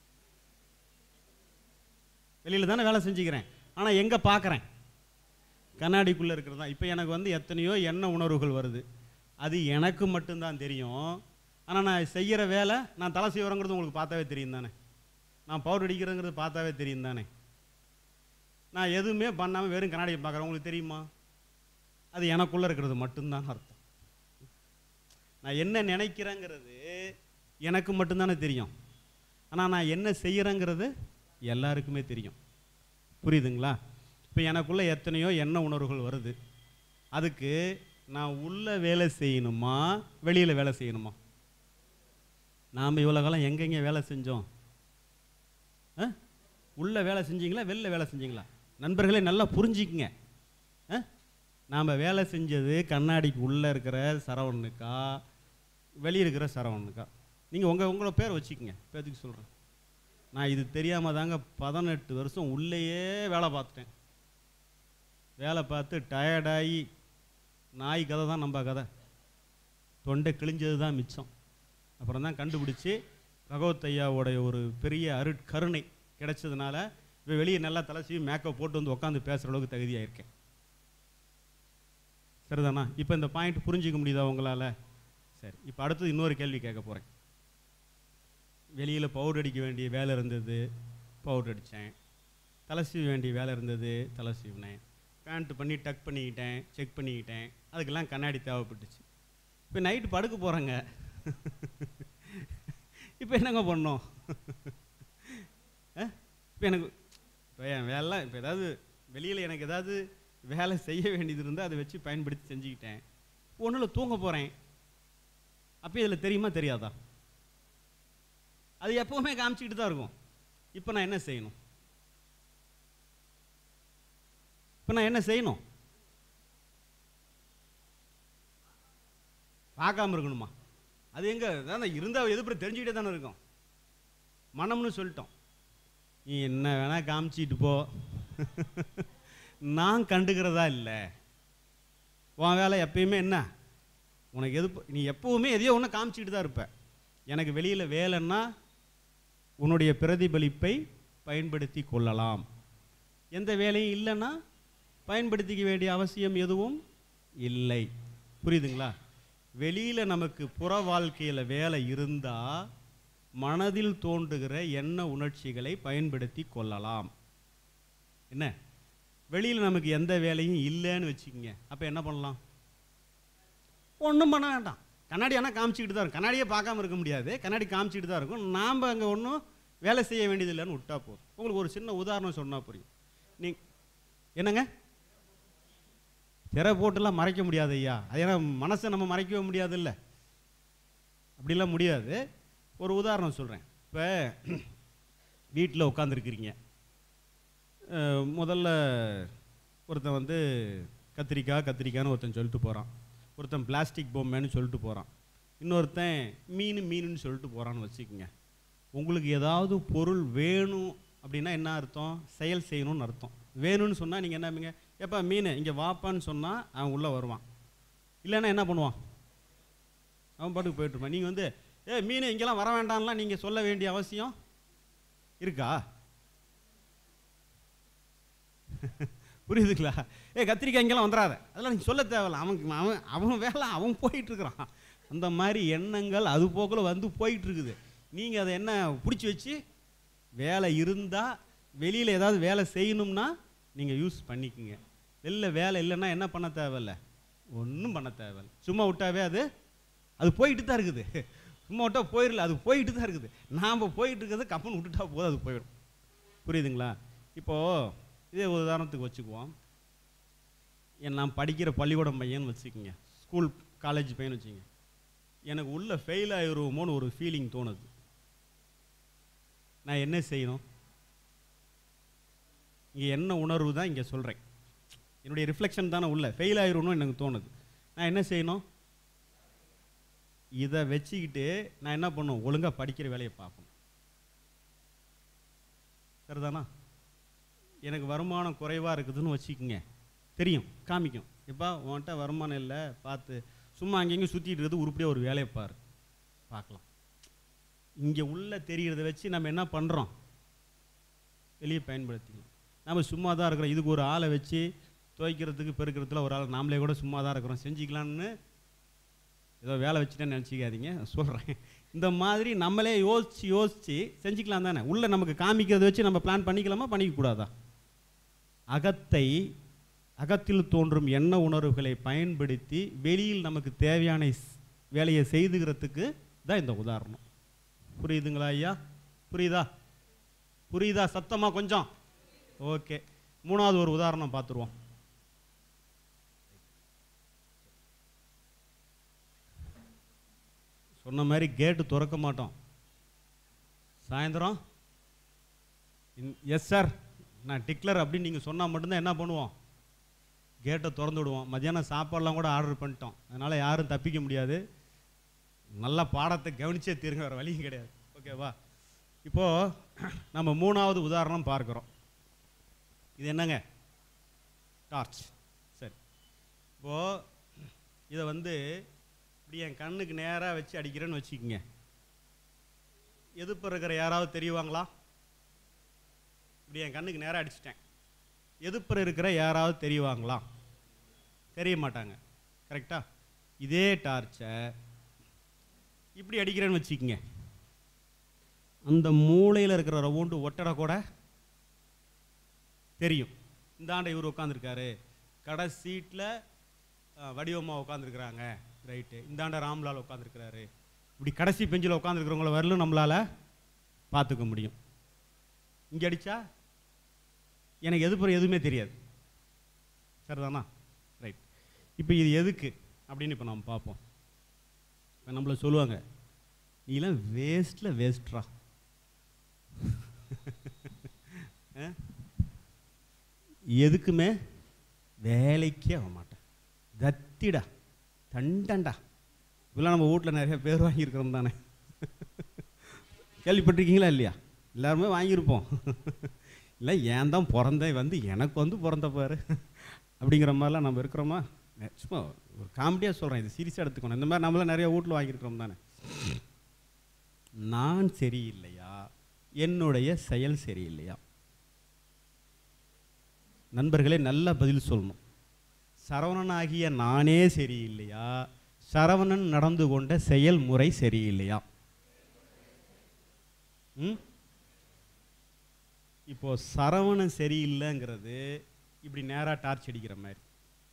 வெளியில் தானே வேலை செஞ்சுக்கிறேன் ஆனால் எங்கே பார்க்குறேன் கண்ணாடிக்குள்ளே இருக்கிறது தான் இப்போ எனக்கு வந்து எத்தனையோ எண்ண உணர்வுகள் வருது அது எனக்கு மட்டும்தான் தெரியும் ஆனால் நான் செய்கிற வேலை நான் தலை செய்வரங்கிறது உங்களுக்கு பார்த்தாவே தெரியும் தானே நான் பவுடர் அடிக்கிறேங்கிறது பார்த்தாவே தெரியும் தானே நான் எதுவுமே பண்ணாமல் வெறும் கண்ணாடியை பார்க்குறேன் உங்களுக்கு தெரியுமா அது எனக்குள்ளே இருக்கிறது மட்டும்தான் அர்த்தம் நான் என்ன நினைக்கிறேங்கிறது எனக்கு மட்டும்தானே தெரியும் ஆனால் நான் என்ன செய்கிறேங்கிறது எல்லாருக்குமே தெரியும் புரியுதுங்களா இப்போ எனக்குள்ளே எத்தனையோ எண்ண உணர்வுகள் வருது அதுக்கு நான் உள்ள வேலை செய்யணுமா வெளியில் வேலை செய்யணுமா நாம் இவ்வளோ காலம் எங்கெங்க வேலை செஞ்சோம் ஆ உள்ள வேலை செஞ்சீங்களா வெளில வேலை செஞ்சீங்களா நண்பர்களே நல்லா புரிஞ்சிக்கங்க ஆ நாம் வேலை செஞ்சது கண்ணாடிக்கு உள்ளே இருக்கிற சரவணனுக்கா வெளியே இருக்கிற சரவணனுக்கா நீங்கள் உங்கள் உங்களோட பேர் வச்சுக்கோங்க பேத்துக்கு சொல்கிறேன் நான் இது தெரியாமல் தாங்க பதினெட்டு வருஷம் உள்ளேயே வேலை பார்த்துட்டேன் வேலை பார்த்து டயர்டாகி நாய் கதை தான் நம்ம கதை தொண்டை கிழிஞ்சது தான் மிச்சம் அப்புறம் தான் கண்டுபிடிச்சி பகவத் ஐயாவோடைய ஒரு பெரிய அருட்கருணை கிடைச்சதுனால இப்போ வெளியே நல்லா தலை சீவி மேக்கப் போட்டு வந்து உட்காந்து பேசுகிற அளவுக்கு தகுதியாக இருக்கேன் சரிதானா இப்போ இந்த பாயிண்ட் புரிஞ்சிக்க முடியுதா உங்களால் சரி இப்போ அடுத்தது இன்னொரு கேள்வி கேட்க போகிறேன் வெளியில் பவுடர் அடிக்க வேண்டிய வேலை இருந்தது பவுடர் அடித்தேன் தலை சீவ வேண்டிய வேலை இருந்தது தலை சீவினேன் பேண்ட் பண்ணி டக் பண்ணிக்கிட்டேன் செக் பண்ணிக்கிட்டேன் அதுக்கெல்லாம் கண்ணாடி தேவைப்பட்டுச்சு இப்போ நைட்டு படுக்க போகிறேங்க இப்போ என்னங்க பண்ணோம் இப்போ எனக்கு இப்போ என் வேலை இப்போ ஏதாவது வெளியில் எனக்கு ஏதாவது வேலை செய்ய வேண்டியது இருந்தால் அதை வச்சு பயன்படுத்தி செஞ்சுக்கிட்டேன் ஒன்றில் தூங்க போகிறேன் அப்போ இதில் தெரியுமா தெரியாதா அது எப்பவுமே காமிச்சிக்கிட்டு தான் இருக்கும் இப்போ நான் என்ன செய்யணும் இப்போ நான் என்ன செய்யணும் பார்க்காம இருக்கணுமா அது எங்க அதான் இருந்தால் எதிர்ப்பு தெரிஞ்சுக்கிட்டே தானே இருக்கும் மனம்னு சொல்லிட்டோம் நீ என்ன வேணா காமிச்சிட்டு போ நான் கண்டுக்கிறதா இல்லை உன் வேலை எப்பயுமே என்ன உனக்கு எது நீ எப்பவுமே எதையோ ஒன்று காமிச்சிட்டு தான் இருப்ப எனக்கு வெளியில் வேலைன்னா உன்னுடைய பிரதிபலிப்பை பயன்படுத்தி கொள்ளலாம் எந்த வேலையும் இல்லைன்னா பயன்படுத்திக்க வேண்டிய அவசியம் எதுவும் இல்லை புரியுதுங்களா வெளியில் நமக்கு புற வாழ்க்கையில் வேலை இருந்தால் மனதில் தோன்றுகிற எண்ண உணர்ச்சிகளை பயன்படுத்தி கொள்ளலாம் என்ன வெளியில் நமக்கு எந்த வேலையும் இல்லைன்னு வச்சுக்கோங்க அப்போ என்ன பண்ணலாம் ஒன்றும் பண்ண வேண்டாம் கண்ணாடி ஆனால் காமிச்சிக்கிட்டு தான் இருக்கும் கண்ணாடியே பார்க்காம இருக்க முடியாது கண்ணாடி காமிச்சிக்கிட்டு தான் இருக்கும் நாம் அங்கே ஒன்றும் வேலை செய்ய வேண்டியதில்லைன்னு விட்டா போதும் உங்களுக்கு ஒரு சின்ன உதாரணம் சொன்னால் புரியும் நீ என்னங்க திரை போட்டுலாம் மறைக்க முடியாது ஐயா அது ஏன்னா மனசை நம்ம மறைக்கவே முடியாது இல்லை அப்படிலாம் முடியாது ஒரு உதாரணம் சொல்கிறேன் இப்போ வீட்டில் உட்காந்துருக்கிறீங்க முதல்ல ஒருத்தன் வந்து கத்திரிக்காய் கத்திரிக்காய்னு ஒருத்தன் சொல்லிட்டு போகிறான் ஒருத்தன் பிளாஸ்டிக் பொம்மைன்னு சொல்லிட்டு போகிறான் இன்னொருத்தன் மீன் மீனுன்னு சொல்லிட்டு போகிறான்னு வச்சுக்கோங்க உங்களுக்கு ஏதாவது பொருள் வேணும் அப்படின்னா என்ன அர்த்தம் செயல் செய்யணும்னு அர்த்தம் வேணும்னு சொன்னால் நீங்கள் என்னப்பீங்க எப்போ மீன் இங்கே வாப்பான்னு சொன்னால் அவன் உள்ளே வருவான் இல்லைன்னா என்ன பண்ணுவான் அவன் பாட்டுக்கு போயிட்டுருப்பான் நீங்கள் வந்து ஏ மீன் இங்கெல்லாம் வர வேண்டாம்லாம் நீங்கள் சொல்ல வேண்டிய அவசியம் இருக்கா புரியுதுங்களா ஏ கத்திரிக்காய் இங்கெல்லாம் வந்துடாத அதெல்லாம் நீங்கள் சொல்ல தேவையில்ல அவன் அவன் அவன் வேலை அவன் போயிட்டுருக்குறான் அந்த மாதிரி எண்ணங்கள் அது போக்கில் வந்து போயிட்டுருக்குது நீங்கள் அதை என்ன பிடிச்சி வச்சு வேலை இருந்தால் வெளியில் ஏதாவது வேலை செய்யணும்னா நீங்கள் யூஸ் பண்ணிக்கோங்க வெளில வேலை இல்லைன்னா என்ன பண்ண தேவையில்ல ஒன்றும் பண்ண தேவையில்ல சும்மா விட்டாவே அது அது போயிட்டு தான் இருக்குது சும்மா விட்டா போயிடல அது போயிட்டு தான் இருக்குது நாம் போயிட்டு இருக்கிறது கப்பன் விட்டுட்டா போதும் அது போயிடும் புரியுதுங்களா இப்போது இதே ஒரு உதாரணத்துக்கு வச்சுக்குவோம் என் நான் படிக்கிற பள்ளிக்கூடம் பையன் வச்சுக்கோங்க ஸ்கூல் காலேஜ் பையன் வச்சுங்க எனக்கு உள்ள ஃபெயில் ஆகிருவோமோன்னு ஒரு ஃபீலிங் தோணுது நான் என்ன செய்யணும் இங்கே என்ன உணர்வு தான் இங்கே சொல்கிறேன் என்னுடைய ரிஃப்ளெக்ஷன் தானே உள்ள ஃபெயில் ஆயிரும்னு எனக்கு தோணுது நான் என்ன செய்யணும் இதை வச்சுக்கிட்டு நான் என்ன பண்ணும் ஒழுங்காக படிக்கிற வேலையை பார்க்கணும் சரிதானா எனக்கு வருமானம் குறைவாக இருக்குதுன்னு வச்சுக்கோங்க தெரியும் காமிக்கும் எப்பா உன்கிட்ட வருமானம் இல்லை பார்த்து சும்மா அங்கேயும் சுற்றிட்டு இருக்கிறது உருப்படியாக ஒரு வேலையை பாரு பார்க்கலாம் இங்கே உள்ள தெரிகிறத வச்சு நம்ம என்ன பண்ணுறோம் வெளியே பயன்படுத்திக்கலாம் நம்ம சும்மா தான் இருக்கிறோம் இதுக்கு ஒரு ஆளை வச்சு துவைக்கிறதுக்கு பெருக்கிறதுல ஒரு ஆள் நாமளே கூட சும்மா தான் இருக்கிறோம் செஞ்சுக்கலான்னு ஏதோ வேலை வச்சுட்டேன்னு நினச்சிக்காதீங்க சொல்கிறேன் இந்த மாதிரி நம்மளே யோசித்து யோசித்து செஞ்சுக்கலாம் தானே உள்ளே நமக்கு காமிக்கிறத வச்சு நம்ம பிளான் பண்ணிக்கலாமா பண்ணிக்கக்கூடாதா அகத்தை அகத்தில் தோன்றும் எண்ண உணர்வுகளை பயன்படுத்தி வெளியில் நமக்கு தேவையான ஸ்- வேலையை செய்துக்கிறதுக்கு தான் இந்த உதாரணம் புரியுதுங்களா ஐயா புரியுதா புரியுதா சத்தமாக கொஞ்சம் ஓகே மூணாவது ஒரு உதாரணம் பார்த்துருவோம் சொன்ன மாதிரி கேட்டு திறக்க மாட்டோம் சாயந்தரம் எஸ் சார் நான் டிக்லர் அப்படின்னு நீங்கள் சொன்னால் மட்டும்தான் என்ன பண்ணுவோம் கேட்டை திறந்து விடுவோம் மத்தியானம் சாப்பாடெலாம் கூட ஆர்டர் பண்ணிட்டோம் அதனால் யாரும் தப்பிக்க முடியாது நல்லா பாடத்தை கவனிச்சே தீருங்க வேறு வழியும் கிடையாது ஓகேவா இப்போது நம்ம மூணாவது உதாரணம் பார்க்குறோம் இது என்னங்க டார்ச் சரி இப்போது இதை வந்து இப்படி என் கண்ணுக்கு நேராக வச்சு அடிக்கிறேன்னு வச்சுக்கோங்க எதிர்ப்பு இருக்கிற யாராவது தெரியுவாங்களா இப்படி என் கண்ணுக்கு நேராக அடிச்சிட்டேன் எதிர்ப்புற இருக்கிற யாராவது தெரியுவாங்களா தெரிய மாட்டாங்க கரெக்டா இதே டார்ச்சை இப்படி அடிக்கிறேன்னு வச்சுக்கோங்க அந்த மூளையில் இருக்கிற ரவுண்டு ஒட்டடை கூட தெரியும் இந்தாண்ட இவர் உட்காந்துருக்காரு கடை சீட்டில் வடிவம்மா உட்காந்துருக்குறாங்க ரைட்டு இந்தாண்ட ராம்லால் உட்காந்துருக்கிறாரு இப்படி கடைசி பெஞ்சில் உட்காந்துருக்கிறவங்கள வரலும் நம்மளால் பார்த்துக்க முடியும் இங்கே அடித்தா எனக்கு எதுப்புறம் எதுவுமே தெரியாது சரிதானா ரைட் இப்போ இது எதுக்கு அப்படின்னு இப்போ நம்ம பார்ப்போம் இப்போ நம்மள சொல்லுவாங்க நீலாம் வேஸ்ட்டில் வேஸ்ட்ரா எதுக்குமே வேலைக்கே ஆக மாட்டேன் தத்திடா தண்டண்டா இப்பெல்லாம் நம்ம வீட்டில் நிறைய பேர் வாங்கியிருக்கிறோம் தானே கேள்விப்பட்டிருக்கீங்களா இல்லையா எல்லாருமே வாங்கியிருப்போம் இல்லை ஏன் தான் பிறந்தேன் வந்து எனக்கு வந்து பிறந்த பாரு அப்படிங்கிற மாதிரிலாம் நம்ம இருக்கிறோமா நெ- சும்மா ஒரு காமெடியாக சொல்கிறேன் இது சீரியஸாக எடுத்துக்கணும் இந்த மாதிரி நம்மளாம் நிறைய வீட்டில் வாங்கியிருக்கிறோம் தானே நான் சரியில்லையா என்னுடைய செயல் சரியில்லையா நண்பர்களே நல்ல பதில் சொல்லணும் சரவணனாகிய நானே சரியில்லையா சரவணன் நடந்து கொண்ட செயல்முறை சரியில்லையா ம் இப்போ சரவணன் சரியில்லைங்கிறது இப்படி நேரா டார்ச் அடிக்கிற மாதிரி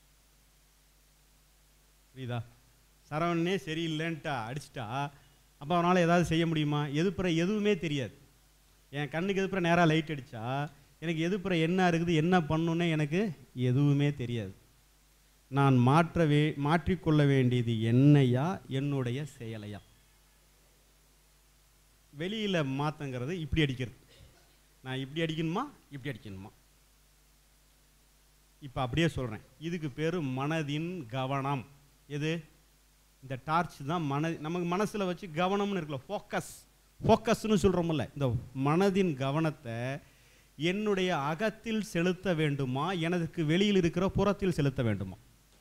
புரியுதா சரவணனே சரியில்லைன்ட்டா அடிச்சிட்டா அப்போ அவனால் ஏதாவது செய்ய முடியுமா எதுப்புற எதுவுமே தெரியாது என் கண்ணுக்கு எதுப்புற நேராக லைட் அடித்தா எனக்கு எதுப்புற என்ன இருக்குது என்ன பண்ணுன்னே எனக்கு எதுவுமே தெரியாது நான் மாற்ற வே மாற்றிக்கொள்ள வேண்டியது என்னையா என்னுடைய செயலையா வெளியில் மாற்றங்கிறது இப்படி அடிக்கிறது நான் இப்படி அடிக்கணுமா இப்படி அடிக்கணுமா இப்போ அப்படியே சொல்கிறேன் இதுக்கு பேர் மனதின் கவனம் எது இந்த டார்ச் தான் மன நமக்கு மனசில் வச்சு கவனம்னு இருக்குல்ல ஃபோக்கஸ் ஃபோக்கஸ்னு சொல்கிறோம்ல இந்த மனதின் கவனத்தை என்னுடைய அகத்தில் செலுத்த வேண்டுமா எனக்கு வெளியில் இருக்கிற புறத்தில் செலுத்த வேண்டுமா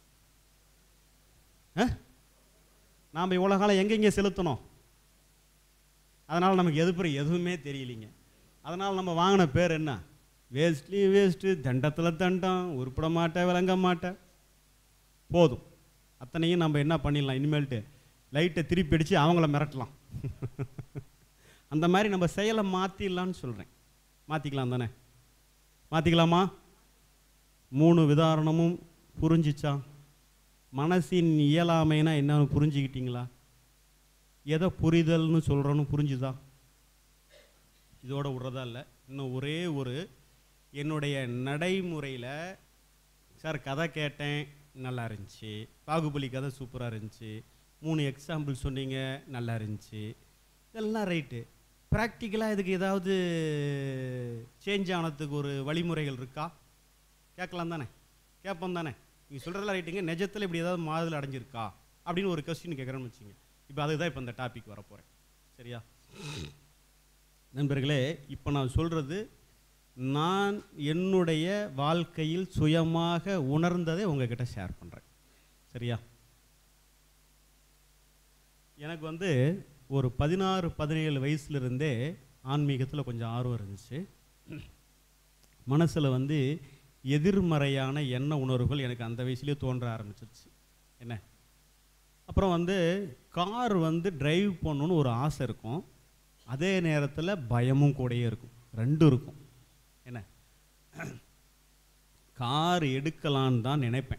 நாம் இவ்வளோ காலம் எங்கெங்கே செலுத்தணும் அதனால் நமக்கு எதுப்புற எதுவுமே தெரியலிங்க அதனால் நம்ம வாங்கின பேர் என்ன வேஸ்ட்லேயும் வேஸ்ட்டு தண்டத்தில் தண்டம் உருப்பிட மாட்டேன் விளங்க மாட்டேன் போதும் அத்தனையும் நம்ம என்ன பண்ணிடலாம் இனிமேல்ட்டு லைட்டை திருப்பி அடித்து அவங்கள மிரட்டலாம் அந்த மாதிரி நம்ம செயலை மாற்றிடலான்னு சொல்கிறேன் மாற்றிக்கலாம் தானே மாற்றிக்கலாமா மூணு விதாரணமும் புரிஞ்சிச்சா மனசின் இயலாமைனா என்னன்னு புரிஞ்சுக்கிட்டீங்களா எதை புரிதல்னு சொல்கிறோன்னு புரிஞ்சுதா இதோட விட்றதா இல்லை இன்னும் ஒரே ஒரு என்னுடைய நடைமுறையில் சார் கதை கேட்டேன் நல்லா இருந்துச்சு பாகுபலி கதை சூப்பராக இருந்துச்சு மூணு எக்ஸாம்பிள் சொன்னீங்க நல்லா இருந்துச்சு இதெல்லாம் ரைட்டு ப்ராக்டிக்கலாக இதுக்கு ஏதாவது சேஞ்ச் ஆனதுக்கு ஒரு வழிமுறைகள் இருக்கா கேட்கலாம் தானே கேட்போம் தானே நீங்கள் சொல்கிறதெல்லாம் ரைட்டுங்க நிஜத்தில் இப்படி ஏதாவது மாறுதல் அடைஞ்சிருக்கா அப்படின்னு ஒரு கொஸ்டின் கேட்குறேன்னு வச்சுங்க இப்போ அதுக்கு தான் இப்போ இந்த டாபிக் வரப்போகிறேன் சரியா நண்பர்களே இப்போ நான் சொல்கிறது நான் என்னுடைய வாழ்க்கையில் சுயமாக உணர்ந்ததை உங்ககிட்ட ஷேர் பண்ணுறேன் சரியா எனக்கு வந்து ஒரு பதினாறு பதினேழு வயசுலேருந்தே ஆன்மீகத்தில் கொஞ்சம் ஆர்வம் இருந்துச்சு மனசில் வந்து எதிர்மறையான எண்ண உணர்வுகள் எனக்கு அந்த வயசுலேயே தோன்ற ஆரம்பிச்சிருச்சு என்ன அப்புறம் வந்து கார் வந்து டிரைவ் பண்ணணுன்னு ஒரு ஆசை இருக்கும் அதே நேரத்தில் பயமும் கூடயே இருக்கும் ரெண்டும் இருக்கும் என்ன கார் எடுக்கலான்னு தான் நினைப்பேன்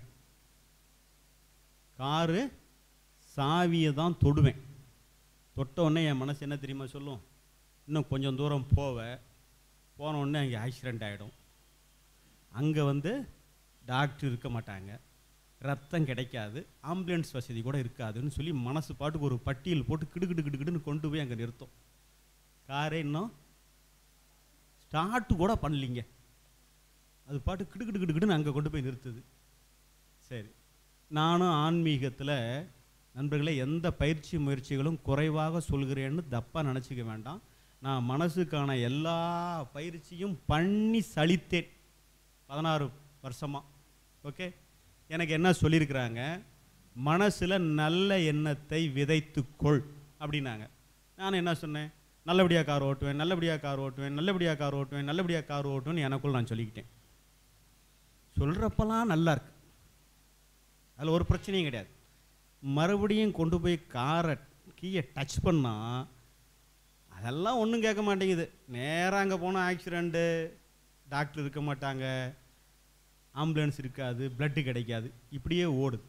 காரு சாவியை தான் தொடுவேன் தொட்ட உடனே என் மனசு என்ன தெரியுமா சொல்லும் இன்னும் கொஞ்சம் தூரம் போவேன் போன உடனே அங்கே ஆக்சிடெண்ட் ஆகிடும் அங்கே வந்து டாக்டர் இருக்க மாட்டாங்க ரத்தம் கிடைக்காது ஆம்புலன்ஸ் வசதி கூட இருக்காதுன்னு சொல்லி மனசு பாட்டுக்கு ஒரு பட்டியல் போட்டு கிடு கிடு கிடு கிடுன்னு கொண்டு போய் அங்கே நிறுத்தும் காரே இன்னும் ஸ்டார்ட் கூட பண்ணலிங்க அது பாட்டு கிடு கிடு கிடு கிடுன்னு அங்கே கொண்டு போய் நிறுத்துது சரி நானும் ஆன்மீகத்தில் நண்பர்களே எந்த பயிற்சி முயற்சிகளும் குறைவாக சொல்கிறேன்னு தப்பாக நினச்சிக்க வேண்டாம் நான் மனசுக்கான எல்லா பயிற்சியும் பண்ணி சலித்தேன் பதினாறு வருஷமாக ஓகே எனக்கு என்ன சொல்லியிருக்கிறாங்க மனசில் நல்ல எண்ணத்தை விதைத்துக்கொள் அப்படின்னாங்க நான் என்ன சொன்னேன் நல்லபடியாக கார் ஓட்டுவேன் நல்லபடியாக கார் ஓட்டுவேன் நல்லபடியாக கார் ஓட்டுவேன் நல்லபடியாக கார் ஓட்டுவேன் எனக்குள் நான் சொல்லிக்கிட்டேன் சொல்கிறப்பெல்லாம் நல்லா இருக்கு அதில் ஒரு பிரச்சனையும் கிடையாது மறுபடியும் கொண்டு போய் காரை கீயை டச் பண்ணால் அதெல்லாம் ஒன்றும் கேட்க மாட்டேங்குது நேராக அங்கே போனால் ஆக்சிடெண்ட்டு டாக்டர் இருக்க மாட்டாங்க ஆம்புலன்ஸ் இருக்காது பிளட்டு கிடைக்காது இப்படியே ஓடுது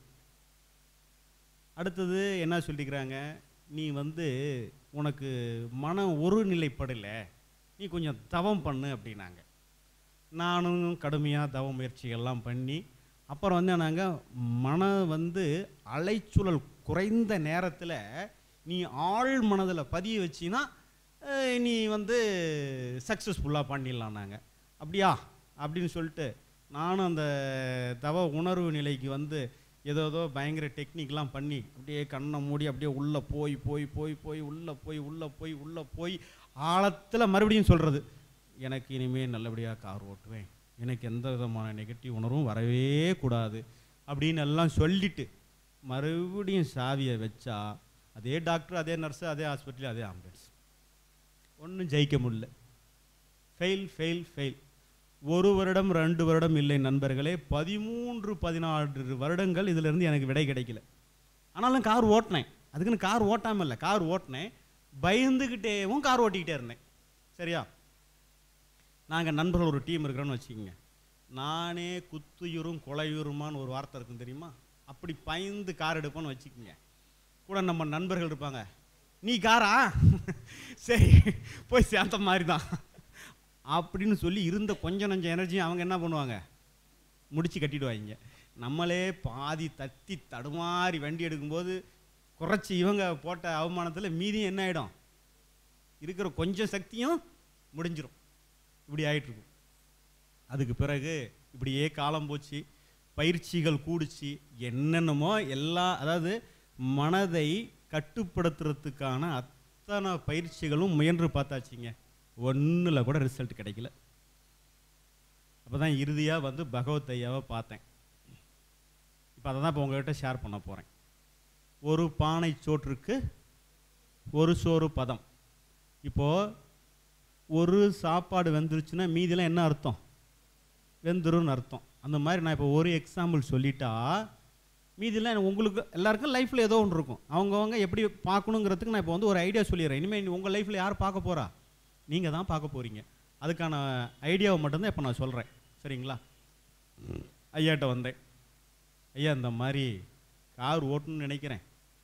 அடுத்தது என்ன சொல்லிக்கிறாங்க நீ வந்து உனக்கு மனம் ஒரு நிலைப்படலை நீ கொஞ்சம் தவம் பண்ணு அப்படின்னாங்க நானும் கடுமையாக தவ முயற்சிகள்லாம் பண்ணி அப்புறம் வந்து நாங்கள் மன வந்து அலைச்சுழல் குறைந்த நேரத்தில் நீ ஆழ் மனதில் பதிய வச்சின்னா அஹ், நீ வந்து சக்ஸஸ்ஃபுல்லாக பண்ணிடலாம் நாங்கள் அப்படியா அப்படின்னு சொல்லிட்டு நானும் அந்த தவ உணர்வு நிலைக்கு வந்து ஏதோ ஏதோ பயங்கர டெக்னிக்லாம் பண்ணி அப்படியே கண்ணை மூடி அப்படியே உள்ளே போய் போய் போய் போய் உள்ளே போய் உள்ளே போய் உள்ளே போய் ஆழத்தில் மறுபடியும் சொல்கிறது எனக்கு இனிமேல் நல்லபடியாக கார் ஓட்டுவேன் எனக்கு எந்த விதமான நெகட்டிவ் உணர்வும் வரவே கூடாது அப்படின்னு எல்லாம் சொல்லிட்டு மறுபடியும் சாவியை வச்சா அதே டாக்டர் அதே நர்ஸு அதே ஹாஸ்பிட்டல் அதே ஆம்புலன்ஸ் ஒன்றும் ஜெயிக்க முடியல ஃபெயில் ஃபெயில் ஃபெயில் ஒரு வருடம் ரெண்டு வருடம் இல்லை நண்பர்களே பதிமூன்று பதினாறு வருடங்கள் இதிலிருந்து எனக்கு விடை கிடைக்கல ஆனாலும் கார் ஓட்டினேன் அதுக்குன்னு கார் ஓட்டாமல் இல்லை கார் ஓட்டினேன் பயந்துக்கிட்டேவும் கார் ஓட்டிக்கிட்டே இருந்தேன் சரியா நாங்கள் நண்பர்கள் ஒரு டீம் இருக்கிறோன்னு வச்சுக்கோங்க நானே குத்துயுரும் கொலையுருமான்னு ஒரு வார்த்தை இருக்கும் தெரியுமா அப்படி பயந்து கார் எடுப்போன்னு வச்சுக்கோங்க கூட நம்ம நண்பர்கள் இருப்பாங்க நீ காரா சரி போய் சேர்ந்த மாதிரி தான் அப்படின்னு சொல்லி இருந்த கொஞ்சம் நஞ்சம் எனர்ஜியும் அவங்க என்ன பண்ணுவாங்க முடிச்சு கட்டிடுவாங்க நம்மளே பாதி தத்தி தடுமாறி வண்டி எடுக்கும்போது குறைச்சி இவங்க போட்ட அவமானத்தில் மீதியும் என்ன ஆகிடும் இருக்கிற கொஞ்சம் சக்தியும் முடிஞ்சிரும் இப்படி ஆயிட்டு இருக்கும் அதுக்கு பிறகு இப்படியே காலம் போச்சு பயிற்சிகள் கூடுச்சு என்னென்னமோ எல்லா அதாவது மனதை கட்டுப்படுத்துறதுக்கான அத்தனை பயிற்சிகளும் முயன்று பார்த்தாச்சுங்க ஒன்றில் கூட ரிசல்ட் கிடைக்கல அப்போ தான் இறுதியாக வந்து பகவத் ஐயாவை பார்த்தேன் இப்போ அதை தான் இப்போ உங்கள்கிட்ட ஷேர் பண்ண போகிறேன் ஒரு பானை சோற்றுக்கு ஒரு சோறு பதம் இப்போது ஒரு சாப்பாடு வெந்துருச்சுன்னா மீதிலாம் என்ன அர்த்தம் வெந்துரும்னு அர்த்தம் அந்த மாதிரி நான் இப்போ ஒரு எக்ஸாம்பிள் சொல்லிட்டா மீதிலாம் எனக்கு உங்களுக்கு எல்லாருக்கும் லைஃப்பில் ஏதோ ஒன்று இருக்கும் அவங்கவங்க எப்படி பார்க்கணுங்கிறதுக்கு நான் இப்போ வந்து ஒரு ஐடியா சொல்லிடுறேன் இனிமேல் உங்கள் லைஃப்பில் யார் பார்க்க போகிறா நீங்கள் தான் பார்க்க போகிறீங்க அதுக்கான ஐடியாவை மட்டும்தான் இப்போ நான் சொல்கிறேன் சரிங்களா ஐயாட்ட வந்தேன் ஐயா இந்த மாதிரி கார் ஓட்டணும்னு நினைக்கிறேன்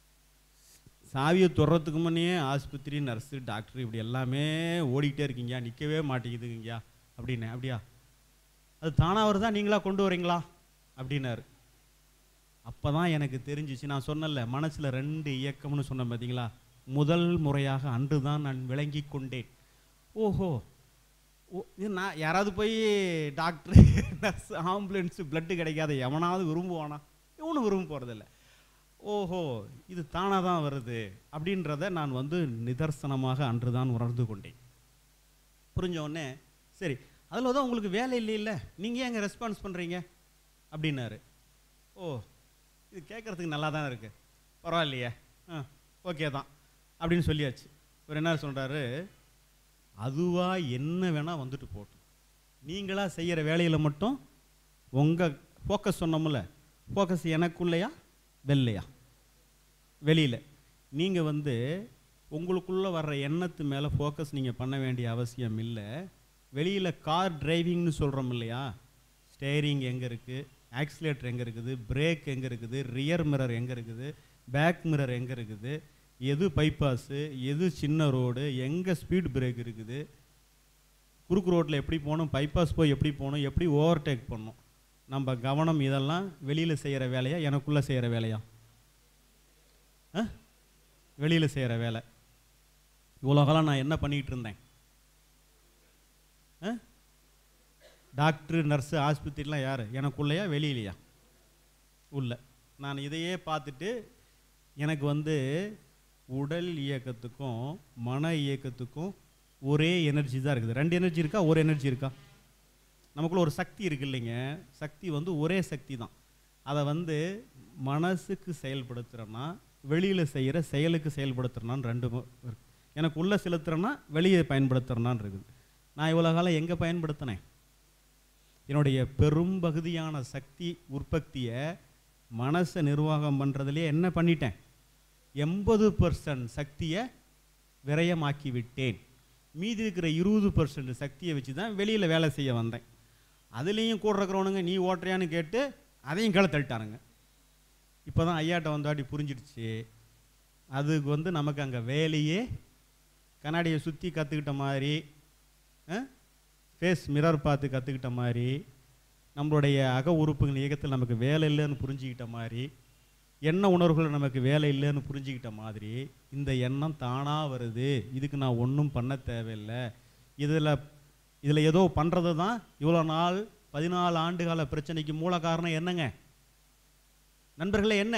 சாவியை துறத்துக்கு முன்னே ஆஸ்பத்திரி நர்ஸு டாக்டர் இப்படி எல்லாமே ஓடிக்கிட்டே இருக்கீங்க நிற்கவே மாட்டேங்குதுங்கய்யா அப்படின்னேன் அப்படியா அது தானாக வருதா நீங்களா கொண்டு வரீங்களா அப்படின்னாரு அப்போ தான் எனக்கு தெரிஞ்சிச்சு நான் சொன்னல மனசில் ரெண்டு இயக்கம்னு சொன்னேன் பார்த்தீங்களா முதல் முறையாக அன்று தான் நான் விளங்கி கொண்டேன் ஓஹோ ஓ இது நான் யாராவது போய் டாக்டர் நர்ஸ் ஆம்புலன்ஸு பிளட்டு கிடைக்காத எவனாவது விரும்புவானா இவனும் விரும்ப போகிறதில்ல ஓஹோ இது தானாக தான் வருது அப்படின்றத நான் வந்து நிதர்சனமாக அன்று தான் உணர்ந்து கொண்டேன் புரிஞ்ச உடனே சரி அதில் தான் உங்களுக்கு வேலை இல்லை இல்லை நீங்கள் ஏன் எங்கே ரெஸ்பான்ஸ் பண்ணுறீங்க அப்படின்னாரு ஓ இது கேட்குறதுக்கு நல்லா தான் இருக்குது பரவாயில்லையே ஆ ஓகே தான் அப்படின்னு சொல்லியாச்சு இவர் என்ன சொல்கிறாரு அதுவாக என்ன வேணால் வந்துட்டு போட்டும் நீங்களாக செய்கிற வேலையில் மட்டும் உங்கள் ஃபோக்கஸ் சொன்னோம்ல ஃபோக்கஸ் எனக்குள்ளையா வெள்ளையா வெளியில் நீங்கள் வந்து உங்களுக்குள்ளே வர்ற எண்ணத்து மேலே ஃபோக்கஸ் நீங்கள் பண்ண வேண்டிய அவசியம் இல்லை வெளியில் கார் டிரைவிங்னு சொல்கிறோம் இல்லையா ஸ்டேரிங் எங்கே இருக்குது ஆக்சிலேட்டர் எங்கே இருக்குது பிரேக் எங்கே இருக்குது ரியர் மிரர் எங்கே இருக்குது பேக் மிரர் எங்கே இருக்குது எது பைபாஸு எது சின்ன ரோடு எங்கே ஸ்பீட் பிரேக் இருக்குது குறுக்கு ரோட்டில் எப்படி போகணும் பைபாஸ் போய் எப்படி போகணும் எப்படி ஓவர்டேக் பண்ணணும் நம்ம கவனம் இதெல்லாம் வெளியில் செய்கிற வேலையா எனக்குள்ளே செய்கிற வேலையா ஆ வெளியில் செய்கிற வேலை இவ்வளோ காலம் நான் என்ன பண்ணிக்கிட்டு இருந்தேன் ஆ டாக்டரு நர்ஸு ஆஸ்பத்திரிலாம் யார் எனக்குள்ளேயா வெளியிலையா உள்ள நான் இதையே பார்த்துட்டு எனக்கு வந்து உடல் இயக்கத்துக்கும் மன இயக்கத்துக்கும் ஒரே எனர்ஜி தான் இருக்குது ரெண்டு எனர்ஜி இருக்கா ஒரு எனர்ஜி இருக்கா நமக்குள்ள ஒரு சக்தி இருக்கு இல்லைங்க சக்தி வந்து ஒரே சக்தி தான் அதை வந்து மனசுக்கு செயல்படுத்துகிறேன்னா வெளியில் செய்கிற செயலுக்கு செயல்படுத்துறேனான்னு ரெண்டு மு- இருக்கு எனக்கு உள்ளே செலுத்துறேன்னா வெளியே பயன்படுத்துறேனான்னு இருக்குது நான் இவ்வளோ காலம் எங்கே பயன்படுத்தினேன் என்னுடைய பெரும்பகுதியான சக்தி உற்பத்தியை மனசை நிர்வாகம் பண்ணுறதுலேயே என்ன பண்ணிட்டேன் எண்பது பர்சன்ட் சக்தியை விரயமாக்கி விட்டேன் மீதி இருக்கிற இருபது பர்சன்ட் சக்தியை வச்சு தான் வெளியில் வேலை செய்ய வந்தேன் அதுலேயும் கூட இருக்கிறவனுங்க நீ ஓட்டுறியான்னு கேட்டு அதையும் கீழே தள்ளிட்டானுங்க இப்போ தான் ஐயாட்ட வந்தாட்டி புரிஞ்சிடுச்சு அதுக்கு வந்து நமக்கு அங்கே வேலையே கண்ணாடியை சுற்றி கற்றுக்கிட்ட மாதிரி ஃபேஸ் மிரர் பார்த்து கற்றுக்கிட்ட மாதிரி நம்மளுடைய அக உறுப்புகள் இயக்கத்தில் நமக்கு வேலை இல்லைன்னு புரிஞ்சுக்கிட்ட மாதிரி எண்ண உணர்வுகள் நமக்கு வேலை இல்லைன்னு புரிஞ்சுக்கிட்ட மாதிரி இந்த எண்ணம் தானாக வருது இதுக்கு நான் ஒன்றும் பண்ண தேவையில்லை இதில் இதில் ஏதோ பண்ணுறது தான் இவ்வளோ நாள் பதினாலு ஆண்டுகால பிரச்சனைக்கு மூல காரணம் என்னங்க நண்பர்களே என்ன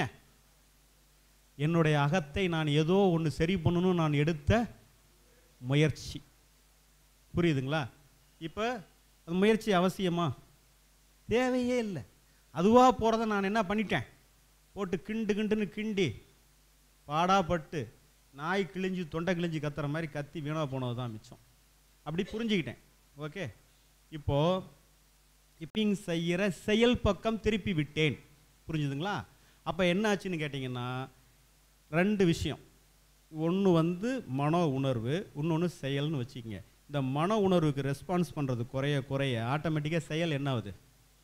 என்னுடைய அகத்தை நான் ஏதோ ஒன்று சரி பண்ணணும்னு நான் எடுத்த முயற்சி புரியுதுங்களா இப்போ அந்த முயற்சி அவசியமா தேவையே இல்லை அதுவாக போகிறத நான் என்ன பண்ணிட்டேன் போட்டு கிண்டு கிண்டுன்னு கிண்டி பாடாப்பட்டு நாய் கிழிஞ்சு தொண்டை கிழிஞ்சு கத்துற மாதிரி கத்தி வீணாக போனது தான் மிச்சம் அப்படி புரிஞ்சுக்கிட்டேன் ஓகே இப்போது இப்படிங் செய்கிற செயல் பக்கம் திருப்பி விட்டேன் புரிஞ்சுதுங்களா அப்போ என்ன ஆச்சுன்னு கேட்டிங்கன்னா ரெண்டு விஷயம் ஒன்று வந்து மன உணர்வு இன்னொன்று செயல்னு வச்சுக்கோங்க இந்த மன உணர்வுக்கு ரெஸ்பான்ஸ் பண்ணுறது குறைய குறைய ஆட்டோமேட்டிக்காக செயல் என்ன ஆகுது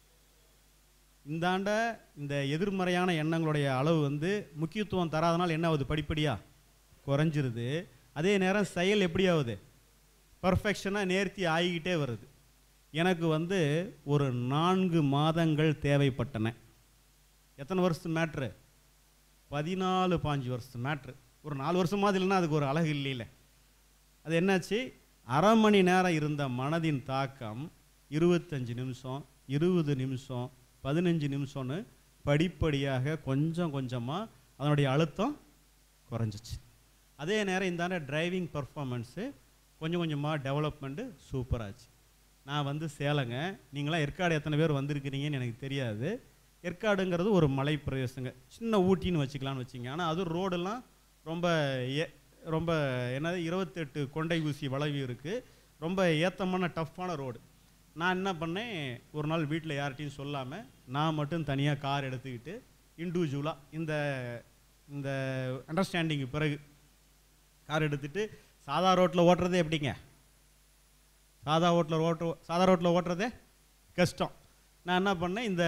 இந்தாண்ட இந்த எதிர்மறையான எண்ணங்களுடைய அளவு வந்து முக்கியத்துவம் தராதனால் என்ன ஆகுது படிப்படியாக குறைஞ்சிருது அதே நேரம் செயல் எப்படி ஆகுது பர்ஃபெக்ஷனாக நேர்த்தி ஆகிக்கிட்டே வருது எனக்கு வந்து ஒரு நான்கு மாதங்கள் தேவைப்பட்டன எத்தனை வருஷத்து மேட்ரு பதினாலு பாஞ்சு வருஷத்து மேட்ரு ஒரு நாலு வருஷமாவது இல்லைன்னா அதுக்கு ஒரு அழகு இல்லைல்ல அது என்னாச்சு அரை மணி நேரம் இருந்த மனதின் தாக்கம் இருபத்தஞ்சு நிமிஷம் இருபது நிமிஷம் பதினஞ்சு நிமிஷம்னு படிப்படியாக கொஞ்சம் கொஞ்சமாக அதனுடைய அழுத்தம் குறைஞ்சிச்சு அதே நேரம் இந்தாண்ட டிரைவிங் பர்ஃபார்மன்ஸு கொஞ்சம் கொஞ்சமாக டெவலப்மெண்ட்டு சூப்பராச்சு நான் வந்து சேலங்க நீங்களாம் ஏற்காடு எத்தனை பேர் வந்திருக்கிறீங்கன்னு எனக்கு தெரியாது ஏற்காடுங்கிறது ஒரு மலை பிரதேசங்க சின்ன ஊட்டின்னு வச்சுக்கலாம்னு வச்சிங்க ஆனால் அது ரோடெல்லாம் ரொம்ப ஏ ரொம்ப என்னது இருபத்தெட்டு கொண்டை ஊசி வளைவு இருக்குது ரொம்ப ஏத்தமான டஃப்பான ரோடு நான் என்ன பண்ணேன் ஒரு நாள் வீட்டில் யார்கிட்டையும் சொல்லாமல் நான் மட்டும் தனியாக கார் எடுத்துக்கிட்டு இண்டிவிஜுவலாக இந்த இந்த அண்டர்ஸ்டாண்டிங்கு பிறகு கார் எடுத்துட்டு சாதா ரோட்டில் ஓட்டுறதே எப்படிங்க சாதா ரோட்டில் ஓட்டு சாதா ரோட்டில் ஓட்டுறதே கஷ்டம் நான் என்ன பண்ணேன் இந்த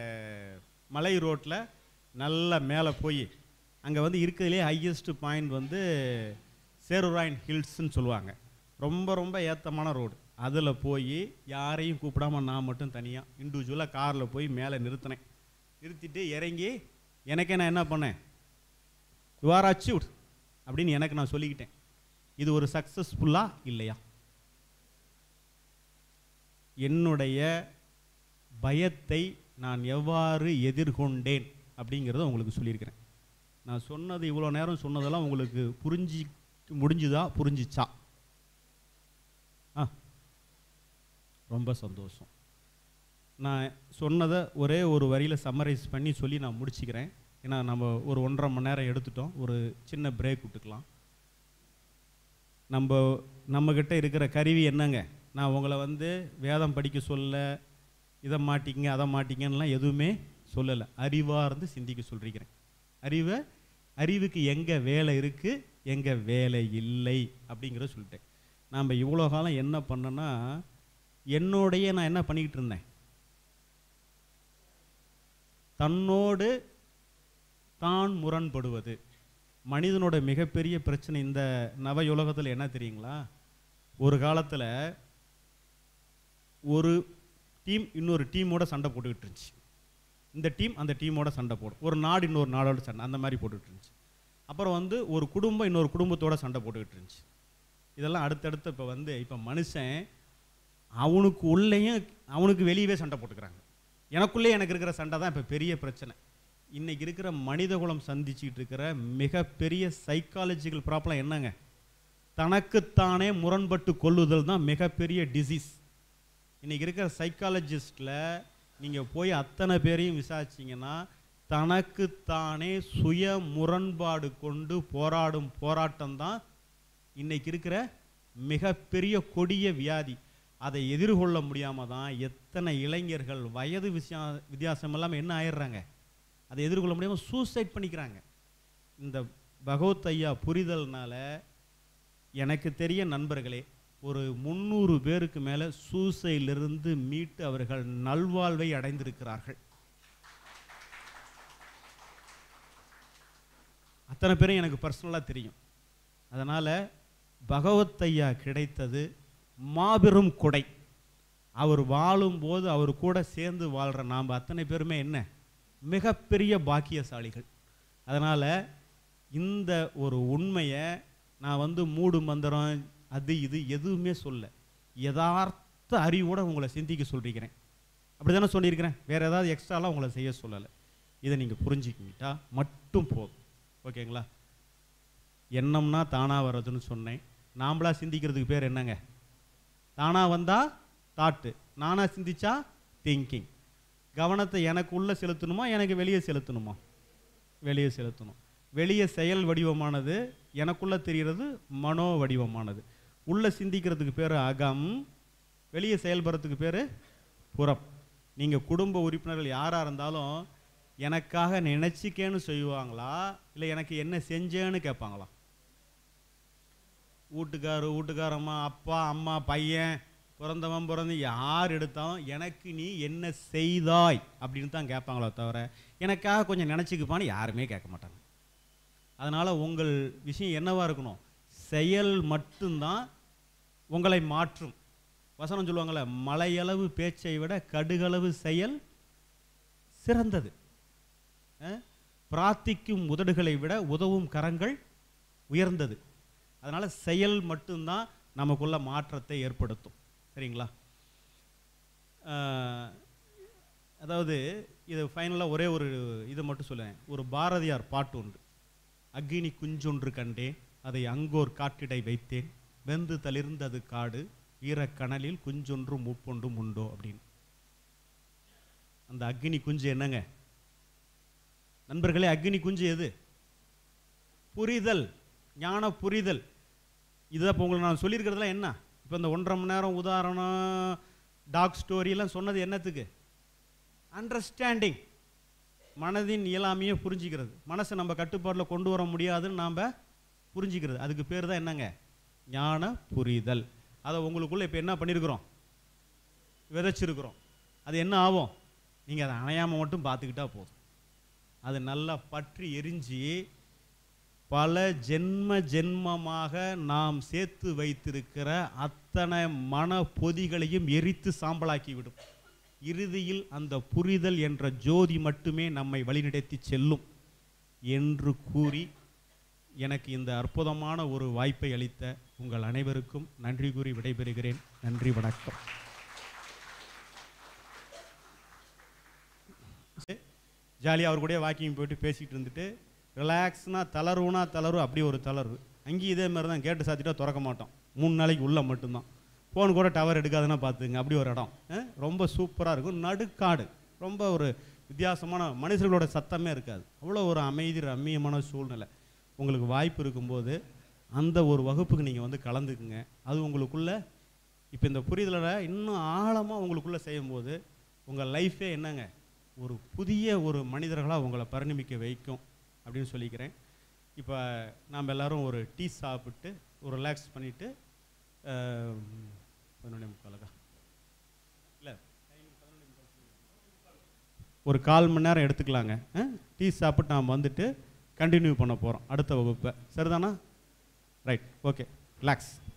மலை ரோட்டில் நல்லா மேலே போய் அங்கே வந்து இருக்கிறதுலே ஹையஸ்ட் பாயிண்ட் வந்து சேருராயின் ஹில்ஸ்ன்னு சொல்லுவாங்க ரொம்ப ரொம்ப ஏத்தமான ரோடு அதில் போய் யாரையும் கூப்பிடாம நான் மட்டும் தனியாக இண்டிவிஜுவலாக காரில் போய் மேலே நிறுத்தினேன் நிறுத்திட்டு இறங்கி எனக்கே நான் என்ன பண்ணேன் யூ ஆர் அச்சீவ்ட் அப்படின்னு எனக்கு நான் சொல்லிக்கிட்டேன் இது ஒரு சக்ஸஸ்ஃபுல்லா இல்லையா என்னுடைய பயத்தை நான் எவ்வாறு எதிர்கொண்டேன் அப்படிங்கிறத உங்களுக்கு சொல்லியிருக்கிறேன் நான் சொன்னது இவ்வளோ நேரம் சொன்னதெல்லாம் உங்களுக்கு புரிஞ்சு முடிஞ்சுதா புரிஞ்சிச்சா ஆ ரொம்ப சந்தோஷம் நான் சொன்னதை ஒரே ஒரு வரியில் சம்மரைஸ் பண்ணி சொல்லி நான் முடிச்சுக்கிறேன் ஏன்னா நம்ம ஒரு ஒன்றரை மணி நேரம் எடுத்துட்டோம் ஒரு சின்ன பிரேக் விட்டுக்கலாம் நம்ம நம்மக்கிட்ட இருக்கிற கருவி என்னங்க நான் உங்களை வந்து வேதம் படிக்க சொல்ல இதை மாட்டிங்க அதை மாட்டிங்கன்னுலாம் எதுவுமே சொல்லலை அறிவாக இருந்து சிந்திக்க சொல்லிருக்கிறேன் அறிவை அறிவுக்கு எங்கே வேலை இருக்குது எங்கே வேலை இல்லை அப்படிங்கிறத சொல்லிட்டேன் நாம் இவ்வளோ காலம் என்ன பண்ணேன்னா என்னோடைய நான் என்ன பண்ணிக்கிட்டு இருந்தேன் தன்னோடு தான் முரண்படுவது மனிதனோட மிகப்பெரிய பிரச்சனை இந்த நவயுலகத்தில் என்ன தெரியுங்களா ஒரு காலத்தில் ஒரு டீம் இன்னொரு டீமோட சண்டை போட்டுக்கிட்டு இருந்துச்சு இந்த டீம் அந்த டீமோட சண்டை போடும் ஒரு நாடு இன்னொரு நாடோட சண்டை அந்த மாதிரி போட்டுக்கிட்டு இருந்துச்சு அப்புறம் வந்து ஒரு குடும்பம் இன்னொரு குடும்பத்தோட சண்டை போட்டுக்கிட்டு இருந்துச்சு இதெல்லாம் அடுத்தடுத்து இப்போ வந்து இப்போ மனுஷன் அவனுக்கு உள்ளேயும் அவனுக்கு வெளியவே சண்டை போட்டுக்கிறாங்க எனக்குள்ளே எனக்கு இருக்கிற சண்டை தான் இப்போ பெரிய பிரச்சனை இன்னைக்கு இருக்கிற மனிதகுலம் சந்திச்சுக்கிட்டு இருக்கிற மிகப்பெரிய சைக்காலஜிக்கல் ப்ராப்ளம் என்னங்க தனக்குத்தானே முரண்பட்டு கொள்ளுதல் தான் மிகப்பெரிய டிசீஸ் இன்னைக்கு இருக்கிற சைக்காலஜிஸ்டில் நீங்கள் போய் அத்தனை பேரையும் விசாரிச்சீங்கன்னா தனக்குத்தானே சுய முரண்பாடு கொண்டு போராடும் போராட்டம் தான் இன்னைக்கு இருக்கிற மிகப்பெரிய கொடிய வியாதி அதை எதிர்கொள்ள முடியாமல் தான் எத்தனை இளைஞர்கள் வயது விஷயா வித்தியாசம் இல்லாமல் என்ன ஆயிடுறாங்க அதை எதிர்கொள்ள முடியாமல் சூசைட் பண்ணிக்கிறாங்க இந்த பகவத் ஐயா புரிதல்னால எனக்கு தெரிய நண்பர்களே ஒரு முந்நூறு பேருக்கு மேலே சூசையிலிருந்து மீட்டு அவர்கள் நல்வாழ்வை அடைந்திருக்கிறார்கள் அத்தனை பேரும் எனக்கு பர்சனலாக தெரியும் அதனால் பகவத் ஐயா கிடைத்தது மாபெரும் கொடை அவர் வாழும்போது அவர் கூட சேர்ந்து வாழ்கிற நாம் அத்தனை பேருமே என்ன மிகப்பெரிய பாக்கியசாலிகள் அதனால் இந்த ஒரு உண்மையை நான் வந்து மூடு மந்திரம் அது இது எதுவுமே சொல்ல யதார்த்த அறிவோட உங்களை சிந்திக்க சொல்லியிருக்கிறேன் அப்படி தானே சொல்லியிருக்கிறேன் வேறு ஏதாவது எக்ஸ்ட்ராலாம் உங்களை செய்ய சொல்லலை இதை நீங்கள் புரிஞ்சுக்கிட்டா மட்டும் போதும் ஓகேங்களா எண்ணம்னா தானாக வர்றதுன்னு சொன்னேன் நாம்பளா சிந்திக்கிறதுக்கு பேர் என்னங்க தானாக வந்தால் தாட்டு நானாக சிந்திச்சா திங்கிங் கவனத்தை எனக்கு உள்ளே செலுத்தணுமா எனக்கு வெளியே செலுத்தணுமா வெளியே செலுத்தணும் வெளியே செயல் வடிவமானது எனக்குள்ளே தெரிகிறது மனோ வடிவமானது உள்ளே சிந்திக்கிறதுக்கு பேர் அகம் வெளியே செயல்படுறதுக்கு பேர் புறம் நீங்கள் குடும்ப உறுப்பினர்கள் யாராக இருந்தாலும் எனக்காக நினச்சிக்கேன்னு செய்வாங்களா இல்லை எனக்கு என்ன செஞ்சேன்னு கேட்பாங்களா வீட்டுக்காரு வீட்டுக்காரம்மா அப்பா அம்மா பையன் பிறந்தவன் பிறந்து யார் எடுத்தாலும் எனக்கு நீ என்ன செய்தாய் அப்படின்னு தான் கேட்பாங்களோ தவிர எனக்காக கொஞ்சம் நினச்சிக்குப்பான்னு யாருமே கேட்க மாட்டாங்க அதனால் உங்கள் விஷயம் என்னவா இருக்கணும் செயல் மட்டும்தான் உங்களை மாற்றும் வசனம் சொல்லுவாங்கள்ல மலையளவு பேச்சை விட கடுகளவு செயல் சிறந்தது அஹ்? பிரார்த்திக்கும் உதடுகளை விட உதவும் கரங்கள் உயர்ந்தது அதனால் செயல் மட்டும்தான் நமக்குள்ள மாற்றத்தை ஏற்படுத்தும் சரிங்களா அஹ், அதாவது இது ஃபைனலாக ஒரே ஒரு இதை மட்டும் சொல்லுவேன் ஒரு பாரதியார் பாட்டு உண்டு அக்னி குஞ்சொன்று கண்டேன் அதை அங்கோர் காட்டிடை வைத்தேன் வெந்து தளிர்ந்தது காடு ஈரக்கணலில் குஞ்சொன்றும் மூப்பொன்றும் உண்டோ அப்படின்னு அந்த அக்னி குஞ்சு என்னங்க நண்பர்களே அக்னி குஞ்சு எது புரிதல் ஞான புரிதல் இதை இப்போ உங்களுக்கு நான் சொல்லியிருக்கிறதுலாம் என்ன இப்போ இந்த ஒன்றரை மணி நேரம் உதாரணம் டாக் ஸ்டோரியெல்லாம் சொன்னது என்னத்துக்கு அண்டர்ஸ்டாண்டிங் மனதின் இயலாமையை புரிஞ்சிக்கிறது மனசை நம்ம கட்டுப்பாட்டில் கொண்டு வர முடியாதுன்னு நாம் புரிஞ்சிக்கிறது அதுக்கு பேர் தான் என்னங்க ஞான புரிதல் அதை உங்களுக்குள்ளே இப்போ என்ன பண்ணியிருக்கிறோம் விதைச்சிருக்கிறோம் அது என்ன ஆகும் நீங்கள் அதை அணையாமல் மட்டும் பார்த்துக்கிட்டா போதும் அது நல்லா பற்றி எரிஞ்சு பல ஜென்ம ஜென்மமாக நாம் சேர்த்து வைத்திருக்கிற அத்தனை மன பொதிகளையும் எரித்து சாம்பலாக்கி விடும் இறுதியில் அந்த புரிதல் என்ற ஜோதி மட்டுமே நம்மை வழிநடத்தி செல்லும் என்று கூறி எனக்கு இந்த அற்புதமான ஒரு வாய்ப்பை அளித்த உங்கள் அனைவருக்கும் நன்றி கூறி விடைபெறுகிறேன் நன்றி வணக்கம் ஜாலியாக அவர் கூட வாக்கிங் போயிட்டு பேசிகிட்டு இருந்துட்டு ரிலாக்ஸ்னா தளர்வுனா தளர்வு அப்படி ஒரு தளர்வு அங்கேயும் இதே மாதிரி தான் கேட்டு சாத்திட்டா திறக்க மாட்டோம் மூணு நாளைக்கு உள்ளே மட்டும்தான் ஃபோன் கூட டவர் எடுக்காதுன்னா பார்த்துங்க அப்படி ஒரு இடம் அஹ், ரொம்ப சூப்பராக இருக்கும் நடுக்காடு ரொம்ப ஒரு வித்தியாசமான மனுஷர்களோட சத்தமே இருக்காது அவ்வளோ ஒரு அமைதி ரம்மியமான சூழ்நிலை உங்களுக்கு வாய்ப்பு இருக்கும்போது அந்த ஒரு வகுப்புக்கு நீங்கள் வந்து கலந்துக்குங்க அது உங்களுக்குள்ள இப்போ இந்த புரிதலை இன்னும் ஆழமாக உங்களுக்குள்ளே செய்யும்போது உங்கள் லைஃபே என்னங்க ஒரு புதிய ஒரு மனிதர்களாக உங்களை பரிணமிக்க வைக்கும் அப்படின்னு சொல்லிக்கிறேன் இப்போ நாம் எல்லாரும் ஒரு டீ சாப்பிட்டு ஒரு ரிலாக்ஸ் பண்ணிவிட்டு பதினொன்றே முக்காலக்கா இல்லை ஒரு கால் மணி நேரம் எடுத்துக்கலாங்க டீ சாப்பிட்டு நாம் வந்துட்டு கண்டினியூ பண்ண போகிறோம் அடுத்த வகுப்பை சரிதானா ரைட் ஓகே ரிலாக்ஸ்